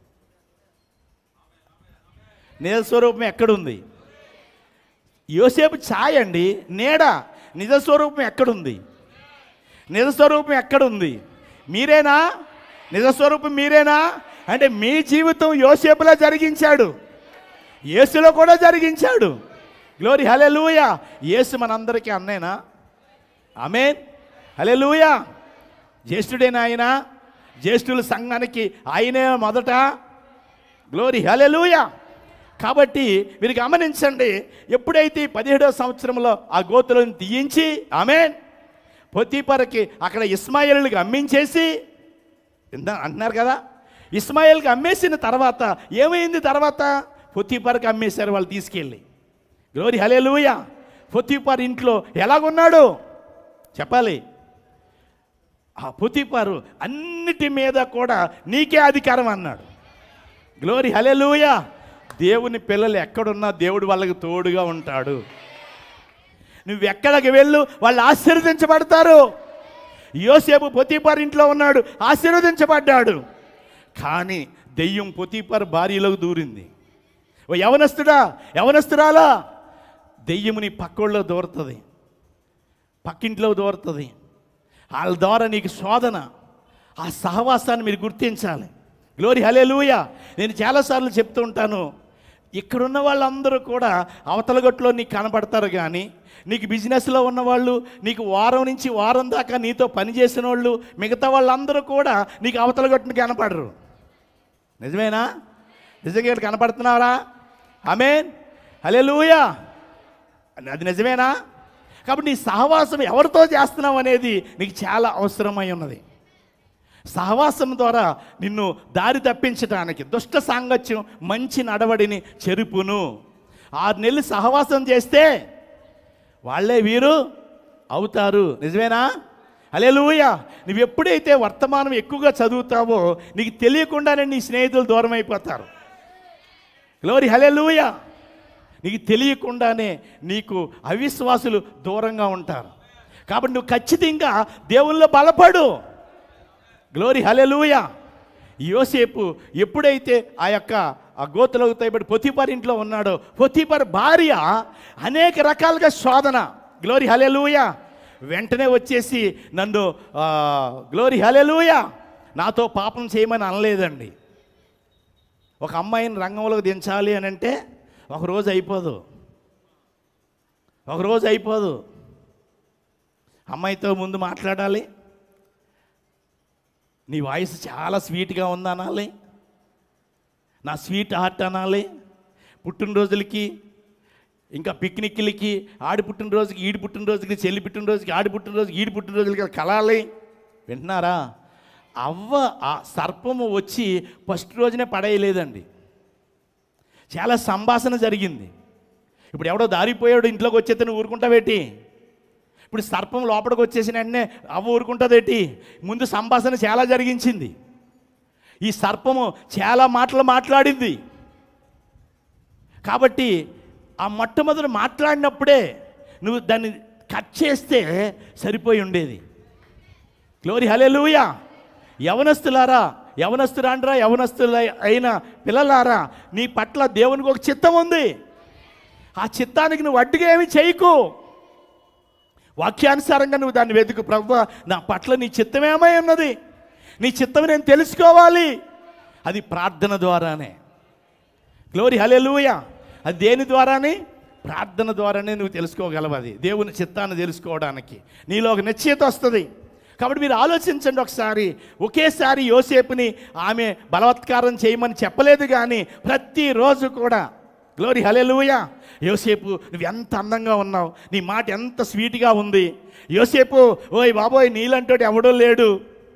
నిజ స్వరూపం ఎక్కడుంది యోసేపు ఛాయ అండి నీడ నిజ స్వరూపం ఎక్కడుంది నిజ స్వరూపం ఎక్కడుంది మీరేనా నిజ స్వరూపం మీరేనా అంటే మీ జీవితం యోసేపులా జరిగించాడు యేసులో కూడా జరిగించాడు గ్లోరీ హలెలూయ యేసు మనందరికీ అన్నేనా ఆమెన్ హలెలూయ జ్యేష్ఠుడేనా ఆయన జ్యేష్ఠుల సంఘానికి ఆయనే మొదట గ్లోరీ హలెలూయ కాబట్టి మీరు గమనించండి ఎప్పుడైతే ఈ పదిహేడవ సంవత్సరంలో ఆ గోతులను తీయించి ఆమెన్ పొత్తిపరకి అక్కడ ఇస్మాయిల్కి అమ్మించేసి ఇందా అంటున్నారు కదా ఇస్మాయిల్కి అమ్మేసిన తర్వాత ఏమైంది తర్వాత పొత్తిపరకి అమ్మేశారు వాళ్ళు తీసుకెళ్ళి గ్లోరీ హలేలుయ పొత్తిపార్ ఇంట్లో ఎలాగున్నాడు చెప్పాలి ఆ పొత్తిపారు అన్నిటి మీద కూడా నీకే అధికారం అన్నాడు గ్లోరీ హలేలుయ దేవుని పిల్లలు ఎక్కడున్నా దేవుడు వాళ్ళకి తోడుగా ఉంటాడు నువ్వు ఎక్కడికి వెళ్ళు వాళ్ళు ఆశీర్వదించబడతారు యోసేపు పొతీపర్ ఇంట్లో ఉన్నాడు ఆశీర్వదించబడ్డాడు కానీ దెయ్యం పొతీపర్ భార్యలోకి దూరింది ఓ యవనస్తుడా యవనస్తురాలా దెయ్యముని పక్కోళ్ళలో దూరుతుంది పక్కింట్లో దూరుతుంది వాళ్ళ ద్వారా నీకు శోధన ఆ సహవాసాన్ని మీరు గుర్తించాలి గ్లోరీ హలే నేను చాలాసార్లు చెప్తూ ఉంటాను ఇక్కడున్న వాళ్ళందరూ కూడా అవతలగొట్లో నీకు కనబడతారు కానీ నీకు బిజినెస్లో ఉన్నవాళ్ళు నీకు వారం నుంచి వారం దాకా నీతో పనిచేసిన వాళ్ళు మిగతా వాళ్ళందరూ కూడా నీకు అవతలగొట్టుని కనపడరు నిజమేనా నిజంగా ఇక్కడ కనపడుతున్నారా ఆమెన్ హలే అది నిజమేనా కాబట్టి నీ సహవాసం ఎవరితో చేస్తున్నావు అనేది నీకు చాలా అవసరమై ఉన్నది సహవాసం ద్వారా నిన్ను దారి తప్పించడానికి దుష్ట సాంగత్యం మంచి నడవడిని చెరుపును ఆరు నెలలు సహవాసం చేస్తే వాళ్ళే వీరు అవుతారు నిజమేనా అలెలుయ నువ్వు ఎప్పుడైతే వర్తమానం ఎక్కువగా చదువుతావో నీకు తెలియకుండానే నీ స్నేహితులు దూరం అయిపోతారు గ్లోరీ హలెలుయ నీకు తెలియకుండానే నీకు అవిశ్వాసులు దూరంగా ఉంటారు కాబట్టి నువ్వు ఖచ్చితంగా దేవుల్లో బలపడు గ్లోరీ హలెలూయ యోసేపు ఎప్పుడైతే ఆ యొక్క ఆ గోతులకు తయబడి పొతిపర్ ఇంట్లో ఉన్నాడో పొతిపర్ భార్య అనేక రకాలుగా శోధన గ్లోరీ హలెలూయ వెంటనే వచ్చేసి నన్ను ఆ, గ్లోరీ హలెలూయ నాతో పాపం చేయమని అనలేదండి ఒక అమ్మాయిని రంగంలోకి దించాలి అని అంటే ఒక రోజు అయిపోదు ఒక రోజు అయిపోదు అమ్మాయితో ముందు మాట్లాడాలి నీ వాయిస్ చాలా స్వీట్గా ఉంది అనాలి నా స్వీట్ హార్ట్ అనాలి పుట్టినరోజులకి ఇంకా పిక్నిక్లకి ఆడి పుట్టినరోజుకి ఈడి పుట్టినరోజుకి చెల్లి పుట్టినరోజుకి ఆడి పుట్టినరోజుకి ఈడి పుట్టినరోజులకి కలాలి వింటున్నారా అవ్వ ఆ సర్పము వచ్చి ఫస్ట్ రోజునే పడేయలేదండి చాలా సంభాషణ జరిగింది ఇప్పుడు ఎవడో దారిపోయాడు ఇంట్లోకి వచ్చేస్తే నువ్వు ఊరుకుంటావేటి ఇప్పుడు సర్పం లోపలికి వచ్చేసిన వెంటనే అవ్వ ఊరుకుంటుందేటి ముందు సంభాషణ చాలా జరిగించింది ఈ సర్పము చాలా మాటలు మాట్లాడింది కాబట్టి ఆ మొట్టమొదటి మాట్లాడినప్పుడే నువ్వు దాన్ని కట్ చేస్తే సరిపోయి ఉండేది గ్లోరీ హలెలూయా యవనస్తులారా యవనస్తురాండ్రా యవనస్తుల అయిన పిల్లలారా నీ పట్ల దేవునికి ఒక చిత్తం ఉంది ఆ చిత్తానికి నువ్వు అడ్డుగా ఏమి చేయకు వాక్యానుసారంగా నువ్వు దాన్ని వెతుకు ప్రభు నా పట్ల నీ చిత్తమేమై ఉన్నది నీ చిత్తం నేను తెలుసుకోవాలి అది ప్రార్థన ద్వారానే గ్లోరీ హలెలూయ అది దేని ద్వారానే ప్రార్థన ద్వారానే నువ్వు తెలుసుకోగలవు అది దేవుని చిత్తాన్ని తెలుసుకోవడానికి నీలో ఒక నిశ్చయిత వస్తుంది కాబట్టి మీరు ఆలోచించండి ఒకసారి ఒకేసారి యోసేపుని ఆమె బలవత్కారం చేయమని చెప్పలేదు కానీ ప్రతిరోజు కూడా గ్లోరీ హలెలూయ యోసేపు నువ్వు ఎంత అందంగా ఉన్నావు నీ మాట ఎంత స్వీట్గా ఉంది యోసేపు ఓయ్ బాబోయ్ నీలంటోటి ఎవడో లేడు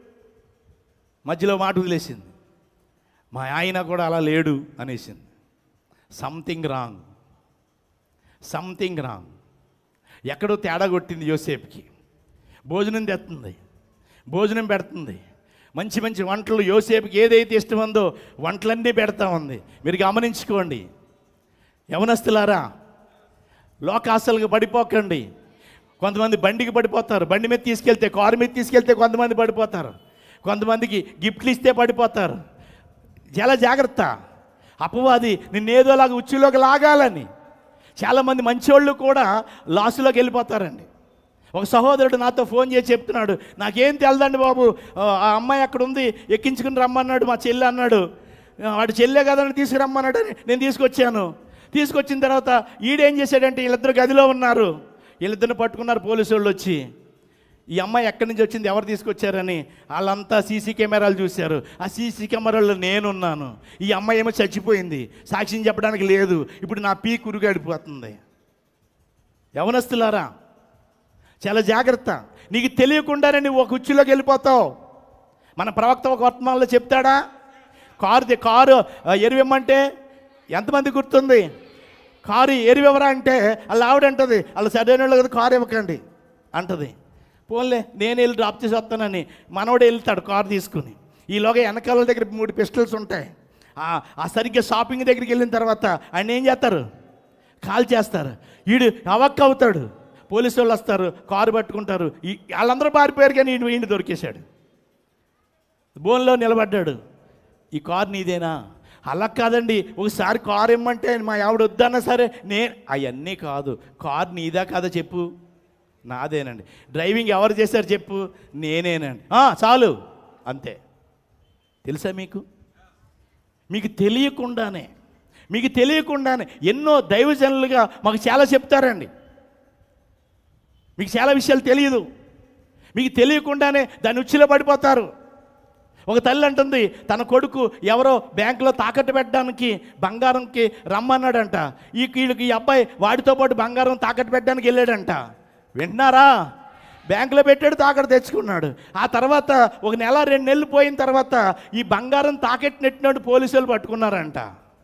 మధ్యలో మాట వదిలేసింది మా ఆయన కూడా అలా లేడు అనేసింది సంథింగ్ రాంగ్ సంథింగ్ రాంగ్ ఎక్కడో తేడా కొట్టింది యోసేపుకి భోజనం తెస్తుంది భోజనం పెడుతుంది మంచి మంచి వంటలు యోసేపుకి ఏదైతే ఇష్టముందో వంటలన్నీ పెడతా ఉంది మీరు గమనించుకోండి యవనస్తులారా లోకాశలకు పడిపోకండి కొంతమంది బండికి పడిపోతారు బండి మీద తీసుకెళ్తే కారు మీద తీసుకెళ్తే కొంతమంది పడిపోతారు కొంతమందికి గిఫ్ట్లు ఇస్తే పడిపోతారు చాలా జాగ్రత్త అపవాది నిన్నేదోలాగా ఉచ్చులోకి లాగాలని చాలామంది మంచోళ్ళు కూడా లాసులోకి వెళ్ళిపోతారండి ఒక సహోదరుడు నాతో ఫోన్ చేసి చెప్తున్నాడు నాకేం తెలదండి బాబు ఆ ఆ అమ్మాయి అక్కడ ఉంది ఎక్కించుకుని రమ్మన్నాడు మా చెల్లి అన్నాడు ఆ, వాడు చెల్లె కదని తీసుకురమ్మన్నాడు అని నేను తీసుకొచ్చాను తీసుకొచ్చిన తర్వాత ఈడేం చేశాడంటే వీళ్ళిద్దరు గదిలో ఉన్నారు వీళ్ళిద్దరిని పట్టుకున్నారు పోలీసు వాళ్ళు వచ్చి ఈ అమ్మాయి ఎక్కడి నుంచి వచ్చింది ఎవరు తీసుకొచ్చారని వాళ్ళంతా సీసీ కెమెరాలు చూశారు ఆ సీసీ కెమెరాల్లో నేనున్నాను ఈ అమ్మాయి ఏమో చచ్చిపోయింది సాక్ష్యం చెప్పడానికి లేదు ఇప్పుడు నా పీ కురుగాడిపోతుంది యవనస్తులారా చాలా జాగ్రత్త నీకు తెలియకుండానే నువ్వు ఒక ఉచ్చులోకి వెళ్ళిపోతావు మన ప్రవక్త ఒక వర్తమానంలో చెప్తాడా కారు ది- కారు ఆ, ఎరువిమ్మంటే ఎంతమంది గుర్తుంది కారు ఎరువివరా అంటే వాళ్ళ ఆవిడ అంటది వాళ్ళ సరైన వాళ్ళు కదా కారు ఇవ్వకండి అంటది పోన్లే నేను వెళ్ళి డ్రాప్ చేసి వస్తానని మనోడు వెళ్తాడు కారు తీసుకుని ఈలోగా వెనకాల దగ్గర మూడు పిస్టల్స్ ఉంటాయి ఆ- ఆ సరిగ్గా షాపింగ్ దగ్గరికి వెళ్ళిన తర్వాత ఆయన ఏం చేస్తారు కాల్ చేస్తారు వీడు అవక్క అవుతాడు పోలీసు వాళ్ళు వస్తారు కారు పట్టుకుంటారు ఈ- వాళ్ళందరూ పారిపోయారు కానీ వీడు వీడిని దొరికేశాడు బోన్లో నిలబడ్డాడు ఈ కారు నీదేనా అలా కాదండి ఒకసారి కారు ఇమ్మంటే మా ఆవిడ వద్దన్నా సరే నే అవన్నీ కాదు కారు నీదా కాదా చెప్పు నాదేనండి డ్రైవింగ్ ఎవరు చేశారు చెప్పు నేనేనండి "ఆ, చాలు అంతే తెలుసా మీకు మీకు తెలియకుండానే మీకు తెలియకుండానే ఎన్నో దైవజనులుగా మాకు చాలా చెప్తారండి మీకు చాలా విషయాలు తెలియదు మీకు తెలియకుండానే దాని ఉచ్చిలో పడిపోతారు ఒక తల్లి అంటుంది తన కొడుకు ఎవరో బ్యాంకులో తాకట్టు పెట్టడానికి బంగారంకి రమ్మన్నాడంట ఈ వీళ్ళకి ఈ అబ్బాయి వాడితో పాటు బంగారం తాకట్టు పెట్టడానికి వెళ్ళాడంట వింటున్నారా బ్యాంకులో పెట్టాడు తాకట్టు తెచ్చుకున్నాడు ఆ తర్వాత ఒక నెల రెండు నెలలు పోయిన తర్వాత ఈ బంగారం తాకట్టు నెట్టినాడు పోలీసులు పట్టుకున్నారంట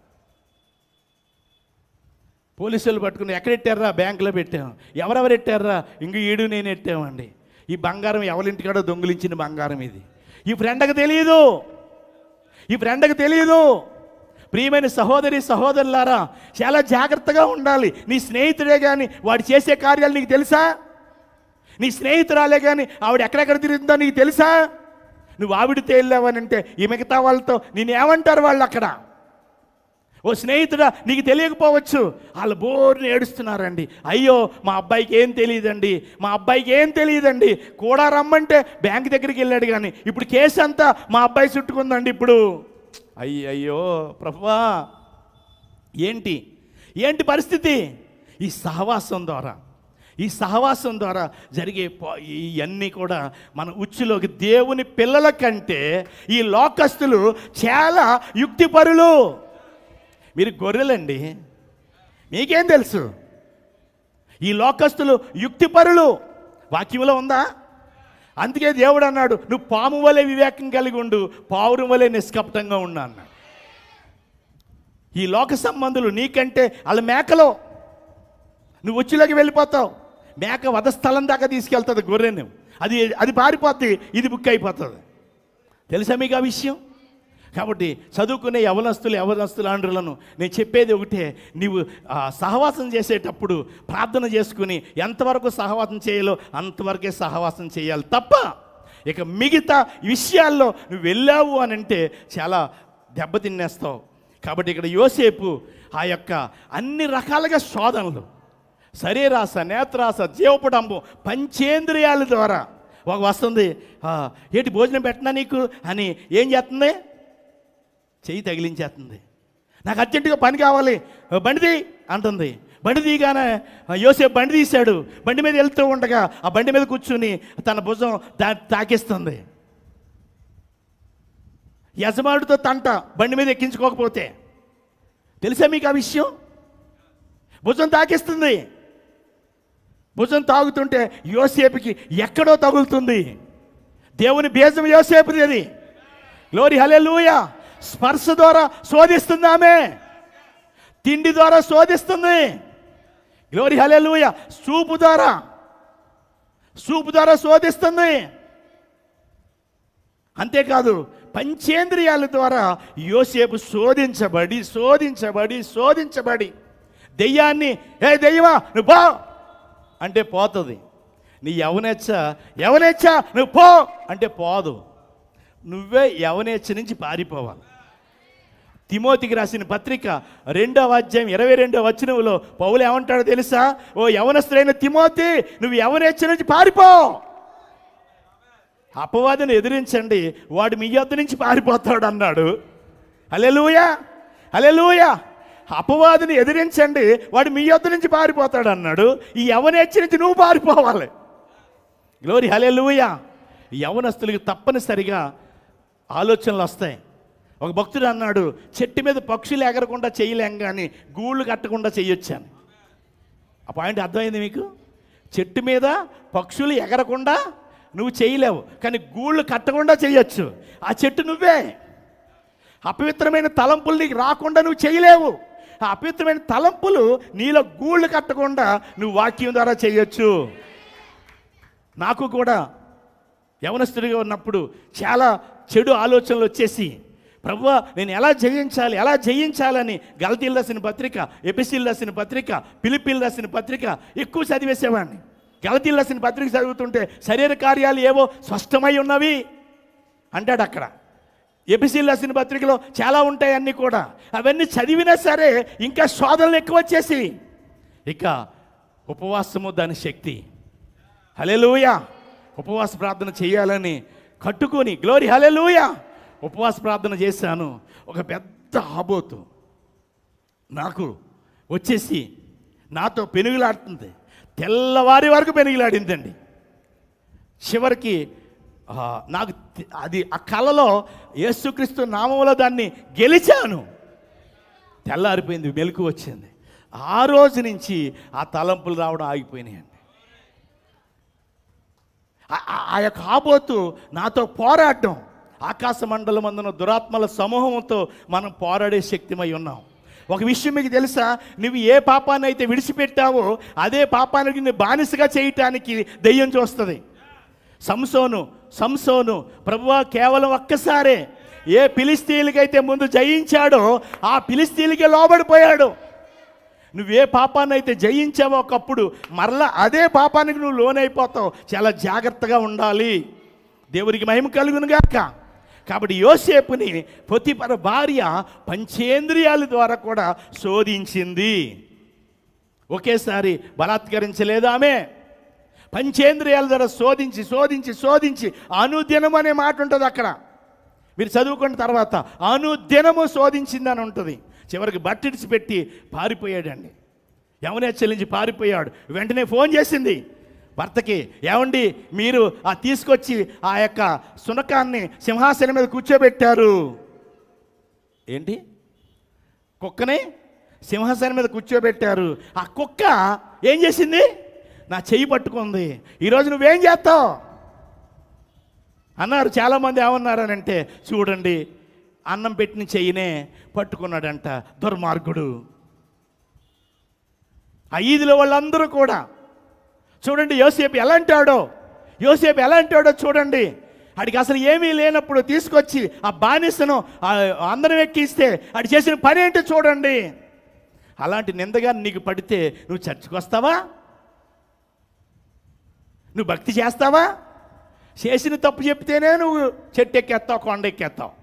పోలీసులు పట్టుకుని ఎక్కడ పెట్టారా బ్యాంకులో పెట్టాం ఎవరెవరు పెట్టారా ఇంక ఈడు నేను ఎట్టామండి ఈ బంగారం ఎవరింటికాడో దొంగిలించిన బంగారం ఇది ఈ ఫ్రెండ్కి తెలియదు ఈ ఫ్రెండ్కి తెలియదు ప్రియమైన సహోదరి సహోదరులారా చాలా జాగ్రత్తగా ఉండాలి నీ స్నేహితుడే కానీ వాడు చేసే కార్యాలు నీకు తెలుసా నీ స్నేహితురాలే కానీ ఆవిడ ఎక్కడెక్కడ తిరుగుతుందో నీకు తెలుసా నువ్వు ఆవిడతో వెళ్ళావనంటే ఈ మిగతా వాళ్ళతో నేను ఏమంటారు వాళ్ళు అక్కడ ఓ స్నేహితుడా నీకు తెలియకపోవచ్చు వాళ్ళు బోర్ని ఏడుస్తున్నారండి అయ్యో మా అబ్బాయికి ఏం తెలియదండి మా అబ్బాయికి ఏం తెలియదండి కూడా రమ్మంటే బ్యాంక్ దగ్గరికి వెళ్ళాడు కానీ ఇప్పుడు కేసు అంతా మా అబ్బాయి చుట్టుకుందండి ఇప్పుడు అయ్యయ్యో ప్రభువా ఏంటి ఏంటి పరిస్థితి ఈ సహవాసం ద్వారా ఈ సహవాసం ద్వారా జరిగే పో- ఇవన్నీ కూడా మన ఉచ్చులోకి దేవుని పిల్లల కంటే ఈ లోకస్తులు చాలా యుక్తిపరులు మీరు గొర్రెలండి మీకేం తెలుసు ఈ లోకస్తులు యుక్తిపరులు వాక్యంలో ఉందా అందుకే దేవుడు అన్నాడు నువ్వు పాము వలె వివేకం కలిగి ఉండు పావురం వలె నిష్కపటంగా ఉండు అన్నాడు ఈ లోక సంబంధులు నీకంటే వాళ్ళ మేకలో నువ్వు ఉచ్చులోకి వెళ్ళిపోతావు మేక వధస్థలం దాకా తీసుకెళ్తుంది గొర్రెను అది అది పారిపోద్ది ఇది బుక్ అయిపోతుంది తెలుసా మీకు ఆ విషయం కాబట్టి చదువుకునే యవనస్తులు యవనస్తులు ఆంధ్రులను నేను చెప్పేది ఒకటే నీవు ఆ, సహవాసం చేసేటప్పుడు ప్రార్థన చేసుకుని ఎంతవరకు సహవాసం చేయాలో అంతవరకే సహవాసం చేయాలి తప్ప ఇక మిగతా విషయాల్లో నువ్వు వెళ్ళావు అని అంటే చాలా దెబ్బతిన్నేస్తావు కాబట్టి ఇక్కడ యోసేపు ఆ యొక్క అన్ని రకాలుగా శోధనలు శరీరాస నేత్రాస జీవపడంబు పంచేంద్రియాల ద్వారా ఒక వస్తుంది "ఆ, ఏంటి భోజనం పెట్టినా నీకు అని ఏం చేస్తుంది చెయ్యి తగిలించేస్తుంది నాకు అర్జెంటుగా పని కావాలి బండిది అంటుంది బండి తీయగానే యోసేపు బండి తీశాడు బండి మీద వెళ్తూ ఉండగా ఆ బండి మీద కూర్చుని తన భుజం దా తాకిస్తుంది యజమానుడితో తంట బండి మీద ఎక్కించుకోకపోతే తెలుసా మీకు ఆ విషయం భుజం తాకిస్తుంది భుజం తాగుతుంటే యోసేపుకి ఎక్కడో తగులుతుంది దేవుని బీజం యోసేపుది అది గ్లోరీ హలెలూయ స్పర్శ ద్వారా శోధిస్తుంది ఆమె తిండి ద్వారా శోధిస్తుంది గ్లోరీ హలెలూయ చూపు ద్వారా చూపు ద్వారా శోధిస్తుంది అంతేకాదు పంచేంద్రియాల ద్వారా యోసేపు శోధించబడి శోధించబడి శోధించబడి దెయ్యాన్ని ఏ దెయ్యమా నువ్వు పో అంటే పోతుంది నీ ఎవనెచ్చ ఎవనెచ్చ నువ్వు పో అంటే పోదు నువ్వే ఎవనేచ్చ నుంచి పారిపోవాలి తిమోతికి రాసిన పత్రిక రెండవ అధ్యాయం ఇరవై రెండవ వచనంలో పౌలు ఏమంటాడో తెలుసా ఓ యవనస్తులైన తిమోతి నువ్వు యవనేచ్చ నుంచి పారిపో అపవాదిని ఎదిరించండి వాడు మీ యొద్ద నుంచి పారిపోతాడు అన్నాడు అలెలుయా అలెలుయా అపవాదిని ఎదిరించండి వాడు మీ యొద్ద నుంచి పారిపోతాడు అన్నాడు ఈ యవనేచ్చి నుంచి నువ్వు పారిపోవాలి గ్లోరీ హలే యవనస్తులకి తప్పనిసరిగా ఆలోచనలు వస్తాయి ఒక భక్తుడు అన్నాడు చెట్టు మీద పక్షులు ఎగరకుండా చేయలేం కానీ గూళ్ళు కట్టకుండా చేయొచ్చాను ఆ పాయింట్ అర్థమైంది మీకు చెట్టు మీద పక్షులు ఎగరకుండా నువ్వు చేయలేవు కానీ గూళ్ళు కట్టకుండా చేయొచ్చు ఆ చెట్టు నువ్వే అపవిత్రమైన తలంపులు నీకు రాకుండా నువ్వు చేయలేవు ఆ అపవిత్రమైన తలంపులు నీలో గూళ్ళు కట్టకుండా నువ్వు వాక్యం ద్వారా చేయొచ్చు నాకు కూడా యవనస్తుడిగా ఉన్నప్పుడు చాలా చెడు ఆలోచనలు వచ్చేసి ప్రభువా నేను ఎలా జయించాలి ఎలా జయించాలని గలతీలు రాసిన పత్రిక ఎపిసిల్ రాసిన పత్రిక పిలిపిల్ రాసిన పత్రిక ఎక్కువ చదివేసేవాడిని గలతీలు రాసిన పత్రిక చదువుతుంటే శరీర కార్యాలు ఏవో స్పష్టమై ఉన్నవి అంటాడు అక్కడ ఎపిసిల్ రాసిన పత్రికలో చాలా ఉంటాయి అన్నీ కూడా అవన్నీ చదివినా సరే ఇంకా శోధనలు ఎక్కువ వచ్చేసి ఇక ఉపవాసము దాని శక్తి హలెలూయ ఉపవాస ప్రార్థన చేయాలని కట్టుకొని గ్లోరీ హలెలూయ ఉపవాస ప్రార్థన చేశాను ఒక పెద్ద ఆబోతు నాకు వచ్చేసి నాతో పెనుగులాడుతుంది తెల్లవారి వరకు పెనుగులాడిందండి చివరికి ఆ, నాకు తె- అది ఆ కళలో యేసుక్రీస్తు నామంలో దాన్ని గెలిచాను తెల్లారిపోయింది మెలకు వచ్చింది ఆ రోజు నుంచి ఆ తలంపులు రావడం ఆగిపోయినాయండి ఆ- ఆ- ఆ యొక్క ఆబోతు నాతో పోరాడడం ఆకాశ మండలం అందున దురాత్మల సమూహంతో మనం పోరాడే శక్తిమై ఉన్నాం ఒక విషయం మీకు తెలుసా నువ్వు ఏ పాపాన్ని అయితే విడిచిపెట్టావో అదే పాపానికి నువ్వు బానిసగా చేయటానికి దెయ్యం చూస్తుంది సంసోను సంసోను ప్రభువా కేవలం ఒక్కసారే ఏ పిలిస్తీలకైతే ముందు జయించాడో ఆ పిలిస్తీలకే లోబడిపోయాడు నువ్వే పాపాన్ని అయితే జయించావో ఒకప్పుడు మరలా అదే పాపానికి నువ్వు లోనైపోతావు చాలా జాగ్రత్తగా ఉండాలి దేవునికి మహిమ కలుగును గాక కాబట్టి యోసేపుని పొతిపర భార్య పంచేంద్రియాల ద్వారా కూడా శోధించింది ఒకేసారి బలాత్కరించలేదు ఆమె పంచేంద్రియాల ద్వారా శోధించి శోధించి శోధించి అనుదినం అనే మాట ఉంటుంది అక్కడ మీరు చదువుకున్న తర్వాత అనుదినము శోధించిందని ఉంటుంది చివరికి బట్టిడిచి పెట్టి పారిపోయాడండి యమునే చెల్లించి పారిపోయాడు వెంటనే ఫోన్ చేసింది భర్తకి ఏమండి మీరు ఆ తీసుకొచ్చి ఆ యొక్క సునకాన్ని సింహాసనం మీద కూర్చోబెట్టారు ఏంటి కుక్కని సింహాసనం మీద కూర్చోబెట్టారు ఆ కుక్క ఏం చేసింది నా చెయ్యి పట్టుకుంది ఈరోజు నువ్వేం చేస్తావు అన్నారు చాలామంది ఏమన్నారనంటే చూడండి అన్నం పెట్టిన చెయ్యినే పట్టుకున్నాడంట దుర్మార్గుడు ఆ ఈదిలో వాళ్ళందరూ కూడా చూడండి యోసేపు ఎలా అంటాడో యోసేపు ఎలా అంటాడో చూడండి ఆడికి అసలు ఏమీ లేనప్పుడు తీసుకొచ్చి ఆ బానిసను ఆ అందరం ఎక్కిస్తే ఆడు చేసిన పని ఏంటో చూడండి అలాంటి నిందగా నీకు పడితే నువ్వు చర్చకు వస్తావా నువ్వు భక్తి చేస్తావా చేసిన తప్పు చెప్తేనే నువ్వు చెట్టు ఎక్కేస్తావు కొండ ఎక్కేస్తావు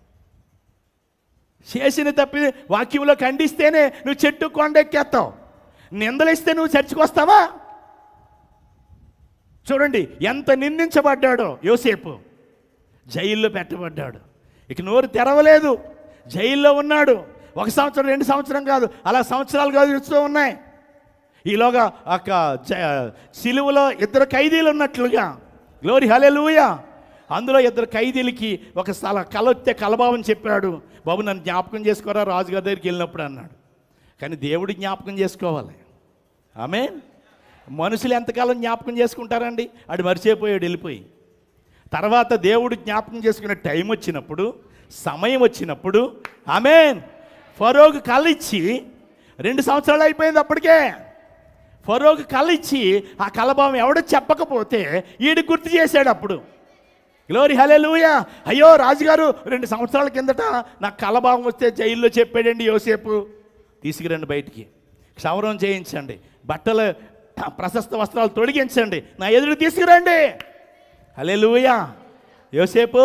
చేసిన తప్పి వాక్యంలో ఖండిస్తేనే నువ్వు చెట్టు కొండ ఎక్కేస్తావు నిందలిస్తే నువ్వు చర్చకు వస్తావా చూడండి ఎంత నిందించబడ్డాడో యోసేపు జైల్లో పెట్టబడ్డాడు ఇక నోరు తెరవలేదు జైల్లో ఉన్నాడు ఒక సంవత్సరం రెండు సంవత్సరం కాదు అలా సంవత్సరాలు కాదు ఇస్తూ ఉన్నాయి ఈలోగా ఒక జ- సిలువలో ఇద్దరు ఖైదీలు ఉన్నట్లుగా గ్లోరీ హలెలూయా అందులో ఇద్దరు ఖైదీలకి ఒక స్థల కల వస్తే కలభావం చెప్పాడు బాబు నన్ను జ్ఞాపకం చేసుకోరా రాజుగారి దగ్గరికి వెళ్ళినప్పుడు అన్నాడు కానీ దేవుడు జ్ఞాపకం చేసుకోవాలి ఆమె మనుషులు ఎంతకాలం జ్ఞాపకం చేసుకుంటారండి ఆడు మర్చిపోయాడు వెళ్ళిపోయి తర్వాత దేవుడు జ్ఞాపకం చేసుకునే టైం వచ్చినప్పుడు సమయం వచ్చినప్పుడు ఆమెన్ ఫరోకు కళ ఇచ్చి రెండు సంవత్సరాలు అయిపోయింది అప్పటికే ఫరోకు కళ ఇచ్చి ఆ కలభావం ఎవడో చెప్పకపోతే ఈడు గుర్తు చేశాడు అప్పుడు గ్లోరీ హలెలూయా అయ్యో రాజుగారు రెండు సంవత్సరాల కిందట నాకు కలభావం వస్తే జైల్లో చెప్పాడండి యోసేపు తీసుకురండి బయటికి క్షవరం చేయించండి బట్టలు ప్రశస్త వస్త్రాలు తొడిగించండి నా ఎదురు తీసుకురండి హలెలూయా యోసేపు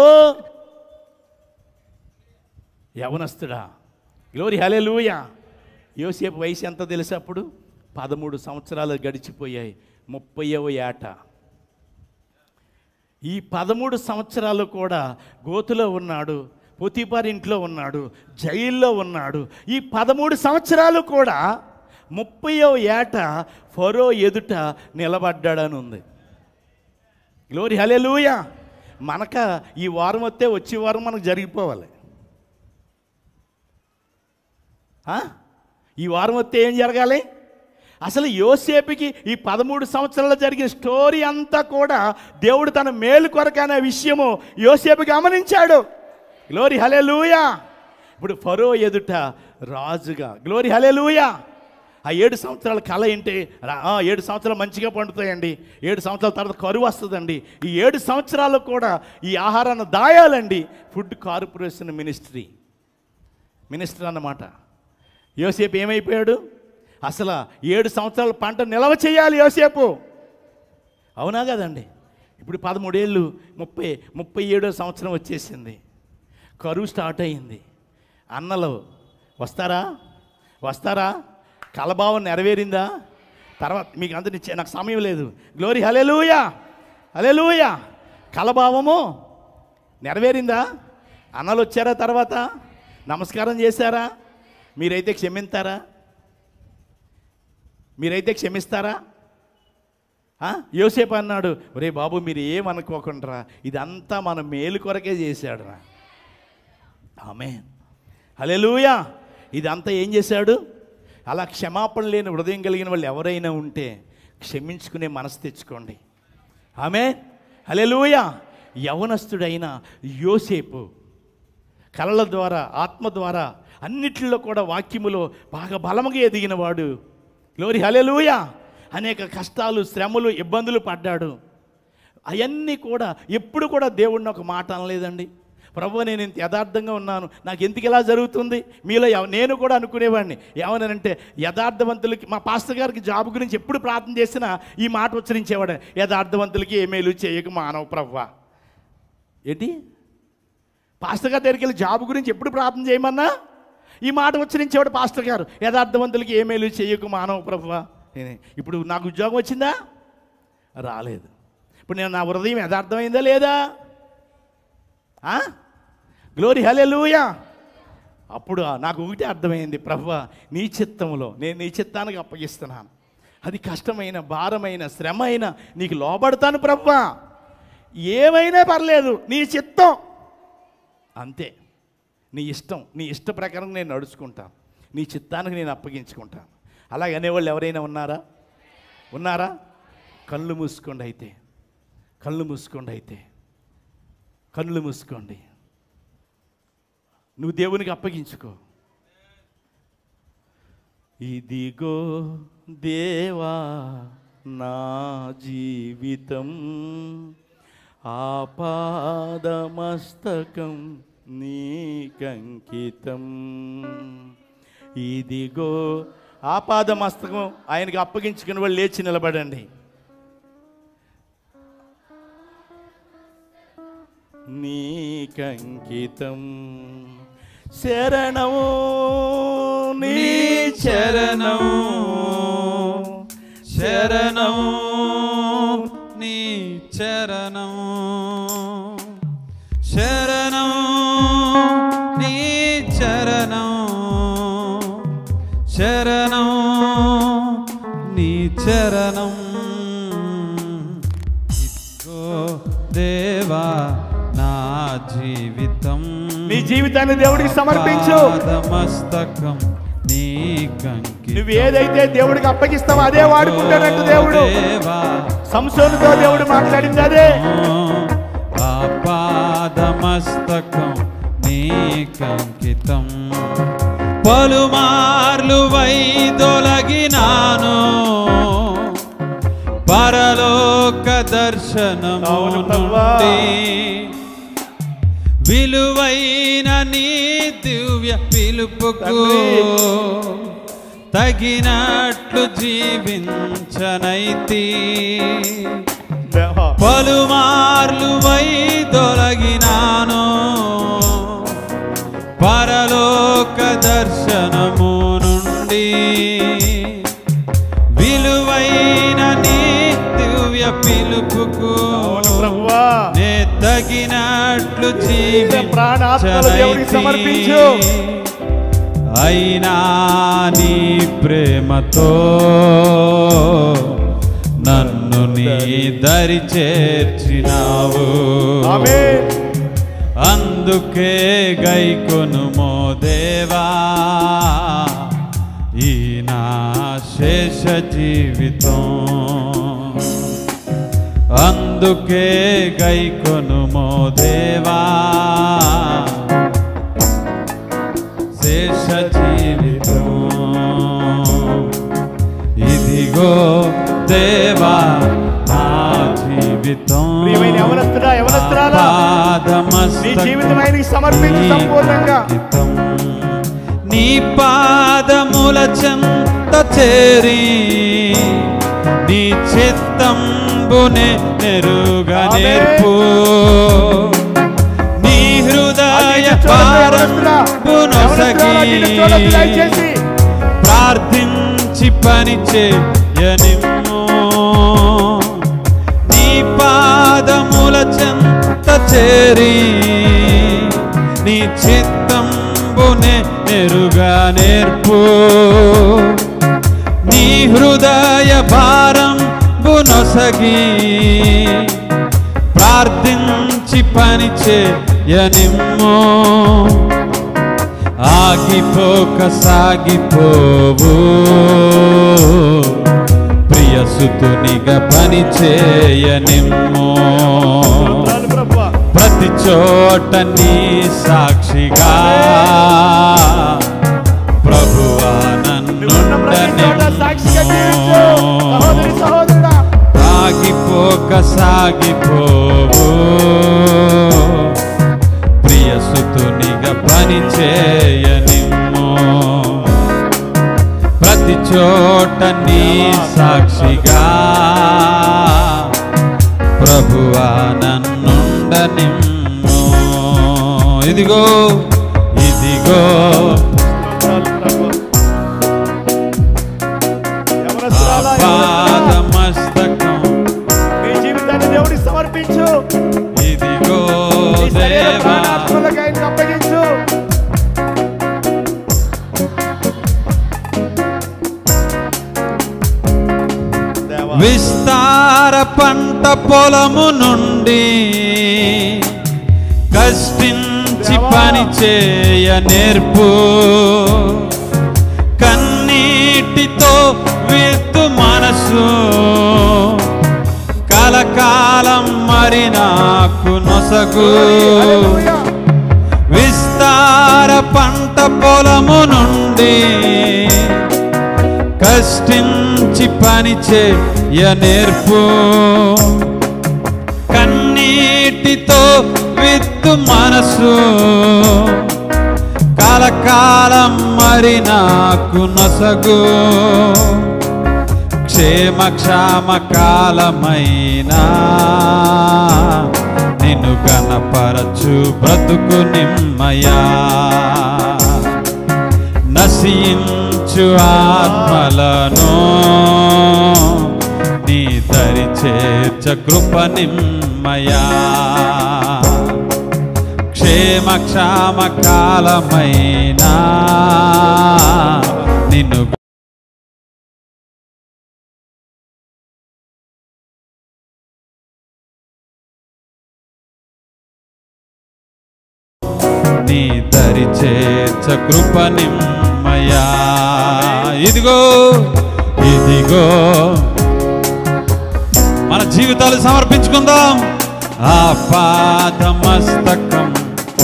యవనస్తుడా గ్లోరీ హలెలూయా యోసేపు వయసు ఎంత తెలుసు అప్పుడు పదమూడు సంవత్సరాలు గడిచిపోయాయి ముప్పైవ ఏట ఈ పదమూడు సంవత్సరాలు కూడా గోతులో ఉన్నాడు పొతిపారి ఇంట్లో ఉన్నాడు జైల్లో ఉన్నాడు ఈ పదమూడు సంవత్సరాలు కూడా ముప్పయో ఏట ఫరో ఎదుట నిలబడ్డాడని ఉంది గ్లోరీ హలెలూయా మనక ఈ వారం వస్తే వచ్చే వారం మనకు జరిగిపోవాలి ఆ? ఈ వారం వస్తే ఏం జరగాలి అసలు యోసేపుకి ఈ పదమూడు సంవత్సరాల్లో జరిగిన స్టోరీ అంతా కూడా దేవుడు తన మేలు కొరకు అనే విషయము యోసేపు గమనించాడు గ్లోరీ హలెలూయా ఇప్పుడు ఫరో ఎదుట రాజుగా గ్లోరీ హలెలూయా ఆ ఏడు సంవత్సరాల కళ ఏంటి రా- ఆ, ఏడు సంవత్సరాలు మంచిగా పండుతాయండి ఏడు సంవత్సరాల తర్వాత కరువు వస్తుందండి ఈ ఏడు సంవత్సరాలు కూడా ఈ ఆహారాన్ని దాయాలండి ఫుడ్ కార్పొరేషన్ మినిస్ట్రీ మినిస్టర్ అన్నమాట యోసేపు ఏమైపోయాడు అసలు ఏడు సంవత్సరాల పంట నిల్వ చేయాలి యోసేపు అవునా కదండి ఇప్పుడు పదమూడేళ్ళు ముప్పై ముప్పై ఏడో సంవత్సరం వచ్చేసింది కరువు స్టార్ట్ అయింది అన్నలు వస్తారా వస్తారా కలభావం నెరవేరిందా తర్వాత మీకు అందరి నాకు సమయం లేదు గ్లోరీ హలెలూయా హలెలూయా కలభావము నెరవేరిందా అన్నలు వచ్చారా తర్వాత నమస్కారం చేశారా మీరైతే క్షమిస్తారా మీరైతే క్షమిస్తారా ఆ? యోసేపు అన్నాడు ఒరే బాబు మీరు ఏమనుకోకుండా ఇదంతా మన మేలు కొరకే చేశాడు రా ఆమె హలెలూయా ఇదంతా ఏం చేశాడు అలా క్షమాపణ లేని హృదయం కలిగిన వాళ్ళు ఎవరైనా ఉంటే క్షమించుకునే మనసు తెచ్చుకోండి ఆమె హలెలూయా యవనస్తుడైన యోసేపు కళల ద్వారా ఆత్మ ద్వారా అన్నిటిలో కూడా వాక్యములో బాగా బలముగా ఎదిగిన వాడు గ్లోరీ హలెలూయా అనేక కష్టాలు శ్రమలు ఇబ్బందులు పడ్డాడు అవన్నీ కూడా ఎప్పుడు కూడా దేవుడిని ఒక మాట అనలేదండి ప్రభు నేను ఇంత యథార్థంగా ఉన్నాను నాకు ఎందుకు ఇలా జరుగుతుంది మీలో ఎవ- నేను కూడా అనుకునేవాడిని ఏమనంటే యథార్థవంతులకి మా పాస్టర్ గారికి జాబ్ గురించి ఎప్పుడు ప్రార్థన చేసినా ఈ మాట ఉచ్చరించేవాడు యథార్థవంతులకి ఏ మేలు చేయక మానవ ప్రవ్వా ఏంటి పాస్టర్ గారి దగ్గరికి వెళ్ళి జాబ్ గురించి ఎప్పుడు ప్రార్థన చేయమన్నా ఈ మాట ఉచ్చరించేవాడు పాస్టర్ గారు యథార్థవంతులకి ఏ మేలు చేయకు మానవ ప్రభువా నేనే. ఇప్పుడు నాకు ఉద్యోగం వచ్చిందా రాలేదు ఇప్పుడు నేను నా హృదయం యథార్థమైందా లేదా గ్లోరీ హలెలూయా అప్పుడు నాకు ఒకటే అర్థమైంది ప్రభు నీ చిత్తంలో నేను నీ చిత్తానికి అప్పగిస్తున్నాను అది కష్టమైన భారమైన శ్రమ అయినా నీకు లోబడతాను ప్రభు ఏమైనా పర్లేదు నీ చిత్తం అంతే నీ ఇష్టం నీ ఇష్ట ప్రకారం నేను నడుచుకుంటాను నీ చిత్తానికి నేను అప్పగించుకుంటాను అలాగే అనేవాళ్ళు ఎవరైనా ఉన్నారా ఉన్నారా కళ్ళు మూసుకోండి అయితే కళ్ళు మూసుకోండి అయితే కళ్ళు మూసుకోండి నువ్వు దేవునికి అప్పగించుకో ఇదిగో దేవా నా జీవితం ఆపాదమస్తకం నీకంకితం ఇదిగో ఆపాదమస్తకం ఆయనకి అప్పగించుకుని వాళ్ళు లేచి నిలబడండి నీకంకితం శరణము నీ శరణం శరణం నీ చరణం శరణం నీ చరణం శరణం నీ చరణం ఇదిగో దేవా నా జీవితం నీ జీవితాన్ని దేవుడికి సమర్పించు మస్తకం నీ కంకి నువ్వు ఏదైతే దేవుడికి అప్పగిస్తావో అదే వాడుకుంటానంట దేవుడు సంసోనుతో దేవుడు మాట్లాడింది అదే ఆపాదమస్తకం నీకంకితం పలుమార్లు వైదొలగినాను పరలోక దర్శనము నుండి విలువైన నీ దివ్య పిలుపుకు తగినట్లు జీవించనైతి పలుమార్లు వైదొలగినాను పరలోక దర్శనము నుండి విలువైన నీ దివ్య పిలుపుకు నే తగినట్లు ప్రాణాత్మలు దేవునికి సమర్పించు. జీవించనైతి అయినా నీ ప్రేమతో నన్ను నీ దరి చేర్చినావు ఆమేన్. అందుకే గైకొనుమో దేవా ఈ నా శేష జీవితం అందుకే గైకొనుమో దేవా శేష జీవితం ఇదిగో దేవా నా జీవితం ప్రియమైన యవనస్తుడా, యవనస్తురాలా, నీ జీవితం ఆయనకి సమర్పించు సంపూర్ణంగా నీ పాదముల చెంత చేరి నీ చిత్తంబునే నెరుగా నేర్పు నీ హృదయ పారంబునొసగి ప్రార్థించి పని చేయనిమ్ము నీ పాదముల చెంత చేరి నీ చిత్తంబునే నెరుగా నేర్పు నీ హృదయ భారం బునొసగి ప్రార్థించి పని చేయనిమ్ము ఆగిపోక సాగిపోవు ప్రియసుతునిగా పని చేయనిమ్ము ప్రతి చోట నీ సాక్షిగా ప్రభువా నన్ను ఆగిపోక సాగిపోవు ప్రియసుతునిగా పని చేయనిమ్ము ప్రతి చోట నీ సాక్షిగా ప్రభువా నన్నుండనిమ్ము ఇదిగో ఇదిగో పాదమస్తకం మీ జీవితాన్ని దేవుడికి సమర్పించు ఇదిగో నీ శరీర దేవా ప్రాణాత్మలకు ఆయనకు అప్పగించు విస్తార పంట పొలము నుండి కష్టించి పని చేయ నేర్పు కన్నీటితో విత్తు మనసు కలకాలం మరి నాకు నొసగు విస్తార పంట పొలము నుండి కష్టించి పని చేయ నేర్పు కన్నీటితో విత్తు మనసు కలకాలం మరి నాకు నొసగు క్షేమ క్షామ కాలమైనా నిన్ను గణపరచు బ్రతుకు నిమ్మయా నశించు ఆత్మలను నీ దరి చేర్చ కృప నిమ్మయా క్షేమ క్షామ కాలమైనా నిన్ను నీ దరి చేర్చ కృప నిమ్మయా ఇదిగో ఇదిగో మన జీవితాలు సమర్పించుకుందాం ఆ పాదమస్తకం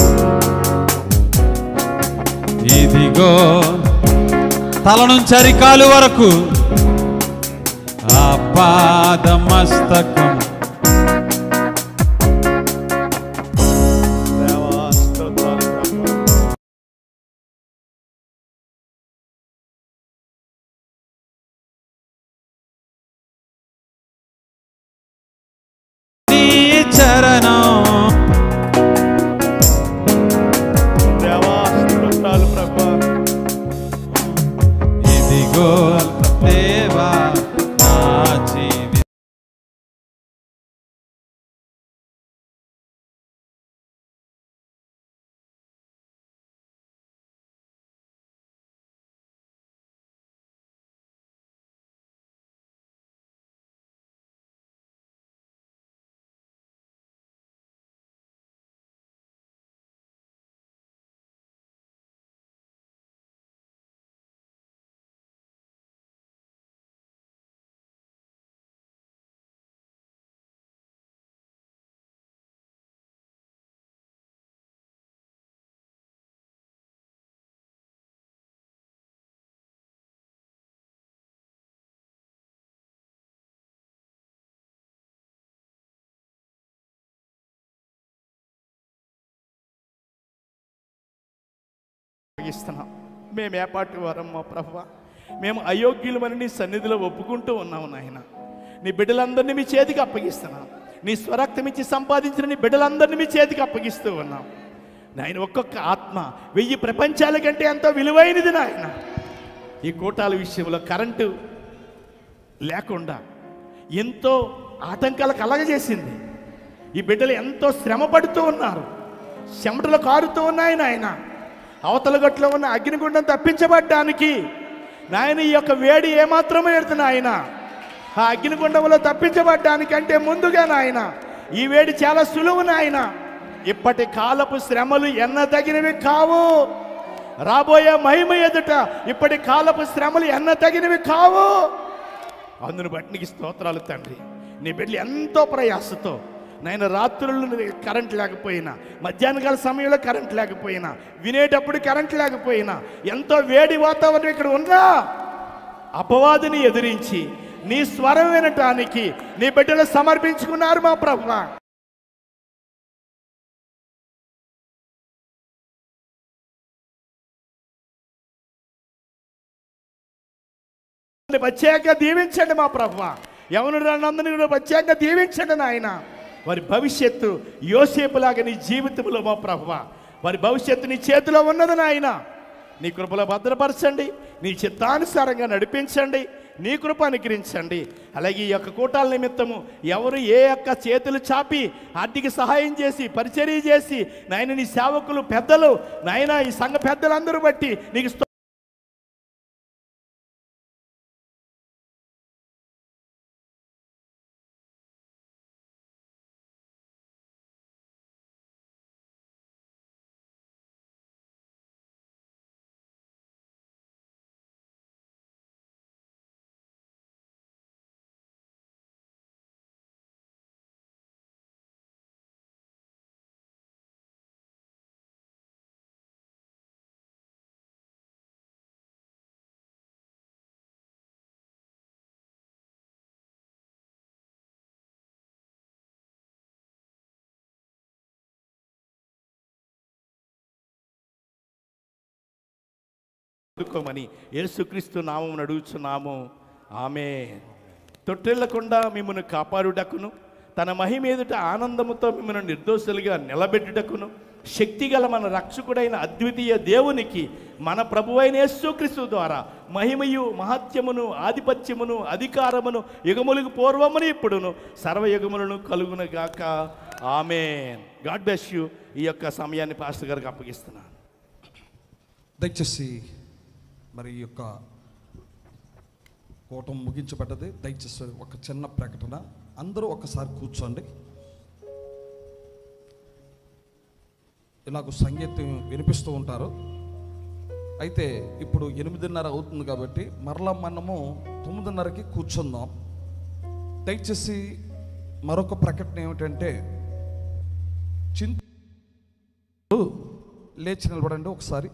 ఇదిగో తల నుంచి అరికాలు వరకు ఆ పాదమస్తకం నీ చరణం దేవా స్తోత్రాలు ప్రభా ఇదిగో అప్పగిస్తున్నాం మేము ఏపాటి వారం మా ప్రభు మేము అయోగ్యులమని నీ సన్నిధిలో ఒప్పుకుంటూ ఉన్నాము నాయన నీ బిడ్డలందరినీ మీ చేతికి అప్పగిస్తున్నాం నీ స్వరక్తం ఇచ్చి సంపాదించిన నీ బిడ్డలందరినీ మీ చేతికి అప్పగిస్తూ ఉన్నాం నాయన ఒక్కొక్క ఆత్మ వెయ్యి ప్రపంచాల కంటే ఎంతో విలువైనది నాయన ఈ కూటాల విషయంలో కరెంటు లేకుండా ఎంతో ఆటంకాలు కలగజేసింది ఈ బిడ్డలు ఎంతో శ్రమ పడుతూ ఉన్నారు చెమటలు కారుతూ ఉన్నాయి నాయన అవతల గట్లో ఉన్న అగ్నిగుండం తప్పించబడ్డానికి నాయన ఈ యొక్క వేడి ఏమాత్రమే ఎడుతున్నా ఆయన ఆ అగ్నిగుండంలో తప్పించబడ్డానికంటే ముందుగా నాయన ఈ వేడి చాలా సులువు నాయన ఇప్పటి కాలపు శ్రమలు ఎన్న తగినవి కావు రాబోయే మహిమ ఎదుట ఇప్పటి కాలపు శ్రమలు ఎన్న తగినవి కావు అందును బట్టి నీకు స్తోత్రాలు తండ్రి నీ బిడ్డలు ఎంతో ప్రయాసతో నేను రాత్రులు కరెంట్ లేకపోయినా మధ్యాహ్న కాల సమయంలో కరెంట్ లేకపోయినా వినేటప్పుడు కరెంట్ లేకపోయినా ఎంతో వేడి వాతావరణం ఇక్కడ ఉన్నా అపవాదిని ఎదిరించి నీ స్వరం వినటానికి నీ బిడ్డలు సమర్పించుకున్నారు మా ప్రభు ప్రత్యేకంగా దీవించండి మా ప్రభు ఎవరు అందరినీ కూడా ప్రత్యేకంగా దీవించండి నాయన వారి భవిష్యత్తు యోసేపులాగా నీ జీవితంలో మా ప్రభు వారి భవిష్యత్తు నీ చేతిలో ఉన్నది నాయన నీ కృపలో భద్రపరచండి నీ చిత్తానుసారంగా నడిపించండి నీ కృప అనుగ్రహించండి అలాగే ఈ యొక్క కూటాల నిమిత్తము ఎవరు ఏ యొక్క చేతులు చాపి ఆర్థిక సహాయం చేసి పరిచర్య చేసి నాయన నీ సేవకులు పెద్దలు నాయన ఈ సంఘ పెద్దలందరూ బట్టి నీకు స్తోత్రం అందుకోమని యేసుక్రీస్తు నామం అడుగుచున్నాము ఆమె తొట్టెళ్లకుండా మిమ్మల్ని కాపాడుటకును తన మహిమ ఎదుట ఆనందముతో మిమ్మల్ని నిర్దోషులుగా నిలబెట్టుటకును శక్తిగల మన రక్షకుడైన అద్వితీయ దేవునికి మన ప్రభువైన యేసుక్రీస్తు ద్వారా మహిమయు మహత్యమును ఆధిపత్యమును అధికారమును యుగములకు పూర్వమును ఇప్పుడును సర్వయుగములను కలుగునగాక ఆమె గాడ్ బ్లెస్ యూ ఈ యొక్క సమయాన్ని పాస్టర్ గారికి అప్పగిస్తున్నాను దయచేసి మరి ఈ యొక్క కూటం ముగించబడ్డది దయచేసి ఒక చిన్న ప్రకటన అందరూ ఒకసారి కూర్చోండి ఇలాగ సంగీతం వినిపిస్తూ ఉంటారు అయితే ఇప్పుడు ఎనిమిదిన్నర అవుతుంది కాబట్టి మరలా మనము తొమ్మిదిన్నరకి కూర్చుందాం దయచేసి మరొక ప్రకటన ఏమిటంటే చింతూ లేచి నిలబడండి ఒకసారి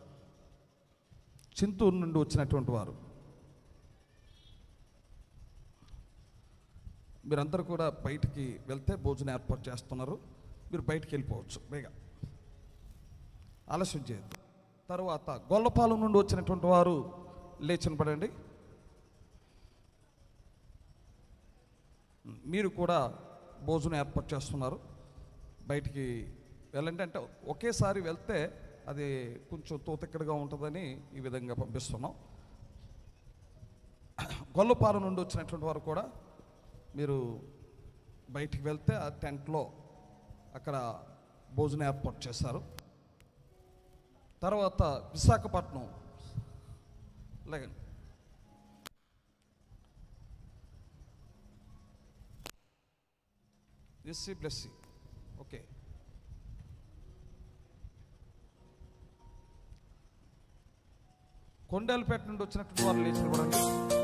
చింతూరు నుండి వచ్చినటువంటి వారు మీరందరూ కూడా బయటికి వెళ్తే భోజనం ఏర్పాటు చేస్తున్నారు మీరు బయటికి వెళ్ళిపోవచ్చు బేగా ఆలస్యం చేయొద్దు తర్వాత గొల్లపాలెం నుండి వచ్చినటువంటి వారు లేచిన పడండి మీరు కూడా భోజనం ఏర్పాటు చేస్తున్నారు బయటికి వెళ్ళండి అంటే ఒకేసారి వెళ్తే అది కొంచెం తోతెక్కడిగా ఉంటుందని ఈ విధంగా పంపిస్తున్నాం గొల్లపాలెం నుండి వచ్చినటువంటి వారు కూడా మీరు బయటికి వెళ్తే ఆ టెంట్లో అక్కడ భోజనం ఏర్పాటు చేశారు తర్వాత విశాఖపట్నం లేకండి ఎస్సీ బ్లెస్సీ ఓకే కొండలపేట నుండి వచ్చినటువంటి వారు లేచిన కూడా